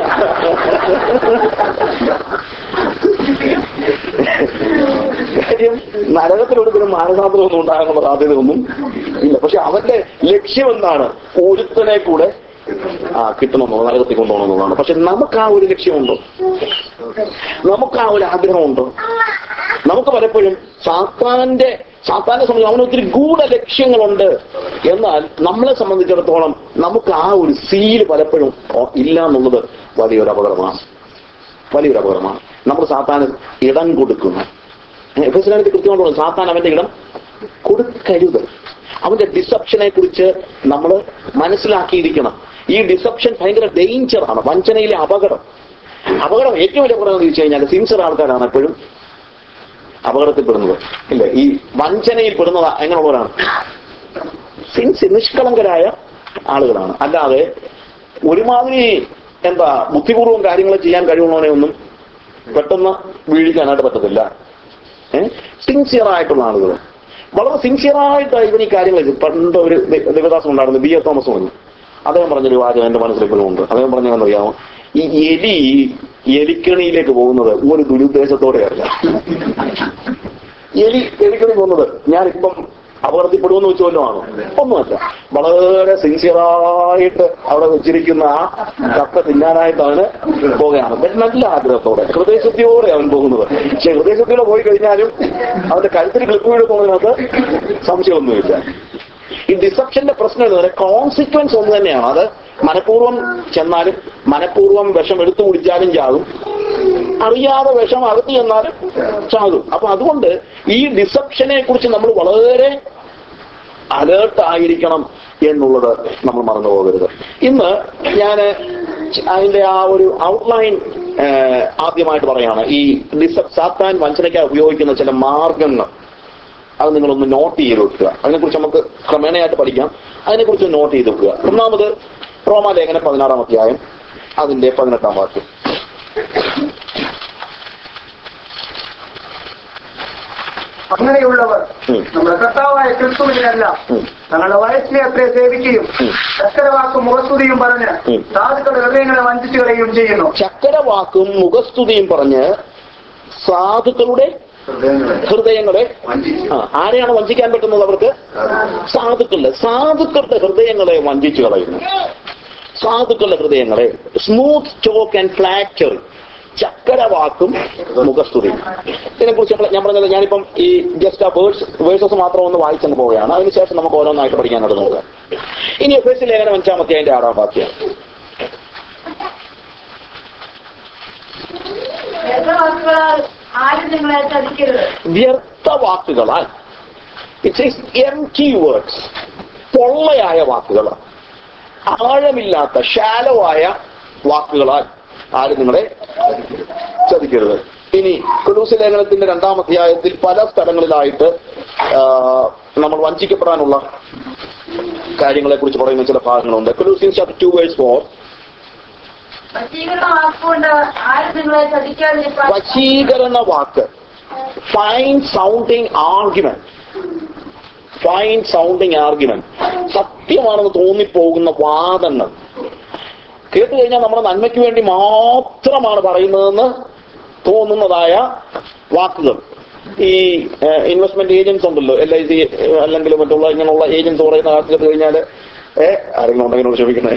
കാര്യം നരകത്തിലൊരിക്കലും മാനസാന്തരമൊന്നും ഉണ്ടാകാനുള്ള സാധ്യതയൊന്നും ഇല്ല പക്ഷെ അവന്റെ ലക്ഷ്യം എന്താണ് ഒരുത്തനെ കൂടെ ആ കിട്ടണമെന്നോ നരകത്തിൽ കൊണ്ടുപോകണമെന്നുള്ളതാണ് പക്ഷെ നമുക്ക് ആ ഒരു ലക്ഷ്യമുണ്ടോ നമുക്ക് ആ ഒരു ആഗ്രഹമുണ്ടോ നമുക്ക് പലപ്പോഴും സാത്താന്റെ സാത്താനെ സംബന്ധിച്ച് അവന് ഒത്തിരി ഗൂഢ ലക്ഷ്യങ്ങളുണ്ട് എന്നാൽ നമ്മളെ സംബന്ധിച്ചിടത്തോളം നമുക്ക് ആ ഒരു സീല് പലപ്പോഴും ഓ- ഇല്ല എന്നുള്ളത് വലിയൊരു അപകടമാണ് വലിയൊരു അപകടമാണ് നമ്മൾ സാത്താന് ഇടം കൊടുക്കുന്നു എഫെസിലാനത്തിൽ കൃത്യമായിട്ട് പറഞ്ഞു, സാത്താൻ അവന്റെ ഇടം കൊടുക്കരുത് അവന്റെ ഡിസപ്ഷനെ കുറിച്ച് നമ്മൾ മനസ്സിലാക്കിയിരിക്കണം ഈ ഡിസപ്ഷൻ ഭയങ്കര ഡേഞ്ചറാണ് വഞ്ചനയിലെ അപകടം അപകടം ഏറ്റവും വലിയ അപകടം എന്ന് ചോദിച്ചു കഴിഞ്ഞാൽ സിൻസർ ആൾക്കാരാണ് എപ്പോഴും അപകടത്തിൽപ്പെടുന്നത് ഇല്ലേ ഈ വഞ്ചനയിൽ പെടുന്നത് എങ്ങനെയുള്ളവരാണ് സിൻസ് നിഷ്കളങ്കരായ ആളുകളാണ് അല്ലാതെ ഒരുമാതിരി എന്താ ബുദ്ധിപൂർവ്വം കാര്യങ്ങൾ ചെയ്യാൻ കഴിവുള്ളവനെ ഒന്നും പെട്ടെന്ന് വീഴിക്കാനായിട്ട് പറ്റത്തില്ല സിൻസിയർ ആയിട്ടുള്ള ആളുകൾ വളരെ സിൻസിയർ ആയിട്ട് ഇവൻ ഈ കാര്യങ്ങൾ ചെയ്യും. പണ്ട് ഒരു ദേ- ദേവദാസം ഉണ്ടായിരുന്നു ബി എ തോമസ് പറഞ്ഞു അദ്ദേഹം പറഞ്ഞൊരു വാചകം എന്റെ മനസ്സിൽ ഇപ്പോഴും ഉണ്ട് അദ്ദേഹം പറഞ്ഞതെന്നറിയാമോ ഈ എലി എലിക്കണിയിലേക്ക് പോകുന്നത് ഒരു ദുരുദ്ദേശത്തോടെയല്ല എലി എലിക്കണി പോകുന്നത് ഞാനിപ്പം അപകടത്തിൽപ്പെടുമെന്ന് വെച്ച് വല്ലതും ആണോ ഒന്നുമല്ല വളരെ സിൻസിയറായിട്ട് അവിടെ വെച്ചിരിക്കുന്ന ആ കപ്പ തിന്നാനായിട്ടാണ് പോകുകയാണ് പക്ഷെ നല്ല ആഗ്രഹത്തോടെ ഹൃദയശുദ്ധിയോടെ അവൻ പോകുന്നത് പക്ഷെ ഹൃദയശുദ്ധിയോടെ പോയി കഴിഞ്ഞാലും അവന്റെ കഴുത്തിന് ക്ലിപ്പ് വീട് പോകുന്നതിനകത്ത് സംശയമൊന്നുമില്ല ഈ ഡിസപ്ഷന്റെ പ്രശ്നം എന്ന് പറയുന്നത് കോൺസിക്വൻസ് ഒന്ന് തന്നെയാണ് അത് മനഃപൂർവ്വം ചെന്നാലും മനഃപൂർവ്വം വിഷം എടുത്തു കുടിച്ചാലും ചാകും അറിയാതെ വിഷം അകത്ത് ചെന്നാലും ചാകും അപ്പൊ അതുകൊണ്ട് ഈ ഡിസപ്ഷനെ കുറിച്ച് നമ്മൾ വളരെ അലേർട്ട് ആയിരിക്കണം എന്നുള്ളത് നമ്മൾ മറന്നു പോകരുത് ഇന്ന് ഞാൻ അതിന്റെ ആ ഒരു ഔട്ട്ലൈൻ ആദ്യമായിട്ട് പറയാണ് ഈ ഡിസപ് സാത്താൻ വഞ്ചനയ്ക്കായി ഉപയോഗിക്കുന്ന ചില മാർഗങ്ങൾ അത് നിങ്ങളൊന്ന് നോട്ട് ചെയ്ത് വെക്കുക അതിനെക്കുറിച്ച് നമുക്ക് ക്രമേണയായിട്ട് പഠിക്കാം അതിനെക്കുറിച്ച് നോട്ട് ചെയ്ത് വെക്കുക ഒന്നാമത് റോമാലേഖനം പതിനാറാം അധ്യായം അതിന്റെ പതിനെട്ടാം വാക്യം അങ്ങനെയുള്ളവർ ഉം. നമ്മുടെ കർത്താവായ ക്രിസ്തുവിനല്ല ഉം. തങ്ങളുടെ വയസ്സിനെ അത്രേ സേവിക്കുകയും ഉം. ചക്കരവാക്കും മുഖസ്തുതിയും പറഞ്ഞ് ഉം. സാധുക്കളുടെ ഹൃദയങ്ങളെ വഞ്ചിച്ചു കളയുകയും ചെയ്യുന്നു ചക്കരവാക്കും മുഖസ്തുതിയും പറഞ്ഞ് സാധുക്കളുടെ ഹൃദയങ്ങളെ ആ, ആരെയാണ് വഞ്ചിക്കാൻ പറ്റുന്നത് അവർക്ക് സാധുക്കളുടെ സാധുക്കളുടെ ഹൃദയങ്ങളെ വഞ്ചിച്ചു കളയുന്നു സാധുക്കളുടെ ഹൃദയങ്ങളെ സ്മൂത്ത് ചോക്ക് ആൻഡ് ഫ്ലാക്ചർ ചക്കരവാക്കും മുഖസ്തുതി ഇതിനെക്കുറിച്ച് ഞാൻ പറഞ്ഞത് ഞാനിപ്പം ഈ ജസ്റ്റ് ആ വേഴ്സ് വേഴ്സസ് മാത്രം ഒന്ന് വായിച്ചങ്ങ് പോവുകയാണ് അതിനുശേഷം നമുക്ക് ഓരോന്നായിട്ട് പഠിക്കാനായിട്ട് നോക്കാം ഇനി എഫ് എസ് ലേഖനം അഞ്ചാമത്തെ അതിന്റെ ആറാം വാക്യം വ്യർത്ഥവാക്കുകളാൽ ആരും നിങ്ങളെ ചതിക്കരുത് വ്യർത്ഥ വാക്കുകളാൽ it's is empty words പൊള്ളയായ വാക്കുകൾ ആഴമില്ലാത്ത ഷാലോ ആയ വാക്കുകളാൽ ആരും നിങ്ങളെ ചതിക്കരുത് ഇനി കുലൂസ് ലേഖനത്തിന്റെ രണ്ടാം അധ്യായത്തിൽ പല സ്ഥലങ്ങളിലായിട്ട് ആ, നമ്മൾ വഞ്ചിക്കപ്പെടാനുള്ള കാര്യങ്ങളെ കുറിച്ച് പറയുന്ന ചില ഭാഗങ്ങളുണ്ട് Colossians chapter two verse four വശീകരണ വാക്കുകൊണ്ട് ആരും നിങ്ങളെ ചതിക്കാതിരിക്കാൻ വശീകരണ വാക്ക് fine sounding argument fine sounding argument സത്യമാണെന്ന് തോന്നിപ്പോകുന്ന വാദങ്ങൾ കേട്ട് കഴിഞ്ഞാൽ നമ്മുടെ നന്മയ്ക്ക് വേണ്ടി മാത്രമാണ് പറയുന്നതെന്ന് തോന്നുന്നതായ വാക്കുകൾ ഈ ഇൻവെസ്റ്റ്മെന്റ് ഏജൻസ് ഉണ്ടല്ലോ എൽ ഐ സി അല്ലെങ്കിൽ മറ്റുള്ള ഇങ്ങനെയുള്ള ഏജൻസ് പറയുന്ന കാലത്ത് കേട്ട് കഴിഞ്ഞാൽ ഏ ആരെങ്കിലും ഉണ്ടെങ്കിലോ ക്ഷമിക്കണേ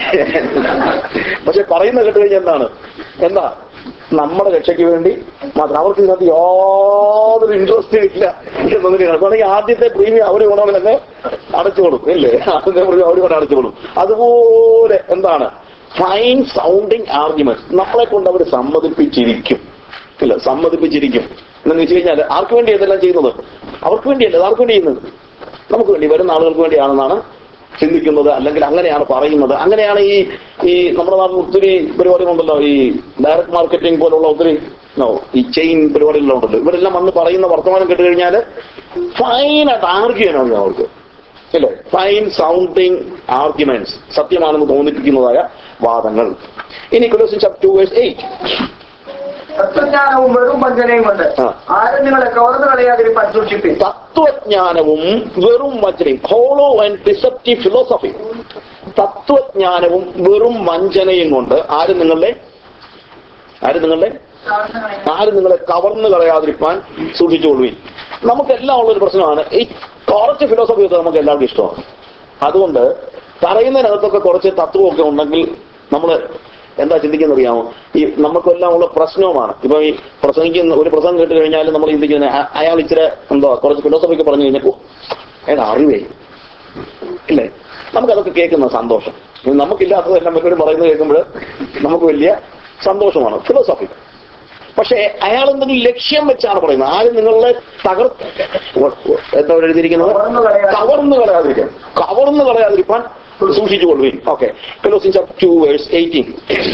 പക്ഷെ പറയുന്നത് കേട്ട് കഴിഞ്ഞാൽ എന്താണ് എന്താ നമ്മുടെ രക്ഷയ്ക്ക് വേണ്ടി മാത്രം അവർക്ക് ഇതിനകത്ത് യാതൊരു ഇൻട്രസ്റ്റ് ഇല്ല എന്നതിന് വേണമെങ്കിൽ ആദ്യത്തെ പ്രീമിയം അവർ കൊണ്ടുവന്ന് തന്നെ അടച്ചുകൊടുക്കും ഇല്ലേ ആദ്യത്തെ പ്രീമിയം അവർ കൊണ്ട് അടച്ചുകൊടുക്കും അതുപോലെ എന്താണ് ഫൈൻ സൗണ്ടിങ് ആർഗ്യുമെന്റ് നമ്മളെ കൊണ്ട് അവർ സമ്മതിപ്പിച്ചിരിക്കും ഇല്ല സമ്മതിപ്പിച്ചിരിക്കും എന്ന് വെച്ച് കഴിഞ്ഞാൽ ആർക്ക് വേണ്ടി ഇതെല്ലാം ചെയ്യുന്നത് അവർക്ക് വേണ്ടിയല്ല അത് ആർക്ക് വേണ്ടി ചെയ്യുന്നത് നമുക്ക് വേണ്ടി വരുന്ന ആളുകൾക്ക് വേണ്ടിയാണെന്നാണ് ചിന്തിക്കുന്നത് അല്ലെങ്കിൽ അങ്ങനെയാണ് പറയുന്നത് അങ്ങനെയാണ് ഈ ഈ നമ്മുടെ നാട്ടിൽ ഒത്തിരി പരിപാടികളുണ്ടല്ലോ ഈ ഡയറക്ട് മാർക്കറ്റിംഗ് പോലുള്ള ഒത്തിരി no, ഈ ചെയിൻ പരിപാടികളെല്ലാം ഉണ്ടല്ലോ ഇവരെല്ലാം വന്ന് പറയുന്ന വർത്തമാനം കേട്ട് കഴിഞ്ഞാൽ ഫൈനായിട്ട് ആർഗ്യൂ ചെയ്യാനാണ് അവർക്ക് അല്ലേ ഫൈൻ സൗണ്ടിങ് ആർഗ്യുമെന്റ്സ് സത്യമാണെന്ന് തോന്നിപ്പിക്കുന്നതായ വാദങ്ങൾ ഇനി Colossians chapter two verse eight തത്വജ്ഞാനവും വെറും വഞ്ചനയും കൊണ്ട് ആ. ആരും നിങ്ങളെ കവർന്നു കളയാതിരിപ്പാൻ സൂക്ഷിപ്പിൻ തത്വജ്ഞാനവും വെറും വഞ്ചനയും ഹോളോ ആൻഡ് ഡിസപ്റ്റീവ് ഫിലോസഫി തത്വജ്ഞാനവും വെറും വഞ്ചനയും കൊണ്ട് ആരും നിങ്ങളുടെ ആരും നിങ്ങളുടെ ആരും നിങ്ങളെ കവർന്നു കളയാതിരിക്കാൻ സൂക്ഷിച്ചുകൊള്ളുവിൻ നമുക്കെല്ലാം ഉള്ളൊരു പ്രശ്നമാണ് ഈ കുറച്ച് ഫിലോസഫി ഒക്കെ നമുക്ക് എല്ലാവർക്കും ഇഷ്ടമാണ് അതുകൊണ്ട് പറയുന്നതിനകത്തൊക്കെ കുറച്ച് തത്വമൊക്കെ ഉണ്ടെങ്കിൽ നമ്മൾ എന്താ ചിന്തിക്കുന്നത് അറിയാമോ ഈ നമുക്കെല്ലാം ഉള്ള പ്രശ്നവുമാണ് ഇപ്പൊ ഈ പ്രസംഗിക്കുന്ന ഒരു പ്രസംഗം കേട്ട് കഴിഞ്ഞാൽ നമ്മൾ ചിന്തിക്കുന്നത് അ- അയാൾ ഇച്ചിരി എന്തോ കുറച്ച് ഫിലോസഫിക്ക് പറഞ്ഞു കഴിഞ്ഞപ്പോ ഏതാ അറിവേ ഇല്ലേ നമുക്കതൊക്കെ കേൾക്കുന്ന സന്തോഷം ഇത് നമുക്കില്ലാത്തതെല്ലാം മറ്റൊരു പറയുന്നത് കേൾക്കുമ്പോൾ നമുക്ക് വലിയ സന്തോഷമാണ് ഫിലോസഫി പക്ഷേ അയാൾ എന്തെങ്കിലും ലക്ഷ്യം വെച്ചാണ് പറയുന്നത് ആരും നിങ്ങളെ തകർ എന്താ എഴുതിയിരിക്കുന്നത് കവർന്നു കളയാതെ. കവർന്നു കളയാതിരിക്കാൻ കവർന്നു കളയാതിരിക്കാൻ സൂക്ഷിച്ചു കൊള്ളുകയും okay Colossians chapter two verse eighteen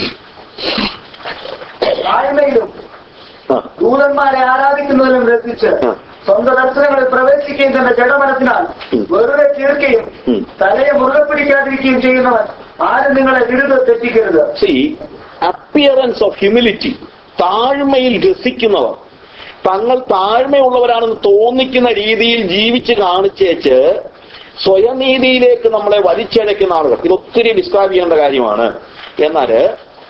താഴ്മയിലും ദൂതന്മാരെ ആരാധിക്കുന്നതിലും രസിച്ച് ആ. സ്വന്തം ദർശനങ്ങളിൽ പ്രവേശിക്കുകയും തന്റെ ജഡമനത്തിനാൽ ഉം. വെറുതെ തീർക്കുകയും ഉം. തലയെ മുറുകെ പിടിക്കാതിരിക്കുകയും ചെയ്യുന്നവൻ ആരും നിങ്ങളെ വിരുദ്ധ തെറ്റിക്കരുത് സി അപ്പിയറൻസ് ഓഫ് ഹ്യൂമിലിറ്റി താഴ്മയിൽ രസിക്കുന്നവർ തങ്ങൾ താഴ്മയുള്ളവരാണെന്ന് തോന്നിക്കുന്ന രീതിയിൽ ജീവിച്ച് കാണിച്ചേച്ച് സ്വയനീതിയിലേക്ക് നമ്മളെ വലിച്ചഴക്കുന്ന ആളുകൾ ഇത് ഒത്തിരി ഡിസ്ക്രൈബ് ചെയ്യേണ്ട കാര്യമാണ് എന്നാല്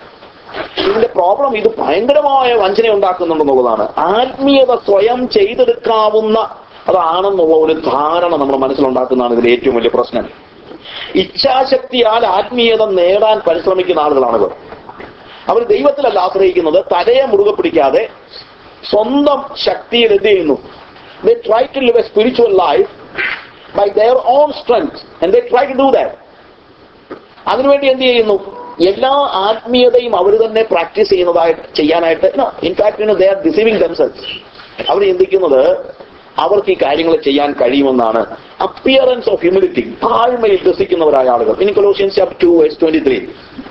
ഇതിന്റെ പ്രോബ്ലം ഇത് ഭയങ്കരമായ വഞ്ചന ഉണ്ടാക്കുന്നുണ്ടെന്നുള്ളതാണ് ആത്മീയത സ്വയം ചെയ്തെടുക്കാവുന്ന അതാണെന്നുള്ള ഒരു ധാരണ നമ്മുടെ മനസ്സിലുണ്ടാക്കുന്നതാണ് ഇതിന്റെ ഏറ്റവും വലിയ പ്രശ്നം ഇച്ഛാശക്തിയാൽ ആത്മീയത നേടാൻ പരിശ്രമിക്കുന്ന ആളുകളാണിവർ അവർ ദൈവത്തിലല്ല ആശ്രയിക്കുന്നത് തലയെ മുറുകെ പിടിക്കാതെ സ്വന്തം ശക്തിയിൽ എന്ത് ചെയ്യുന്നു they try to live a spiritual life by their own strength and they try to do that അതിനുവേണ്ടി എന്ത് ചെയ്യുന്നു എല്ലാ ആത്മീയതയും അവർ തന്നെ പ്രാക്ടീസ് ചെയ്യുന്നതായിട്ട് ചെയ്യാനായിട്ട് in fact they are deceiving themselves അവർ ചിന്തിക്കുന്നത് അവർക്ക് ഈ കാര്യങ്ങൾ ചെയ്യാൻ കഴിയുമെന്നാണ് അപ്പിയറൻസ് ഓഫ് ഹ്യൂമിലിറ്റി താഴ്മയിൽ രസിക്കുന്നവരായ ആളുകൾ ഇനി Colossians chapter two verse twenty three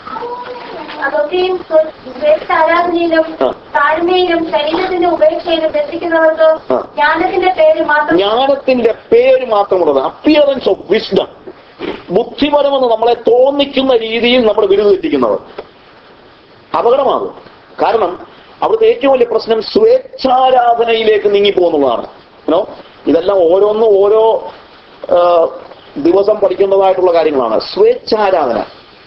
അതൊക്കെയും സ്വ- ശ്രേഷ്ഠ ആരാധനയിലും ആ. താഴ്മയിലും ശരീരത്തിന്റെ ഉപേക്ഷയിലും രസിക്കുന്നവർക്ക് ആ. ജ്ഞാനത്തിന്റെ പേര് മാത്രം ജ്ഞാനത്തിന്റെ പേര് മാത്രമുള്ളത് അപ്പിയറൻസ് ഓഫ് വിസ്ഡം ബുദ്ധിപരമെന്ന് നമ്മളെ തോന്നിക്കുന്ന രീതിയിൽ നമ്മൾ വിരുദ്ധെത്തിക്കുന്നവർ അപകടമാകും കാരണം അവിടുത്തെ ഏറ്റവും വലിയ പ്രശ്നം സ്വേച്ഛാരാധനയിലേക്ക് നീങ്ങിപ്പോകുന്നതാണ് നോ ഇതെല്ലാം ഓരോന്നും ഓരോ ആ, ദിവസം പഠിക്കേണ്ടതായിട്ടുള്ള കാര്യങ്ങളാണ് സ്വേച്ഛാരാധന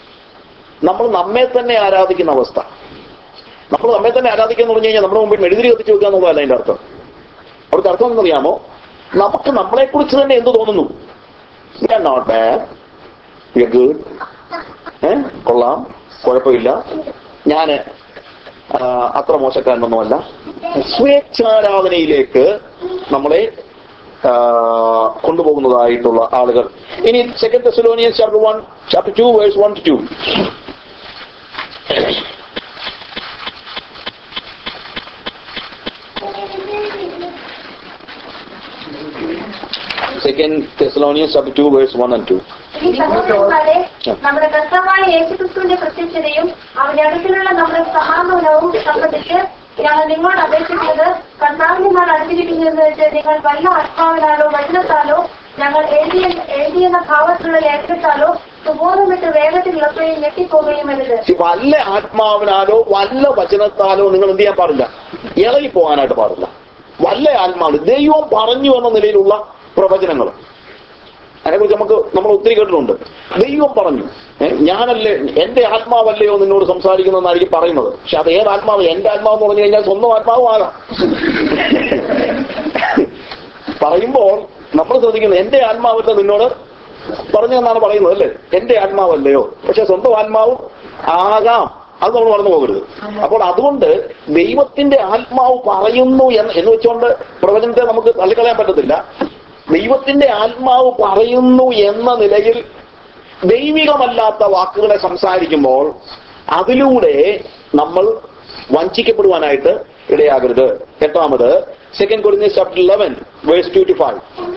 നമ്മൾ നമ്മെ തന്നെ ആരാധിക്കുന്ന അവസ്ഥ നമ്മൾ നമ്മെ തന്നെ ആരാധിക്കുക എന്ന് പറഞ്ഞു കഴിഞ്ഞാൽ നമ്മുടെ മുമ്പിൽ മെഴുതിരി കത്തിച്ചു വെക്കുക എന്നുള്ളതല്ല അതിന്റെ അർത്ഥം അവിടുത്തെ അർത്ഥം എന്നറിയാമോ നമുക്ക് നമ്മളെ കുറിച്ച് തന്നെ എന്ത് തോന്നുന്നു നോട്ട് ബാഡ് ഗുഡ് ഏ കൊള്ളാം കുഴപ്പമില്ല ഞാന് ആ, അത്ര മോശക്കാരനൊന്നുമല്ല സ്വേച്ഛാരാധനയിലേക്ക് നമ്മളെ ആ, കൊണ്ടുപോകുന്നതായിട്ടുള്ള ആളുകൾ ഇനി second Thessalonian chapter one chapter two verse one two two second Thessalonian chapter two verse one and two ഈ സഹോദരന്മാരെ നമ്മുടെ കർത്താവായ യേശുക്രിസ്തുവിന്റെ പ്രത്യക്ഷതയും അവന്റെ അടുത്തിലുള്ള നമ്മുടെ സമാഗമനവും സംബന്ധിച്ച് ഞങ്ങൾ നിങ്ങളോട് അപേക്ഷിക്കുന്നത് കർത്താവിനെ നാൾ അടുത്തിരിക്കുന്നത് വെച്ച് നിങ്ങൾ വല്ല ആത്മാവിനാലോ വചനത്താലോ ഞങ്ങൾ എഴുതിയ എഴുതിയെന്ന ഭാവത്തിലുള്ള ലേഖനത്താലോ സുബോധം വിട്ട് വേഗത്തിൽ ഇളക്കുകയും ഞെട്ടിപ്പോവുകയും അരുത് ഈ വല്ല ആത്മാവിനാലോ വല്ല വചനത്താലോ നിങ്ങൾ എന്ത് ചെയ്യാൻ പാടില്ല ഇളകി പോകാനായിട്ട് പാടില്ല വല്ല ആത്മാവ് ദൈവം പറഞ്ഞു എന്ന നിലയിലുള്ള പ്രവചനങ്ങൾ അതിനെക്കുറിച്ച് നമുക്ക് നമ്മൾ ഒത്തിരി കേട്ടിട്ടുണ്ട് ദൈവം പറഞ്ഞു ഏ, ഞാനല്ലേ എന്റെ ആത്മാവല്ലയോ നിന്നോട് സംസാരിക്കുന്നതെന്നായിരിക്കും പറയുന്നത് പക്ഷെ അത് ഏത് ആത്മാവ് എന്റെ ആത്മാവ് എന്ന് പറഞ്ഞു കഴിഞ്ഞാൽ സ്വന്തം ആത്മാവും ആകാം പറയുമ്പോൾ നമ്മൾ ശ്രദ്ധിക്കുന്നത് എന്റെ ആത്മാവല്ല നിന്നോട് പറഞ്ഞെന്നാണ് പറയുന്നത് അല്ലേ എന്റെ ആത്മാവല്ലയോ പക്ഷെ സ്വന്തം ആത്മാവും ആകാം അത് നമ്മൾ മറന്നു പോകരുത് അപ്പോൾ അതുകൊണ്ട് ദൈവത്തിന്റെ ആത്മാവ് പറയുന്നു എന്ന് എന്ന് വെച്ചുകൊണ്ട് പ്രവചനത്തെ നമുക്ക് തള്ളിക്കളയാൻ പറ്റത്തില്ല ദൈവത്തിന്റെ ആത്മാവ് പറയുന്നു എന്ന നിലയിൽ ദൈവികമല്ലാത്ത വാക്കുകളെ സംസാരിക്കുമ്പോൾ അതിലൂടെ നമ്മൾ വഞ്ചിക്കപ്പെടുവാനായിട്ട് ഇടയാകരുത് എട്ടാമത് second Corinthians chapter eleven verse two to five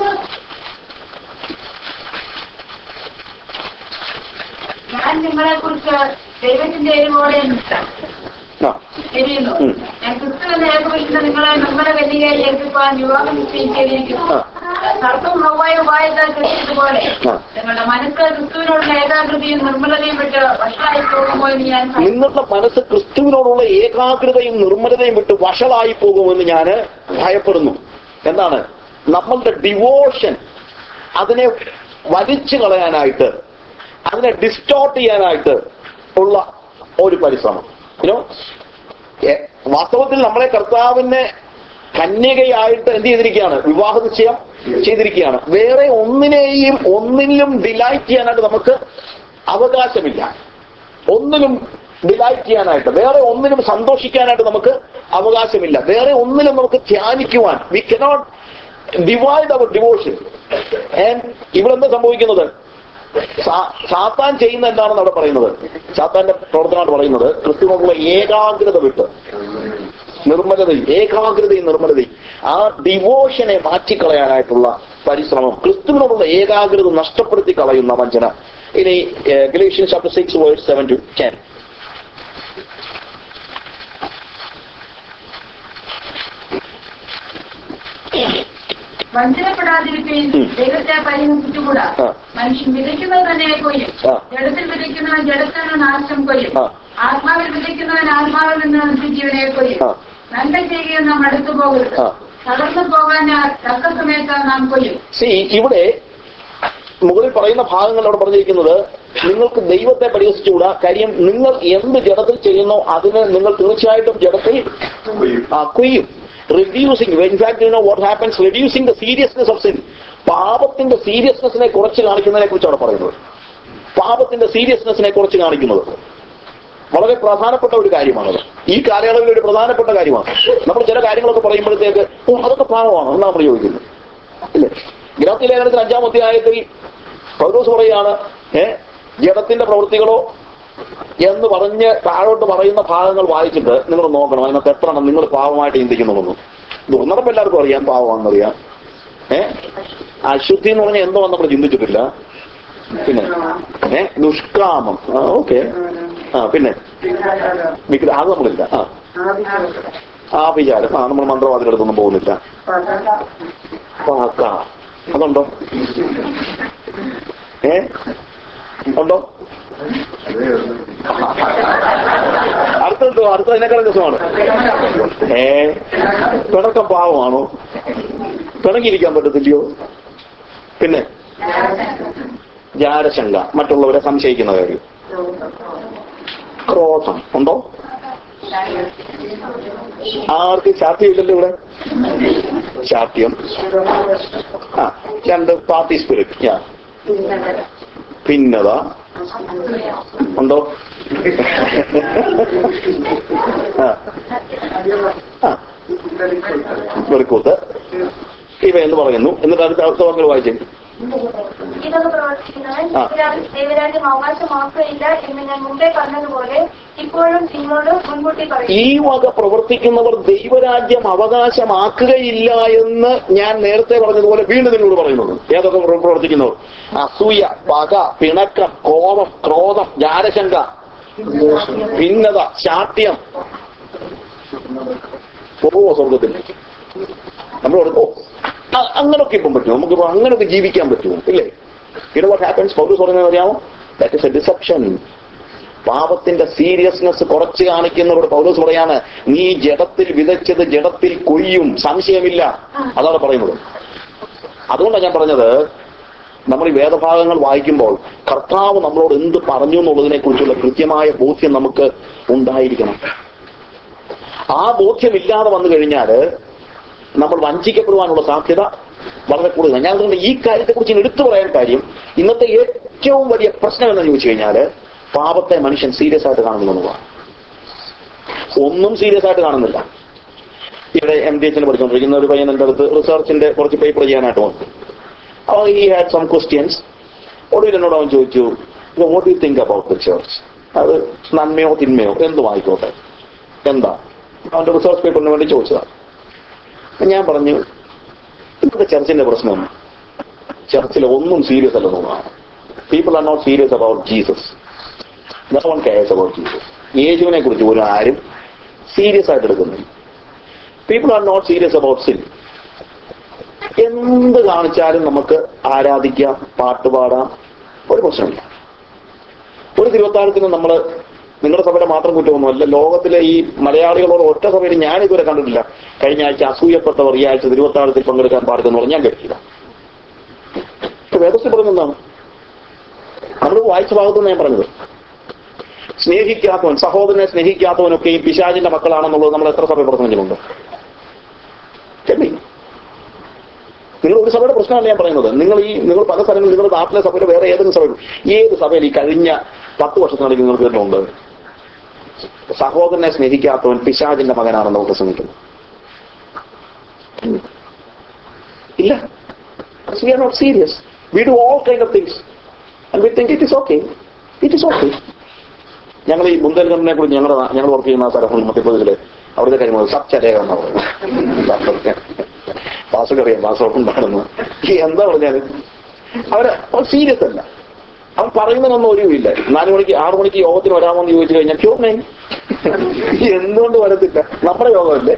ഞാൻ നിങ്ങളെ കുറിച്ച് ദൈവത്തിന്റെ എരിവോടെ ആ തിരിയുന്നു ഉം. ഞാൻ ക്രിസ്തുവിനെ ഏകപരിക്കുന്ന നിങ്ങളെ നിർമ്മല കന്യകയെ ഏൽപ്പിക്കാൻ വിവാഹം നിശ്ചയിച്ചിരിക്കുന്നു സർപ്പം ഹവായും വായത്താൽ കൃഷിച്ചതുപോലെ ആ. നിങ്ങളുടെ മനസ്സ് ക്രിസ്തുവിനോടുള്ള ഏകാഗ്രതയും നിർമ്മലതയും വിട്ട് വഷളായി പോകുമോ എന്ന് ഞാൻ ഭയപ്പെടുന്നു. നിങ്ങളുടെ മനസ്സ് ക്രിസ്തുവിനോടുള്ള ഏകാഗ്രതയും നിർമ്മലതയും വിട്ട് വഷളായി പോകുമെന്ന് ഞാൻ ഭയപ്പെടുന്നു എന്താണ് നമ്മളുടെ ഡിവോഷൻ അതിനെ വലിച്ചു കളയാനായിട്ട് അതിനെ ഡിസ്റ്റോർട്ട് ചെയ്യാനായിട്ട് ഉള്ള ഒരു പരിശ്രമം യുനോ വാസ്തവത്തിൽ നമ്മളെ കർത്താവിനെ കന്യകയായിട്ട് എന്ത് ചെയ്തിരിക്കുകയാണ് വിവാഹ നിശ്ചയം ചെയ്തിരിക്കുകയാണ് വേറെ ഒന്നിനെയും ഒന്നിലും ഡിലൈറ്റ് ചെയ്യാനായിട്ട് നമുക്ക് അവകാശമില്ല ഒന്നിലും ഡിലൈറ്റ് ചെയ്യാനായിട്ട് വേറെ ഒന്നിനും സന്തോഷിക്കാനായിട്ട് നമുക്ക് അവകാശമില്ല വേറെ ഒന്നിനും നമുക്ക് ധ്യാനിക്കുവാൻ we cannot divide our devotion ഇവിടെ എന്താ സംഭവിക്കുന്നത് സാ- സാത്താൻ ചെയ്യുന്ന എന്താണെന്ന് അവിടെ പറയുന്നത് സാത്താന്റെ പ്രവർത്തനമായിട്ട് പറയുന്നത് ക്രിസ്തുവിനോടുള്ള ഏകാഗ്രത വിട്ട് നിർമ്മലതയും ഏകാഗ്രതയും നിർമ്മലതയും ആ ഡിവോഷനെ മാറ്റിക്കളയാനായിട്ടുള്ള പരിശ്രമം ക്രിസ്തുവിനോടുള്ള ഏകാഗ്രത നഷ്ടപ്പെടുത്തി കളയുന്ന വഞ്ചന ഇനി Galatian chapter six word seven to ten വഞ്ചനപ്പെടാതിരിക്കുകയും ഉം. ദൈവത്തെ പരിഹസിച്ചുകൂടാ ആ. മനുഷ്യൻ വിതയ്ക്കുന്നത് തന്നെ കൊയ്യും ആ. ജഡത്തിൽ വിതയ്ക്കുന്നവൻ ജഡത്തിൽ നിന്ന് നാശം കൊയ്യും ആ. ആത്മാവിൽ വിതയ്ക്കുന്നവൻ ആത്മാവിൽ നിന്ന് നിത്യജീവനെ കൊയ്യും ആ. നന്മ ചെയ്യുകയും നാം അടുത്തു പോകരുത് ആ. തകർന്നു പോകാൻ തക്ക സമയത്ത് നാം കൊയ്യും സി ഇവിടെ മുകളിൽ പറയുന്ന ഭാഗങ്ങൾ അവിടെ പറഞ്ഞിരിക്കുന്നത് നിങ്ങൾക്ക് ദൈവത്തെ പരിഹസിച്ചുകൂടാ കാര്യം നിങ്ങൾ എന്ത് ജഡത്തിൽ ചെയ്യുന്നോ അതിന് നിങ്ങൾ തീർച്ചയായിട്ടും ജഡത്തിൽ ആ, കൊയ്യും reducing in fact you know what happens reducing the seriousness of sin പാപത്തിന്റെ സീരിയസ്നെസ്സിനെ കുറച്ച് കാണിക്കുന്നതിനെ കുറിച്ചാണ് പറയുന്നത് പാപത്തിന്റെ സീരിയസ്നെസ്സിനെ കുറച്ച് കാണിക്കുന്നത് വളരെ പ്രധാനപ്പെട്ട ഒരു കാര്യമാണത് ഈ കാലയളവിൽ ഒരു പ്രധാനപ്പെട്ട കാര്യമാണ് നമ്മൾ ചില കാര്യങ്ങളൊക്കെ പറയുമ്പോഴത്തേക്ക് "ഓ, അതൊക്കെ പാപമാണ് എന്നാണ് നമ്മൾ ചോദിക്കുന്നത് ഇല്ലേ ഗ്രാഫ്തി ലേഖനത്തിൽ അഞ്ചാം അധ്യായത്തിൽ പൗരോസ് പറയാണ് ഏ ജഡത്തിന്റെ പ്രവൃത്തികളോ എന്ന് പറഞ്ഞ് താഴോട്ട് പറയുന്ന ഭാഗങ്ങൾ വായിച്ചിട്ട് നിങ്ങൾ നോക്കണം അതിനകത്ത് എത്ര എണ്ണം നിങ്ങൾ പാവമായിട്ട് ചിന്തിക്കുന്നുള്ളൂ ദുർനടപ്പ് എല്ലാവർക്കും അറിയാം പാവമാണെന്നറിയാം ഏ അശുദ്ധി എന്ന് പറഞ്ഞാൽ എന്തോ നമ്മൾ ചിന്തിച്ചിട്ടില്ല പിന്നെ ഏ ദുഷ്കാമം ആ ഓക്കെ ആ പിന്നെ വിഗ്ര- അത് നമ്മളില്ല ആ ആ വിചാരം ആ നമ്മൾ മന്ത്രവാദികളടുത്തൊന്നും പോകുന്നില്ല പാക്ക അതുണ്ടോ ഏ ഉണ്ടോ അടുത്തെന്തോ അടുത്ത അതിനേക്കാളും രസമാണ് ഏ പിണക്കം പാവമാണോ പിണങ്ങിയിരിക്കാൻ പറ്റത്തില്ലയോ പിന്നെ ജാരശങ്ക മറ്റുള്ളവരെ സംശയിക്കുന്ന കാര്യം ക്രോധം ഉണ്ടോ ആർക്ക് ശാഠ്യമില്ലല്ലോ ഇവിടെ ശാഠ്യം ആ രണ്ട് പാർട്ടി സ്പിരിറ്റ് ഞാൻ ഭിന്നത ഉണ്ടോ ആ ആ വെറുക്കൂത്ത് ഇവ എന്ന് പറയുന്നു എന്നിട്ട് അടുത്ത അടുത്ത വാക്കുകൾ വായിച്ചു ഇതൊക്കെ പ്രവർത്തിക്കുന്നവൻ ആ. ദൈവരാ- ദൈവരാജ്യം അവകാശമാക്കുകയില്ല എന്ന് ഞാൻ മുമ്പേ പറഞ്ഞതുപോലെ ഇപ്പോഴും നിങ്ങളോട് മുൻകൂട്ടി പറയും ഈ വക പ്രവർത്തിക്കുന്നവർ ദൈവരാജ്യം അവകാശമാക്കുകയില്ല എന്ന് ഞാൻ നേരത്തെ പറഞ്ഞതുപോലെ വീണ്ടും നിങ്ങളോട് പറയുന്നത് ഏതൊക്കെ പ്ര- പ്രവർത്തിക്കുന്നവർ അസൂയ പക പിണക്കം കോപം ക്രോധം ജാരശങ്ക ഭിന്നത ശാഠ്യം പോവോ സ്വർഗത്തിൽ നമ്മൾ ഓ അ- അങ്ങനൊക്കെ ഇപ്പം പറ്റുമോ നമുക്കിപ്പോ അങ്ങനൊക്കെ ജീവിക്കാൻ പറ്റുമോ ഇല്ലേ ഇത് വാട്ട് ഹാപ്പൻസ് പൗരസ് പറയുന്നത് അറിയാമോ ദാറ്റ് ഇസ് എ ഡിസെപ്ഷൻ പാപത്തിന്റെ സീരിയസ്നെസ് കുറച്ച് കാണിക്കുന്നവരോട് പൗലോസ് പറയാണ് നീ ജഡത്തിൽ വിതച്ചത് ജഡത്തിൽ കൊയ്യും സംശയമില്ല അതാണ് പറയുന്നത് അതുകൊണ്ടാണ് ഞാൻ പറഞ്ഞത് നമ്മൾ ഈ വേദഭാഗങ്ങൾ വായിക്കുമ്പോൾ കർത്താവ് നമ്മളോട് എന്ത് പറഞ്ഞു എന്നുള്ളതിനെ കുറിച്ചുള്ള കൃത്യമായ ബോധ്യം നമുക്ക് ഉണ്ടായിരിക്കണം ആ ബോധ്യമില്ലാതെ വന്നു കഴിഞ്ഞാൽ നമ്മൾ വഞ്ചിക്കപ്പെടുവാനുള്ള സാധ്യത വളരെ കൂടുതലാണ് ഞാൻ അതുകൊണ്ട് ഈ കാര്യത്തെക്കുറിച്ച് എടുത്തു പറയാൻ കാര്യം ഇന്നത്തെ ഏറ്റവും വലിയ പ്രശ്നം എന്ന് ചോദിച്ചു കഴിഞ്ഞാൽ പാപത്തെ മനുഷ്യൻ സീരിയസ് ആയിട്ട് കാണുന്നതാണ് ഒന്നും സീരിയസ് ആയിട്ട് കാണുന്നില്ല ഇവിടെ എം ഡി എച്ചിന് പഠിച്ചുകൊണ്ടിരിക്കുന്ന ഒരു പയ്യൻ എൻ്റെ അടുത്ത് റിസർച്ചിന്റെ കുറച്ച് പേപ്പർ ചെയ്യാനായിട്ട് വന്നു അപ്പോൾ ഈ ഹാഡ് സം ക്വസ്റ്റ്യൻസ് ഒടുവിൽ എന്നോട് അവൻ ചോദിച്ചു what you think about the church അത് നന്മയോ തിന്മയോ എന്തും ആയിക്കോട്ടെ എന്താ അവന്റെ റിസർച്ച് പേപ്പറിന് വേണ്ടി ചോദിച്ചതാണ് ഞാൻ പറഞ്ഞു ഇന്നത്തെ ചർച്ചിന്റെ പ്രശ്നം ചർച്ചിൽ ഒന്നും സീരിയസ് അല്ലെന്നുള്ളതാണ് people are not serious about Jesus no one cares about Jesus യേശുവിനെ കുറിച്ച് പോലും ആരും സീരിയസ് ആയിട്ട് എടുക്കുന്നില്ല people are not serious about sin എന്ത് കാണിച്ചാലും നമുക്ക് ആരാധിക്കാം പാട്ട് പാടാം ഒരു പ്രശ്നമില്ല ഒരു തിരുവത്താഴത്തിന് നമ്മൾ നിങ്ങളുടെ സഭയുടെ മാത്രം കുറ്റമൊന്നുമല്ല ലോകത്തിലെ ഈ മലയാളികളോട് ഒറ്റ സഭയിൽ ഞാൻ ഇതുവരെ കണ്ടിട്ടില്ല കഴിഞ്ഞ ആഴ്ച അസൂയപ്പെട്ടവർ ഈ ആഴ്ച തിരുവത്താഴത്തിൽ പങ്കെടുക്കാൻ പാടില്ലെന്ന് പറഞ്ഞാൽ ഞാൻ കേട്ടില്ല വേദത്തിൽ പറയുന്നത് എന്താണ് നമ്മൾ വായിച്ച ഭാഗത്തുനിന്ന് ഞാൻ പറഞ്ഞത് സ്നേഹിക്കാത്തവൻ സഹോദരനെ സ്നേഹിക്കാത്തവനൊക്കെ ഈ പിശാചിന്റെ മക്കളാണെന്നുള്ളത് നമ്മൾ എത്ര സഭ പ്രസംഗിച്ചിട്ടുണ്ട് ചെമ്മി നിങ്ങൾ ഒരു സഭയുടെ പ്രശ്നമല്ല ഞാൻ പറയുന്നത് നിങ്ങൾ ഈ നിങ്ങൾ പല സ്ഥലങ്ങളിൽ നിങ്ങളുടെ നാട്ടിലെ സഭയിൽ വേറെ ഏതെങ്കിലും സഭയിൽ ഏത് സഭയിൽ ഈ കഴിഞ്ഞ പത്ത് വർഷത്തിനിടയ്ക്ക് നിങ്ങൾ കേട്ടിട്ടുണ്ട് സഹോദരനെ സ്നേഹിക്കാത്തവൻ പിശാചിന്റെ മകനാണെന്ന് നമുക്ക് ശ്രമിക്കുന്നു ഇല്ല we are not serious we do all kind of things and we think it is okay it is okay ഞങ്ങൾ ഈ ബുന്ദേൽഖണ്ഡിനെ കുറിച്ച് ഞങ്ങളുടെ ഞങ്ങൾ വർക്ക് ചെയ്യുന്ന ആ സ്ഥലം മധ്യപ്രദേശിലെ അവിടുത്തെ കാര്യം സബ്ചരേഖ എന്നാ പറയുന്നത് വാസുകറിയാം വാസോട്ടുണ്ടായിരുന്നു ഈ എന്താ പറഞ്ഞാല് അവര് അവർ സീരിയസ് അല്ല അവൻ പറയുന്നതിനൊന്നും ഒരിവില്ല നാല് മണിക്ക് ആറു മണിക്ക് യോഗത്തിന് വരാമെന്ന് ചോദിച്ചു കഴിഞ്ഞാൽ ക്യോമേ എന്തുകൊണ്ട് വരത്തില്ല നമ്മുടെ യോഗമല്ലേ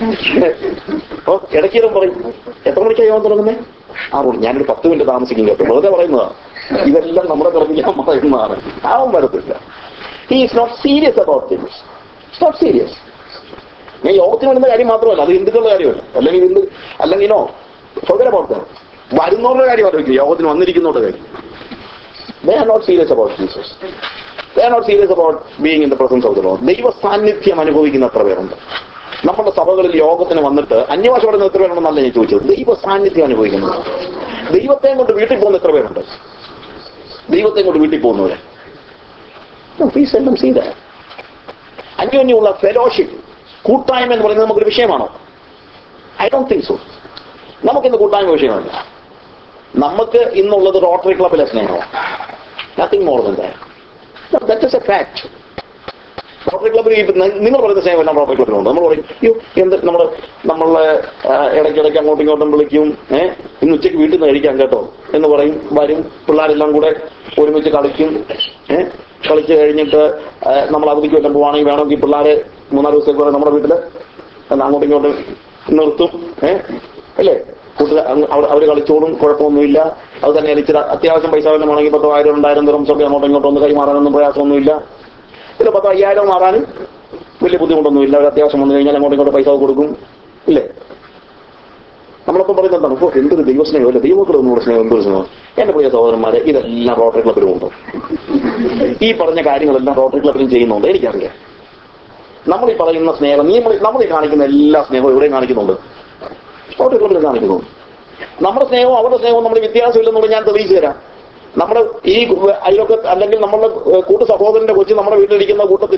അപ്പൊ ഇടയ്ക്കിലും പറയും എത്ര മണിക്കാണ് യോഗം തുടങ്ങുന്നത് ആറു മണി ഞാനൊരു പത്ത് മിനിറ്റ് താമസിക്കും കേട്ടോ വെറുതെ പറയുന്നതാണ് ഇതെല്ലാം നമ്മുടെ നിർമ്മിക്കാൻ പറയുന്നതാണ് അവൻ വരത്തില്ല he is not serious about things not serious ഞാൻ യോഗത്തിന് വരുന്ന കാര്യം മാത്രമല്ല അത് ഹിന്ദുക്കളുടെ കാര്യമല്ല അല്ലെങ്കിൽ ഹിന്ദു അല്ലെങ്കിൽ നോ ഫോർഗറ്റ് അബൌട്ട് ദാറ്റ് വരുന്നവരുടെ കാര്യം ആലോചിക്കും യോഗത്തിന് വന്നിരിക്കുന്നവരുടെ കാര്യം they are not serious about Jesus they are not serious about being in the presence of the lord ദൈവ സാന്നിധ്യം അനുഭവിക്കുന്ന എത്ര പേരുണ്ട് നമ്മുടെ സഭകളിൽ യോഗത്തിന് വന്നിട്ട് അന്യഭാഷ പറയുന്ന എത്ര പേരുണ്ടെന്നല്ല ഞാൻ ചോദിച്ചത് ദൈവ സാന്നിധ്യം അനുഭവിക്കുന്നത് ദൈവത്തെ കൊണ്ട് വീട്ടിൽ പോകുന്ന എത്ര പേരുണ്ട് ദൈവത്തെ കൊണ്ട് വീട്ടിൽ പോകുന്നവരെ പ്ലീസ് എല്ലാം ചെയ്ത അന്യോന്യമുള്ള ഫെലോഷിപ്പ് കൂട്ടായ്മ എന്ന് പറയുന്നത് നമുക്കൊരു വിഷയമാണോ ഐ ഡോണ്ട് തിങ്ക് സോ നമുക്കിന്ന് കൂട്ടായ്മ വിഷയമല്ല നമുക്ക് ഇന്നുള്ളത് റോട്ടറി ക്ലബിലെ സ്നേഹമാണ് nothing more than that is a fact rotary ക്ലബിൽ ഈ നി- നിങ്ങൾ പറയുന്ന സ്നേഹം എല്ലാം റോട്ടറി ക്ലബിലുണ്ട് നമ്മൾ പറയും അയ്യോ എന്ത് നമ്മൾ നമ്മളെ ആ, ഇടയ്ക്കിടയ്ക്ക് അങ്ങോട്ടും ഇങ്ങോട്ടും വിളിക്കും ഏഹ് ഇന്ന് ഉച്ചയ്ക്ക് വീട്ടിൽ നിന്ന് കഴിക്കാം കേട്ടോ എന്ന് പറയും വരും പിള്ളേരെല്ലാം കൂടെ ഒരുമിച്ച് കളിക്കും ഏഹ് കളിച്ച് കഴിഞ്ഞിട്ട് ആ, നമ്മൾ അവധിക്ക് വല്ലതും പോവാണെങ്കിൽ വേണമെങ്കിൽ പിള്ളേരെ മൂന്നാല് ദിവസത്തേക്ക് വരെ നമ്മുടെ വീട്ടിൽ അങ്ങോട്ടും ഇങ്ങോട്ടും നിർത്തും ഏഹ് അല്ലേ കൂട്ടുകാർ അവർ കളിച്ചോടും കുഴപ്പമൊന്നുമില്ല അത് തന്നെ ഇച്ചിരി അത്യാവശ്യം പൈസ വല്ലതും വേണമെങ്കിൽ പത്തോ ആയിരം രണ്ടായിരം ദിറംസൊക്കെ അങ്ങോട്ടും ഇങ്ങോട്ടും ഒന്ന് കൈമാറാനൊന്നും പ്രയാസമൊന്നുമില്ല ഇതിൽ പത്തോ അയ്യായിരം മാറാനും വലിയ ബുദ്ധിമുട്ടൊന്നുമില്ല ഒരു അത്യാവശ്യം വന്നു കഴിഞ്ഞാൽ അങ്ങോട്ടും ഇങ്ങോട്ടും പൈസ കൊടുക്കും ഇല്ലേ നമ്മളൊപ്പം പറയുന്നത് എന്താണ് ഓ എന്തൊരു ദൈവസ്നേഹം അല്ലേ ദൈവമക്കളൊന്നും സ്നേഹം എന്തൊരു സ്നേഹം എന്റെ പ്രിയ സഹോദരന്മാരെ ഇതെല്ലാം റോട്ടറി ക്ലബിലും ഉണ്ട് ഈ പറഞ്ഞ കാര്യങ്ങളെല്ലാം റോട്ടറി ക്ലബിലും ചെയ്യുന്നുണ്ട് എനിക്കറിയാം നമ്മൾ ഈ പറയുന്ന സ്നേഹം നീ നമ്മൾ ഈ കാണിക്കുന്ന എല്ലാ സ്നേഹവും എവിടെയും കാണിക്കുന്നുണ്ട് റോട്ടറി ക്ലബിൽ കാണിക്കുന്നുണ്ട് നമ്മുടെ സ്നേഹവും അവരുടെ സ്നേഹവും നമ്മൾ വ്യത്യാസമില്ലെന്നുള്ളത് ഞാൻ തെളിയിച്ചു തരാം നമ്മുടെ ഈ അയലൊക്കെ അല്ലെങ്കിൽ നമ്മളുടെ ഏഹ്, കൂട്ടു സഹോദരന്റെ കൊച്ചു നമ്മുടെ വീട്ടിലിരിക്കുന്ന കൂട്ടത്തിൽ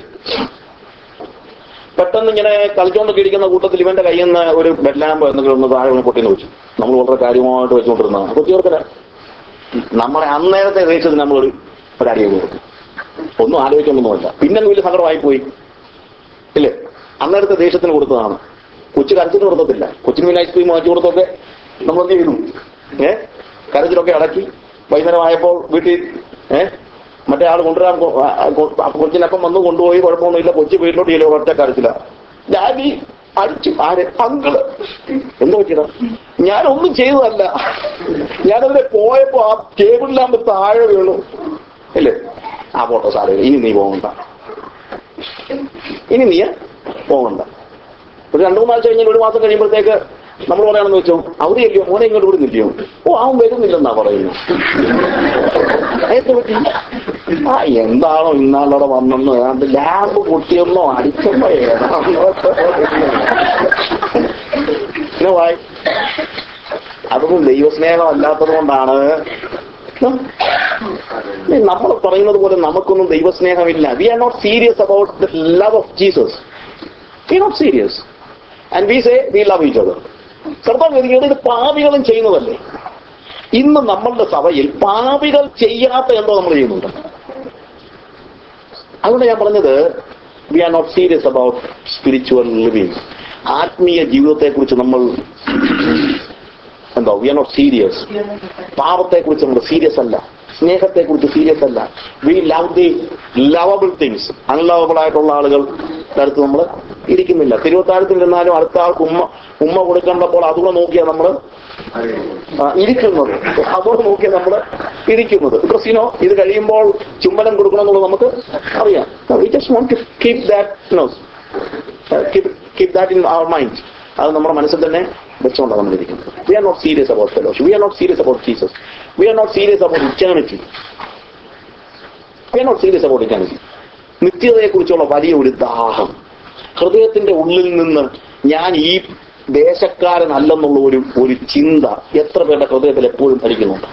പെട്ടെന്ന് ഇങ്ങനെ കളിച്ചോണ്ടൊക്കെ ഇരിക്കുന്ന കൂട്ടത്തിൽ ഇവന്റെ കയ്യിൽ നിന്ന് ഒരു ബെഡ് ലാമ്പ് എന്തെങ്കിലും ഒന്ന് താഴെ വീണ് പൊട്ടിന്ന് വെച്ചു നമ്മൾ വളരെ കാര്യമായിട്ട് വെച്ചുകൊണ്ടിരുന്നതാണ് കൊച്ചിയോർക്കര നമ്മളെ അന്നേരത്തെ ദേശത്തിന് നമ്മളൊരു ഒരടിയെ കൊടുക്കും ഒന്നും ആലോചിക്കൊന്നുമില്ല പിന്നെ അങ്ങ് വലിയ സങ്കടമായി പോയി ഇല്ലേ അന്നേരത്തെ ദേശത്തിന് കൊടുത്തതാണ് കൊച്ചു കരച്ചിന് കൊടുക്കത്തില്ല കൊച്ചിന് പിന്നെ ഐസ്ക്രീം വാങ്ങിച്ചു കൊടുത്തൊക്കെ നമ്മൾ എന്ത് ചെയ്തു ഏ കരച്ചിലൊക്കെ അടക്കി വൈകുന്നേരം ആയപ്പോൾ വീട്ടിൽ ഏ മറ്റേ ആൾ കൊണ്ടുവരാൻ കൊ- ആ, ആ, കൊ- ആ കൊച്ചിനപ്പം വന്ന് കൊണ്ടുപോയി കുഴപ്പമൊന്നുമില്ല കൊച്ചി വീട്ടിലോട്ട് ചെല്ലോ ഒറ്റ കരച്ചില്ല ഡാഡി അടിച്ചു ആര് അങ്കിള് എന്തോ പറ്റിയതാ ഞാനൊന്നും ചെയ്തതല്ല ഞാനതിലെ പോയപ്പോ ആ ടേബിളിലാകുമ്പോ താഴെ വീണു ഇല്ലേ ആ പോട്ടോ സാറേ ഇനി നീ പോകണ്ട ഇനി നീ പോകണ്ട ഒരു രണ്ടു മൂന്നാഴ്ച കഴിഞ്ഞാൽ ഒരു മാസം കഴിയുമ്പോഴത്തേക്ക് നമ്മൾ പറയാണെന്ന് വെച്ചോ അവധിയല്ലയോ മോനെ ഇങ്ങോട്ട് വിടുന്നില്ലയോ ഓ അവൻ വരുന്നില്ലെന്നാ പറയുന്നു എന്ത് പറ്റി ആ എന്താണോ ഇന്നാളവിടെ വന്നെന്ന് അത് ലാബ് പൊട്ടിയെന്നോ അടിച്ചെന്നോ ഏതാണോ പിന്നെ വായി അതൊന്നും ദൈവസ്നേഹം അല്ലാത്തത് കൊണ്ടാണ് നമ്മൾ പറയുന്നത് പോലെ നമുക്കൊന്നും ദൈവസ്നേഹമില്ല we are not serious about the love of Jesus we not serious and we say we love each other കർത്താവ് ചോദിക്കുന്നത് ഇത് പാപികളും ചെയ്യുന്നതല്ലേ ഇന്ന് നമ്മളുടെ സഭയിൽ പാപികൾ ചെയ്യാത്ത എന്തോ നമ്മൾ ചെയ്യുന്നുണ്ട് അതുകൊണ്ട് ഞാൻ പറഞ്ഞത് we are not serious about spiritual living ആത്മീയ ജീവിതത്തെക്കുറിച്ച് നമ്മൾ എന്തോ വി ആർ നോട്ട് സീരിയസ് പാപത്തെക്കുറിച്ച് നമ്മൾ സീരിയസ് അല്ല സ്നേഹത്തെക്കുറിച്ച് സീരിയസ് അല്ല we love the lovable things unlovable ആയിട്ടുള്ള ആളുകൾ അടുത്ത് നമ്മൾ ഇരിക്കുന്നില്ല തിരുവത്താഴത്തിൽ നിന്നാലും അടുത്ത ആൾക്ക് ഉമ്മ ഉമ്മ കൊടുക്കേണ്ടപ്പോൾ അതുകൂടെ നോക്കിയാൽ നമ്മൾ ഇരിക്കുന്നത് അതുകൂടെ നോക്കിയാൽ നമ്മൾ ഇരിക്കുന്നത് ബിക്കോസ് യുനോ ഇത് കഴിയുമ്പോൾ ചുംബനം കൊടുക്കണമെന്നുള്ളത് നമുക്ക് അറിയാം we just want to keep that no keep that in our mind അത് നമ്മുടെ മനസ്സിൽ തന്നെ വെച്ചുകൊണ്ടാണ് നമ്മൾ ഇരിക്കുന്നത് we are not serious about fellowship we are not serious about Jesus we are not serious about eternity we are not serious about eternity നിത്യതയെക്കുറിച്ചുള്ള വലിയ ഒരു ദാഹം ഹൃദയത്തിന്റെ ഉള്ളിൽ നിന്ന് ഞാൻ ഈ ദേശക്കാരനല്ലെന്നുള്ള ഒരു ഒരു ചിന്ത എത്ര പേരുടെ ഹൃദയത്തിൽ എപ്പോഴും ഭരിക്കുന്നുണ്ട്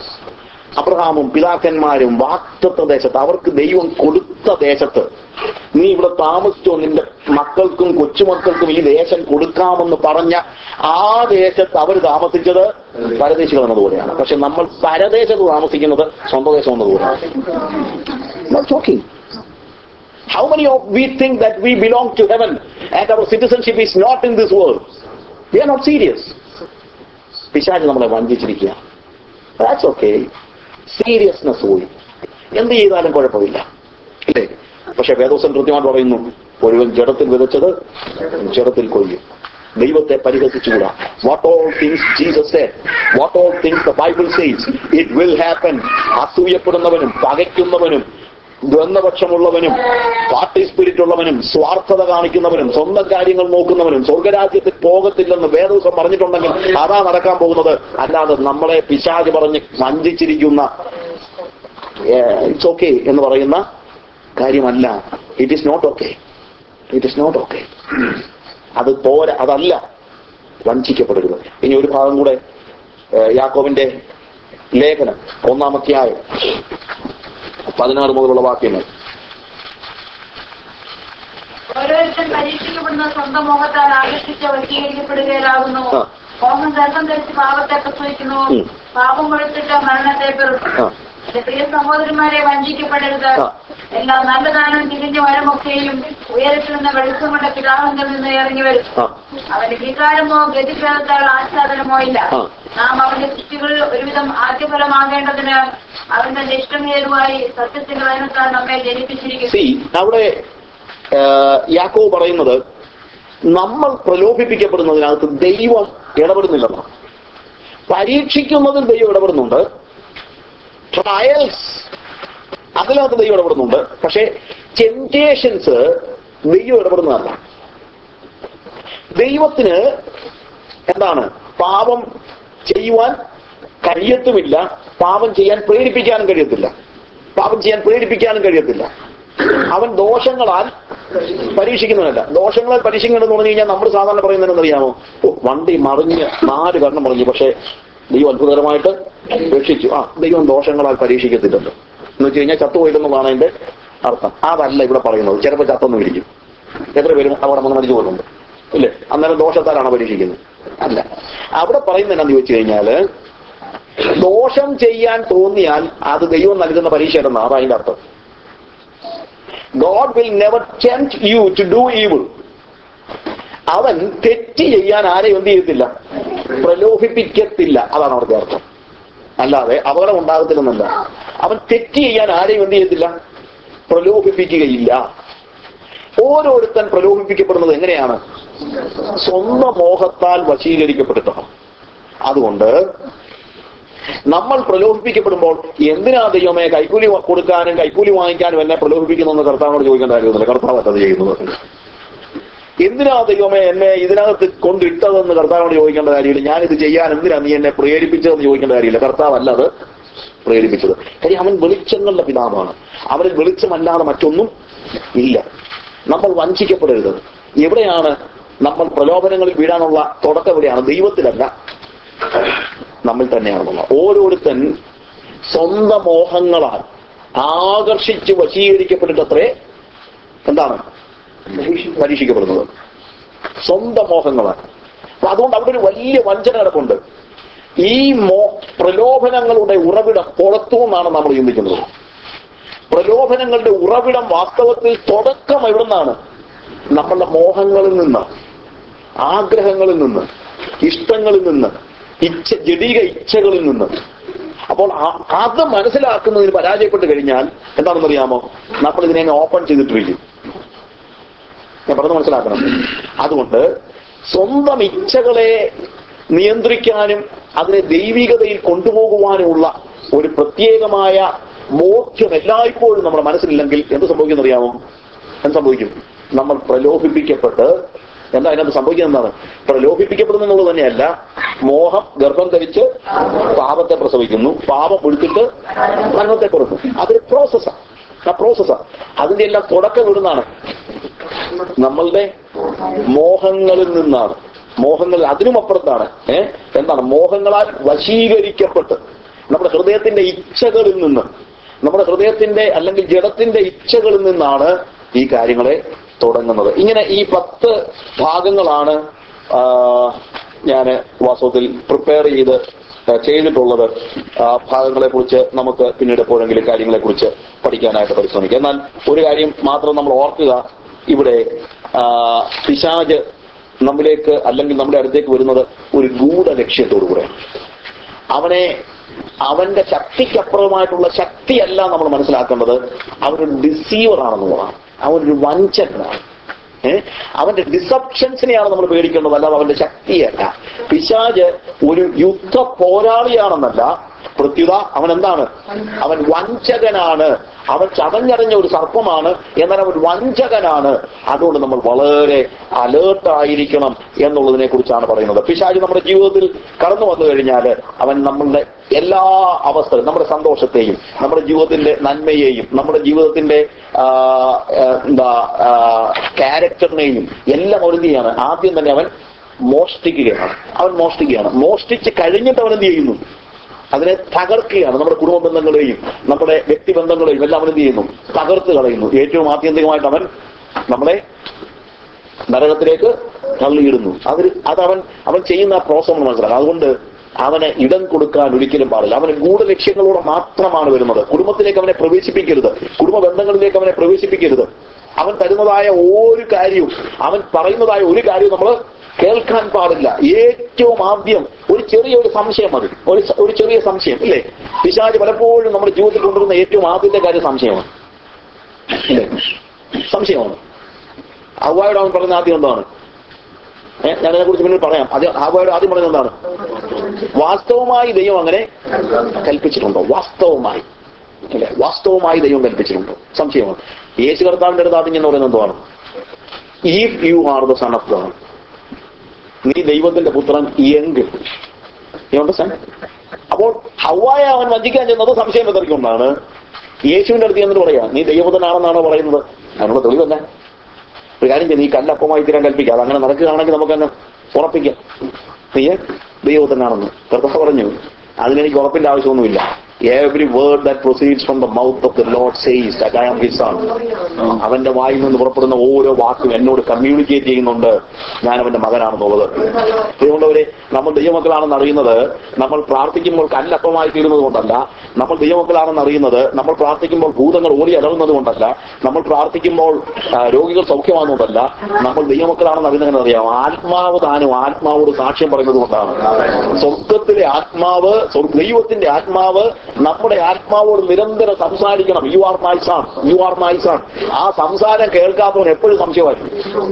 അബ്രഹാമും പിതാക്കന്മാരും വാക്തത്വ ദേശത്ത് അവർക്ക് ദൈവം കൊടുത്ത ദേശത്ത് നീ ഇവിടെ താമസിച്ചോ നിന്റെ മക്കൾക്കും കൊച്ചുമക്കൾക്കും ഈ ദേശം കൊടുക്കാമെന്ന് പറഞ്ഞ ആ ദേശത്ത് അവർ താമസിച്ചത് പരദേശികൾ എന്നതുപോലെയാണ് പക്ഷെ നമ്മൾ പരദേശത്ത് താമസിക്കുന്നത് സ്വന്തം ദേശം എന്നതുപോലെയാണ് talking How many of we think that we belong to heaven and our citizenship is not in this world? We are not serious. പിശാച് നമ്മളെ വഞ്ചിച്ചിരിക്കുക ദാറ്റ്സ് ഓക്കെ സീരിയസ്നെസ് പോയി എന്ത് ചെയ്താലും കുഴപ്പമില്ല അല്ലേ പക്ഷെ വേദോസം കൃത്യമായിട്ട് പറയുന്നു ഒരുവൻ ജഡത്തിൽ വിതച്ചത് ജഡത്തിൽ കൊയ്യും ദൈവത്തെ പരിഹസിച്ചുകൂടാ what all things Jesus what all things the Bible says it will happen അസൂയപ്പെടുന്നവനും പകയ്ക്കുന്നവനും ദ്വന്ദ്പക്ഷമുള്ളവനും പാർട്ടി സ്പിരിറ്റ് ഉള്ളവനും സ്വാർത്ഥത കാണിക്കുന്നവനും സ്വന്തം കാര്യങ്ങൾ നോക്കുന്നവനും സ്വർഗരാജ്യത്തിൽ പോകത്തില്ലെന്ന് വേദോസം പറഞ്ഞിട്ടുണ്ടെങ്കിൽ അതാ നടക്കാൻ പോകുന്നത് അല്ലാതെ നമ്മളെ പിശാച് പറഞ്ഞ് വഞ്ചിച്ചിരിക്കുന്ന ഇറ്റ്സ് ഓക്കെ എന്ന് പറയുന്ന കാര്യമല്ല it is not okay it is not okay അത് പോരാ അതല്ല വഞ്ചിക്കപ്പെടരുത് ഇനി ഒരു ഭാഗം കൂടെ ഏഹ്, യാക്കോബിന്റെ ലേഖനം ഒന്നാമത്തെയായ പതിനാറ് മുതലുള്ള വാക്യങ്ങൾ ഓരോരുത്തൻ പരീക്ഷിക്കപ്പെടുന്ന സ്വന്തം മോഹത്താൽ ആകർഷിച്ച് വശീകരിക്കപ്പെടുകയാകുന്നു ആ. മോഹം ഗർഭം ധരിച്ച് പാപത്തെ പ്രസവിക്കുന്നു ഉം. പാപം കൊടുത്തിട്ട് മരണത്തെ പെറും ആ. എന്റെ പ്രിയ സഹോദരന്മാരെ വഞ്ചിക്കപ്പെടരുത് ആ. എല്ലാ നല്ലതാനും തിരിഞ്ഞ വരമൊക്കെയും ഉയരത്തിൽ നിന്ന് വെളിച്ചം കൊണ്ട് പിതാവിൽ നിന്ന് ഇറങ്ങി വരും ആ. അവന് വികാരമോ ഗതിഭേദത്താൽ ആച്ഛാദനമോ ഇല്ല ആ. നാം അവന്റെ സൃഷ്ടികളിൽ ഒരുവിധം ആദ്യഫലമാകേണ്ടതിന് അവന്റെ നിഷ്ഠമേതുവായി സത്യത്തിന്റെ വചനത്താൽ നമ്മെ ജനിപ്പിച്ചിരിക്കുന്നു സി അവിടെ ഏഹ്, യാക്കോബ് പറയുന്നത് നമ്മൾ പ്രലോഭിപ്പിക്കപ്പെടുന്നതിനകത്ത് ദൈവം ഇടപെടുന്നില്ലെന്നാണ് പരീക്ഷിക്കുന്നതിൽ ദൈവം ഇടപെടുന്നുണ്ട് ട്രയൽസ് അതിനകത്ത് ദൈവം ഇടപെടുന്നുണ്ട് പക്ഷേ ടെംപ്റ്റേഷൻസ് ദൈവം ഇടപെടുന്നതല്ല ദൈവത്തിന് എന്താണ് പാപം ചെയ്യുവാൻ കഴിയത്തുമില്ല പാപം ചെയ്യാൻ പ്രേരിപ്പിക്കാനും കഴിയത്തില്ല പാപം ചെയ്യാൻ പ്രേരിപ്പിക്കാനും കഴിയത്തില്ല അവൻ ദോഷങ്ങളാൽ പരീക്ഷിക്കുന്നതല്ല ദോഷങ്ങളാൽ പരീക്ഷിക്കണമെന്ന് പറഞ്ഞു കഴിഞ്ഞാൽ നമ്മൾ സാധാരണ പറയുന്നത് അറിയാമോ ഓ വണ്ടി മറിഞ്ഞ് നാല് കണ്ണം മറിഞ്ഞു പക്ഷേ ദൈവം അത്ഭുതകരമായിട്ട് രക്ഷിച്ചു ആ ദൈവം ദോഷങ്ങളാൽ പരീക്ഷിക്കത്തില്ലല്ലോ എന്ന് വെച്ച് കഴിഞ്ഞാൽ ചത്തുപോയില്ലെന്നുള്ളതാണ് അതിന്റെ അർത്ഥം അതല്ല ഇവിടെ പറയുന്നത് ചിലപ്പോൾ ചത്തൊന്നും ഇരിക്കും എത്ര പേരും അവിടെ വന്ന് മരിച്ചു പോകുന്നുണ്ട് ഇല്ലേ അന്നേരം ദോഷത്താലാണ് പരീക്ഷിക്കുന്നത് അല്ല അവിടെ പറയുന്നത് എന്നാന്ന് ചോദിച്ചു കഴിഞ്ഞാല് ദോഷം ചെയ്യാൻ തോന്നിയാൽ അത് ദൈവം നൽകുന്ന പരീക്ഷ അതാ അതിന്റെ അർത്ഥം God will never tempt you to do evil അവൻ തെറ്റ് ചെയ്യാൻ ആരെയും എന്ത് ചെയ്യത്തില്ല പ്രലോഭിപ്പിക്കത്തില്ല അതാണ് അവിടുത്തെ അർത്ഥം അല്ലാതെ അപകടം ഉണ്ടാകത്തില്ലെന്നല്ല അവൻ തെറ്റ് ചെയ്യാൻ ആരെയും എന്ത് ചെയ്യത്തില്ല പ്രലോഭിപ്പിക്കുകയില്ല ഓരോരുത്തൻ പ്രലോഭിപ്പിക്കപ്പെടുന്നത് എങ്ങനെയാണ് സ്വന്തം മോഹത്താൽ വശീകരിക്കപ്പെട്ടിട്ടാണ് അതുകൊണ്ട് നമ്മൾ പ്രലോഭിപ്പിക്കപ്പെടുമ്പോൾ എന്തിനാ ദൈവമേ കൈക്കൂലി കൊടുക്കാനും കൈക്കൂലി വാങ്ങിക്കാനും എന്നെ പ്രലോഭിപ്പിക്കുന്നു കർത്താവിനോട് ചോദിക്കേണ്ട കാര്യമൊന്നുമില്ല കർത്താവ് അത് ചെയ്യുന്നത് എന്തിനാ ദൈവമേ എന്നെ ഇതിനകത്ത് കൊണ്ടിട്ടതെന്ന് കർത്താവിനോട് ചോദിക്കേണ്ട കാര്യമില്ല ഞാനിത് ചെയ്യാൻ എന്തിനാ നീ എന്നെ പ്രേരിപ്പിച്ചതെന്ന് ചോദിക്കേണ്ട കാര്യമില്ല കർത്താവല്ല അത് പ്രേരിപ്പിച്ചത് കാര്യം അവൻ വെളിച്ചങ്ങളുടെ പിതാവാണ് അവനിൽ വെളിച്ചമല്ലാതെ മറ്റൊന്നും ഇല്ല നമ്മൾ വഞ്ചിക്കപ്പെടരുത് എവിടെയാണ് നമ്മൾ പ്രലോഭനങ്ങളിൽ വീഴാനുള്ള തുടക്കം എവിടെയാണ് ദൈവത്തിലല്ല നമ്മൾ തന്നെയാണെന്നുള്ള ഓരോരുത്തൻ സ്വന്തം മോഹങ്ങളാൽ ആകർഷിച്ച് വശീകരിക്കപ്പെട്ടിട്ടത്രേ എന്താണ് പരീക്ഷിക്കപ്പെടുന്നത് സ്വന്തം മോഹങ്ങളാൽ അപ്പൊ അതുകൊണ്ട് അവിടെ ഒരു വലിയ വഞ്ചന കിടപ്പുണ്ട് ഈ മോ പ്രലോഭനങ്ങളുടെ ഉറവിടം പുറത്തു നിന്നാണ് നമ്മൾ ചിന്തിക്കുന്നത് പ്രലോഭനങ്ങളുടെ ഉറവിടം വാസ്തവത്തിൽ തുടക്കം എവിടുന്നാണ് നമ്മളുടെ മോഹങ്ങളിൽ നിന്ന് ആഗ്രഹങ്ങളിൽ നിന്ന് ഇഷ്ടങ്ങളിൽ നിന്ന് ഇച്ഛ ജടിക ഇച്ഛകളിൽ നിന്ന് അപ്പോൾ ആ- അത് മനസ്സിലാക്കുന്നതിന് പരാജയപ്പെട്ട് കഴിഞ്ഞാൽ എന്താണെന്ന് അറിയാമോ നമ്മൾ ഇതിനെ ഓപ്പൺ ചെയ്തിട്ടിരിക്കും ഞാൻ പറഞ്ഞ് മനസ്സിലാക്കണം അതുകൊണ്ട് സ്വന്തം ഇച്ഛകളെ നിയന്ത്രിക്കാനും അതിനെ ദൈവികതയിൽ കൊണ്ടുപോകുവാനുമുള്ള ഒരു പ്രത്യേകമായ ബോധ്യം എല്ലായ്പ്പോഴും നമ്മുടെ മനസ്സിലില്ലെങ്കിൽ എന്ത് സംഭവിക്കും അറിയാമോ എന്ത് സംഭവിക്കും നമ്മൾ പ്രലോഭിപ്പിക്കപ്പെട്ട് എന്താ അതിനകത്ത് സംഭവിക്കുന്നത് എന്താണ് പ്രലോഭിപ്പിക്കപ്പെടുന്നു എന്നുള്ളത് തന്നെയല്ല മോഹം ഗർഭം ധരിച്ച് പാപത്തെ പ്രസവിക്കുന്നു പാപം ഒഴുത്തിട്ട് മരണത്തെ കൊടുക്കും അതൊരു പ്രോസസ്സാണ് ആ പ്രോസസ്സാണ് അതിന്റെ എല്ലാം തുടക്കം ഇടുന്നതാണ് നമ്മളുടെ മോഹങ്ങളിൽ നിന്നാണ് മോഹങ്ങൾ അതിനും അപ്പുറത്താണ് ഏ എന്താണ് മോഹങ്ങളാൽ വശീകരിക്കപ്പെട്ട് നമ്മുടെ ഹൃദയത്തിന്റെ ഇച്ഛകളിൽ നിന്ന് നമ്മുടെ ഹൃദയത്തിന്റെ അല്ലെങ്കിൽ ജഡത്തിന്റെ ഇച്ഛകളിൽ നിന്നാണ് ഈ കാര്യങ്ങളെ തുടങ്ങുന്നത് ഇങ്ങനെ ഈ പത്ത് ഭാഗങ്ങളാണ് ഞാൻ വാസ്തവത്തിൽ പ്രിപ്പയർ ചെയ്ത് ആ, ചെയ്തിട്ടുള്ളത് ആ ഭാഗങ്ങളെ കുറിച്ച് നമുക്ക് പിന്നീട് എപ്പോഴെങ്കിലും കാര്യങ്ങളെ കുറിച്ച് പഠിക്കാനായിട്ട് പരിശ്രമിക്കാം എന്നാൽ ഒരു കാര്യം മാത്രം നമ്മൾ ഓർക്കുക ഇവിടെ ആ, പിശാജ് നമ്മിലേക്ക് അല്ലെങ്കിൽ നമ്മുടെ അടുത്തേക്ക് വരുന്നത് ഒരു ഗൂഢ ലക്ഷ്യത്തോടു കൂടെ അവനെ അവന്റെ ശക്തിക്കപ്പുറമായിട്ടുള്ള ശക്തിയല്ല നമ്മൾ മനസ്സിലാക്കേണ്ടത് അവനൊരു ഡിസീവർ ആണെന്നുള്ളതാണ് അവനൊരു വഞ്ചകനാണ് ഏ? അവന്റെ ഡിസപ്ഷൻസിനെയാണ് നമ്മൾ പേടിക്കേണ്ടത് അല്ലാതെ അവന്റെ ശക്തിയല്ല പിശാജ് ഒരു യുദ്ധ പോരാളിയാണെന്നല്ല പ്രത്യുത അവൻ എന്താണ് അവൻ വഞ്ചകനാണ് അവൻ ചതഞ്ഞറിഞ്ഞ ഒരു സർപ്പമാണ് എന്നാൽ അവൻ വഞ്ചകനാണ് അതുകൊണ്ട് നമ്മൾ വളരെ അലേർട്ട് ആയിരിക്കണം എന്നുള്ളതിനെ കുറിച്ചാണ് പറയുന്നത് പിശാജ് നമ്മുടെ ജീവിതത്തിൽ കടന്നു വന്നു കഴിഞ്ഞാൽ അവൻ നമ്മളുടെ എല്ലാ അവസ്ഥകളും നമ്മുടെ സന്തോഷത്തെയും നമ്മുടെ ജീവിതത്തിന്റെ നന്മയെയും നമ്മുടെ ജീവിതത്തിന്റെ ആ, ആ, എന്താ ക്യാരക്ടറിനെയും എല്ലാം അവൻ എന്ത് ചെയ്യാണ് ആദ്യം തന്നെ അവൻ മോഷ്ടിക്കുകയാണ് അവൻ മോഷ്ടിക്കുകയാണ് മോഷ്ടിച്ച് കഴിഞ്ഞിട്ട് അവൻ എന്ത് ചെയ്യുന്നു അതിനെ തകർക്കുകയാണ് നമ്മുടെ കുടുംബ ബന്ധങ്ങളെയും നമ്മുടെ വ്യക്തിബന്ധങ്ങളെയും എല്ലാം അവൻ എന്ത് ചെയ്യുന്നു തകർത്ത് കളയുന്നു ഏറ്റവും ആത്യന്തികമായിട്ട് അവൻ നമ്മളെ നരകത്തിലേക്ക് തള്ളിയിടുന്നു അത് അതവൻ അവൻ ചെയ്യുന്ന ആ പ്രോസസ് നമ്മൾ മനസ്സിലാക്കാം അതുകൊണ്ട് അവന് ഇടം കൊടുക്കാൻ ഒരിക്കലും പാടില്ല അവന് ഗൂഢലക്ഷ്യങ്ങളോടെ മാത്രമാണ് വരുന്നത് കുടുംബത്തിലേക്ക് അവനെ പ്രവേശിപ്പിക്കരുത് കുടുംബ ബന്ധങ്ങളിലേക്ക് അവനെ പ്രവേശിപ്പിക്കരുത് അവൻ തരുന്നതായ ഒരു കാര്യവും അവൻ പറയുന്നതായ ഒരു കാര്യവും നമ്മൾ കേൾക്കാൻ പാടില്ല ഏറ്റവും ആദ്യം ഒരു ചെറിയൊരു സംശയം മതി ഒരു സ- ഒരു ചെറിയ സംശയം ഇല്ലേ പിശാജ് പലപ്പോഴും നമ്മുടെ ജീവിതത്തിൽ കൊണ്ടുവരുന്ന ഏറ്റവും ആദ്യത്തെ കാര്യം സംശയമാണ് ഇല്ലേ സംശയമാണ് ഹവായോട് അവൻ പറയുന്ന ആദ്യം എന്താണ് ഏഹ് ഞാൻ അതിനെക്കുറിച്ച് പിന്നീട് പറയാം അത് ഹവായോട് ആദ്യം പറയുന്നത് എന്താണ് വാസ്തവമായി ദൈവം അങ്ങനെ കൽപ്പിച്ചിട്ടുണ്ടോ വാസ്തവമായി അല്ലെ വാസ്തവമായി ദൈവം കൽപ്പിച്ചിട്ടുണ്ടോ സംശയമാണ് യേശു കർത്താവിന്റെ അടുത്ത് ആദ്യം എന്ന് പറയുന്നത് എന്താണ് if you are the son of God നീ ദൈവത്തിന്റെ പുത്രൻ എങ്കിൽ You understand? അപ്പോൾ ഹവായ അവൻ വഞ്ചിക്കാൻ ചെന്നത് സംശയം എതിർക്കൊണ്ടാണ് യേശുവിന്റെ അടുത്ത് എന്നിട്ട് പറയാ നീ ദൈവപുത്രനാണെന്നാണോ പറയുന്നത് അതിനുള്ള തെളിവല്ല ഒരു കാര്യം ചെയ്ത് ഈ കല്ലപ്പമായി തീരാൻ കൽപ്പിക്കുക അത് അങ്ങനെ നടക്കുകയാണെങ്കിൽ നമുക്കങ്ങ് ഉറപ്പിക്കാം നീ ദൈവത്തിനാണെന്ന് കർത്താവ് പറഞ്ഞു അതിനെനിക്ക് ഉറപ്പിന്റെ ആവശ്യമൊന്നുമില്ല every word that proceeds from the mouth of the Lord says that I am his son അവന്റെ വായിൽ നിന്ന് പുറപ്പെടുന്ന ഓരോ വാക്കും എന്നോട് കമ്മ്യൂണിക്കേറ്റ് ചെയ്യുന്നുണ്ട് ഞാൻ അവന്റെ മകനാണെന്നുള്ളത് അതുകൊണ്ടവരെ നമ്മൾ ദൈവമക്കളാണെന്ന് അറിയുന്നത് നമ്മൾ പ്രാർത്ഥിക്കുമ്പോൾ കല്ലപ്പമായി തീരുന്നത് കൊണ്ടല്ല നമ്മൾ ദൈവമക്കളാണെന്ന് അറിയുന്നത് നമ്മൾ പ്രാർത്ഥിക്കുമ്പോൾ ഭൂതങ്ങൾ ഓടി അലറുന്നത് കൊണ്ടല്ല നമ്മൾ പ്രാർത്ഥിക്കുമ്പോൾ ആ, രോഗികൾ സൗഖ്യമാകുന്നതല്ല നമ്മൾ ദൈവമക്കളാണെന്ന് അറിയുന്നത് അറിയാം ആത്മാവ് താനും ആത്മാവോട് സാക്ഷ്യം പറയുന്നത് കൊണ്ടാണ് സ്വർഗത്തിലെ ആത്മാവ് സ്വർ- ദൈവത്തിന്റെ ആത്മാവ് നമ്മുടെ ആത്മാവോട് നിരന്തരം സംസാരിക്കണം you are my son you are my son ആ സംസാരം കേൾക്കാത്തവൻ എപ്പോഴും സംശയമായിരിക്കും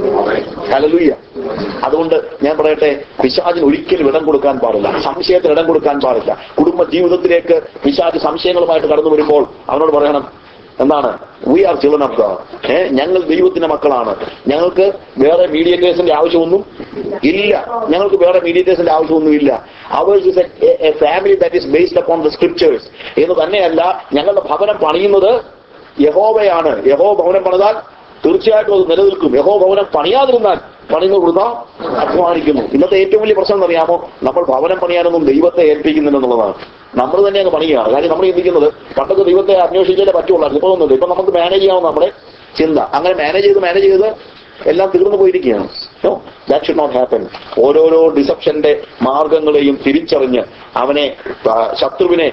ഹല്ലേലൂയ അതുകൊണ്ട് ഞാൻ പറയട്ടെ പിശാചിന് ഒരിക്കലും ഇടം കൊടുക്കാൻ പാടില്ല സംശയത്തിന് ഇടം കൊടുക്കാൻ പാടില്ല കുടുംബ ജീവിതത്തിലേക്ക് പിശാച് സംശയങ്ങളുമായിട്ട് കടന്നു വരുമ്പോൾ അവനോട് പറയണം എന്താണ് we are children of God ഏ ഞങ്ങൾ ദൈവത്തിന്റെ മക്കളാണ് ഞങ്ങൾക്ക് വേറെ മീഡിയേറ്റേഴ്സിന്റെ ആവശ്യമൊന്നും ഇല്ല ഞങ്ങൾക്ക് വേറെ മീഡിയേറ്റേഴ്സിന്റെ ആവശ്യമൊന്നും ഇല്ല ours is a family that is based upon the scriptures എന്ന് തന്നെയല്ല ഞങ്ങളുടെ ഭവനം പണിയുന്നത് യഹോവയാണ് യഹോ ഭവനം പണിതാൽ തീർച്ചയായിട്ടും അത് നിലനിൽക്കും യഹോ ഭവനം പണിയാതിരുന്നാൽ പണിന്ന് കൊടുത്താൽ അധ്വാനിക്കുന്നു ഇന്നത്തെ ഏറ്റവും വലിയ പ്രശ്നം എന്നറിയാമോ നമ്മൾ ഭവനം പണിയാനൊന്നും ദൈവത്തെ ഏൽപ്പിക്കുന്നില്ല എന്നുള്ളതാണ് നമ്മൾ തന്നെ അങ്ങ് പണിയുകയാണ് കാര്യം നമ്മൾ ചിന്തിക്കുന്നത് പണ്ടൊക്കെ ദൈവത്തെ അന്വേഷിച്ചാലേ പറ്റുള്ളായിരുന്നു ഇപ്പൊ ഒന്നുമില്ല ഇപ്പൊ നമുക്ക് മാനേജ് ചെയ്യാവുന്ന നമ്മുടെ ചിന്ത അങ്ങനെ മാനേജ് ചെയ്ത് മാനേജ് ചെയ്ത് എല്ലാം തീർന്നു പോയിരിക്കുകയാണ് ദാറ്റ് ഷുഡ് നോട്ട് ഹാപ്പൻ ഓരോരോ ഡിസപ്ഷന്റെ മാർഗങ്ങളെയും തിരിച്ചറിഞ്ഞ് അവനെ ആ, ശത്രുവിനെ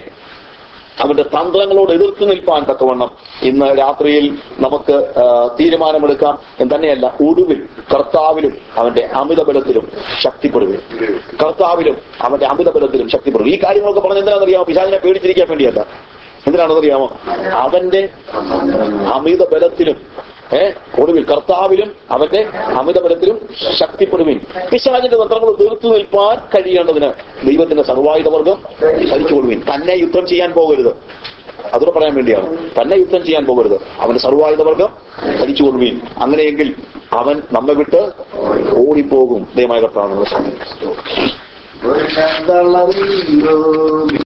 അവന്റെ തന്ത്രങ്ങളോട് എതിർത്ത് നിൽപ്പാൻ തക്കവണ്ണം ഇന്ന് രാത്രിയിൽ നമുക്ക് ആ, തീരുമാനമെടുക്കാം എന്ന് തന്നെയല്ല ഒടുവിൽ കർത്താവിലും അവന്റെ അമിതബലത്തിലും ശക്തിപ്പെടുവിൻ കർത്താവിലും അവന്റെ അമിതബലത്തിലും ശക്തിപ്പെടും ഈ കാര്യങ്ങളൊക്കെ പറഞ്ഞ എന്തിനാണെന്നറിയാമോ പിശാചിനെ പേടിച്ചിരിക്കാൻ വേണ്ടിയല്ല എന്തിനാണെന്നറിയാമോ അവന്റെ അമിത ബലത്തിലും ഏ ഒടുവിൽ കർത്താവിലും അവന്റെ അമിത ബലത്തിലും ശക്തിപ്പെടുവിൻ പിശാചിന്റെ തന്ത്രങ്ങൾ തീർത്തു നിൽപ്പാൻ കഴിയേണ്ടതിന് ദൈവത്തിന്റെ സർവായുധവർഗം ധരിച്ചുകൊള്ളുവിൻ തന്നെ യുദ്ധം ചെയ്യാൻ പോകരുത് അതുകൂടെ പറയാൻ വേണ്ടിയാണ് തന്നെ യുദ്ധം ചെയ്യാൻ പോകരുത് അവന്റെ സർവായുധവർഗം ധരിച്ചുകൊള്ളുവിൻ അങ്ങനെയെങ്കിൽ അവൻ നമ്മെ വിട്ട് ഓടിപ്പോകും ദയമായ കർത്താവ് ഒരു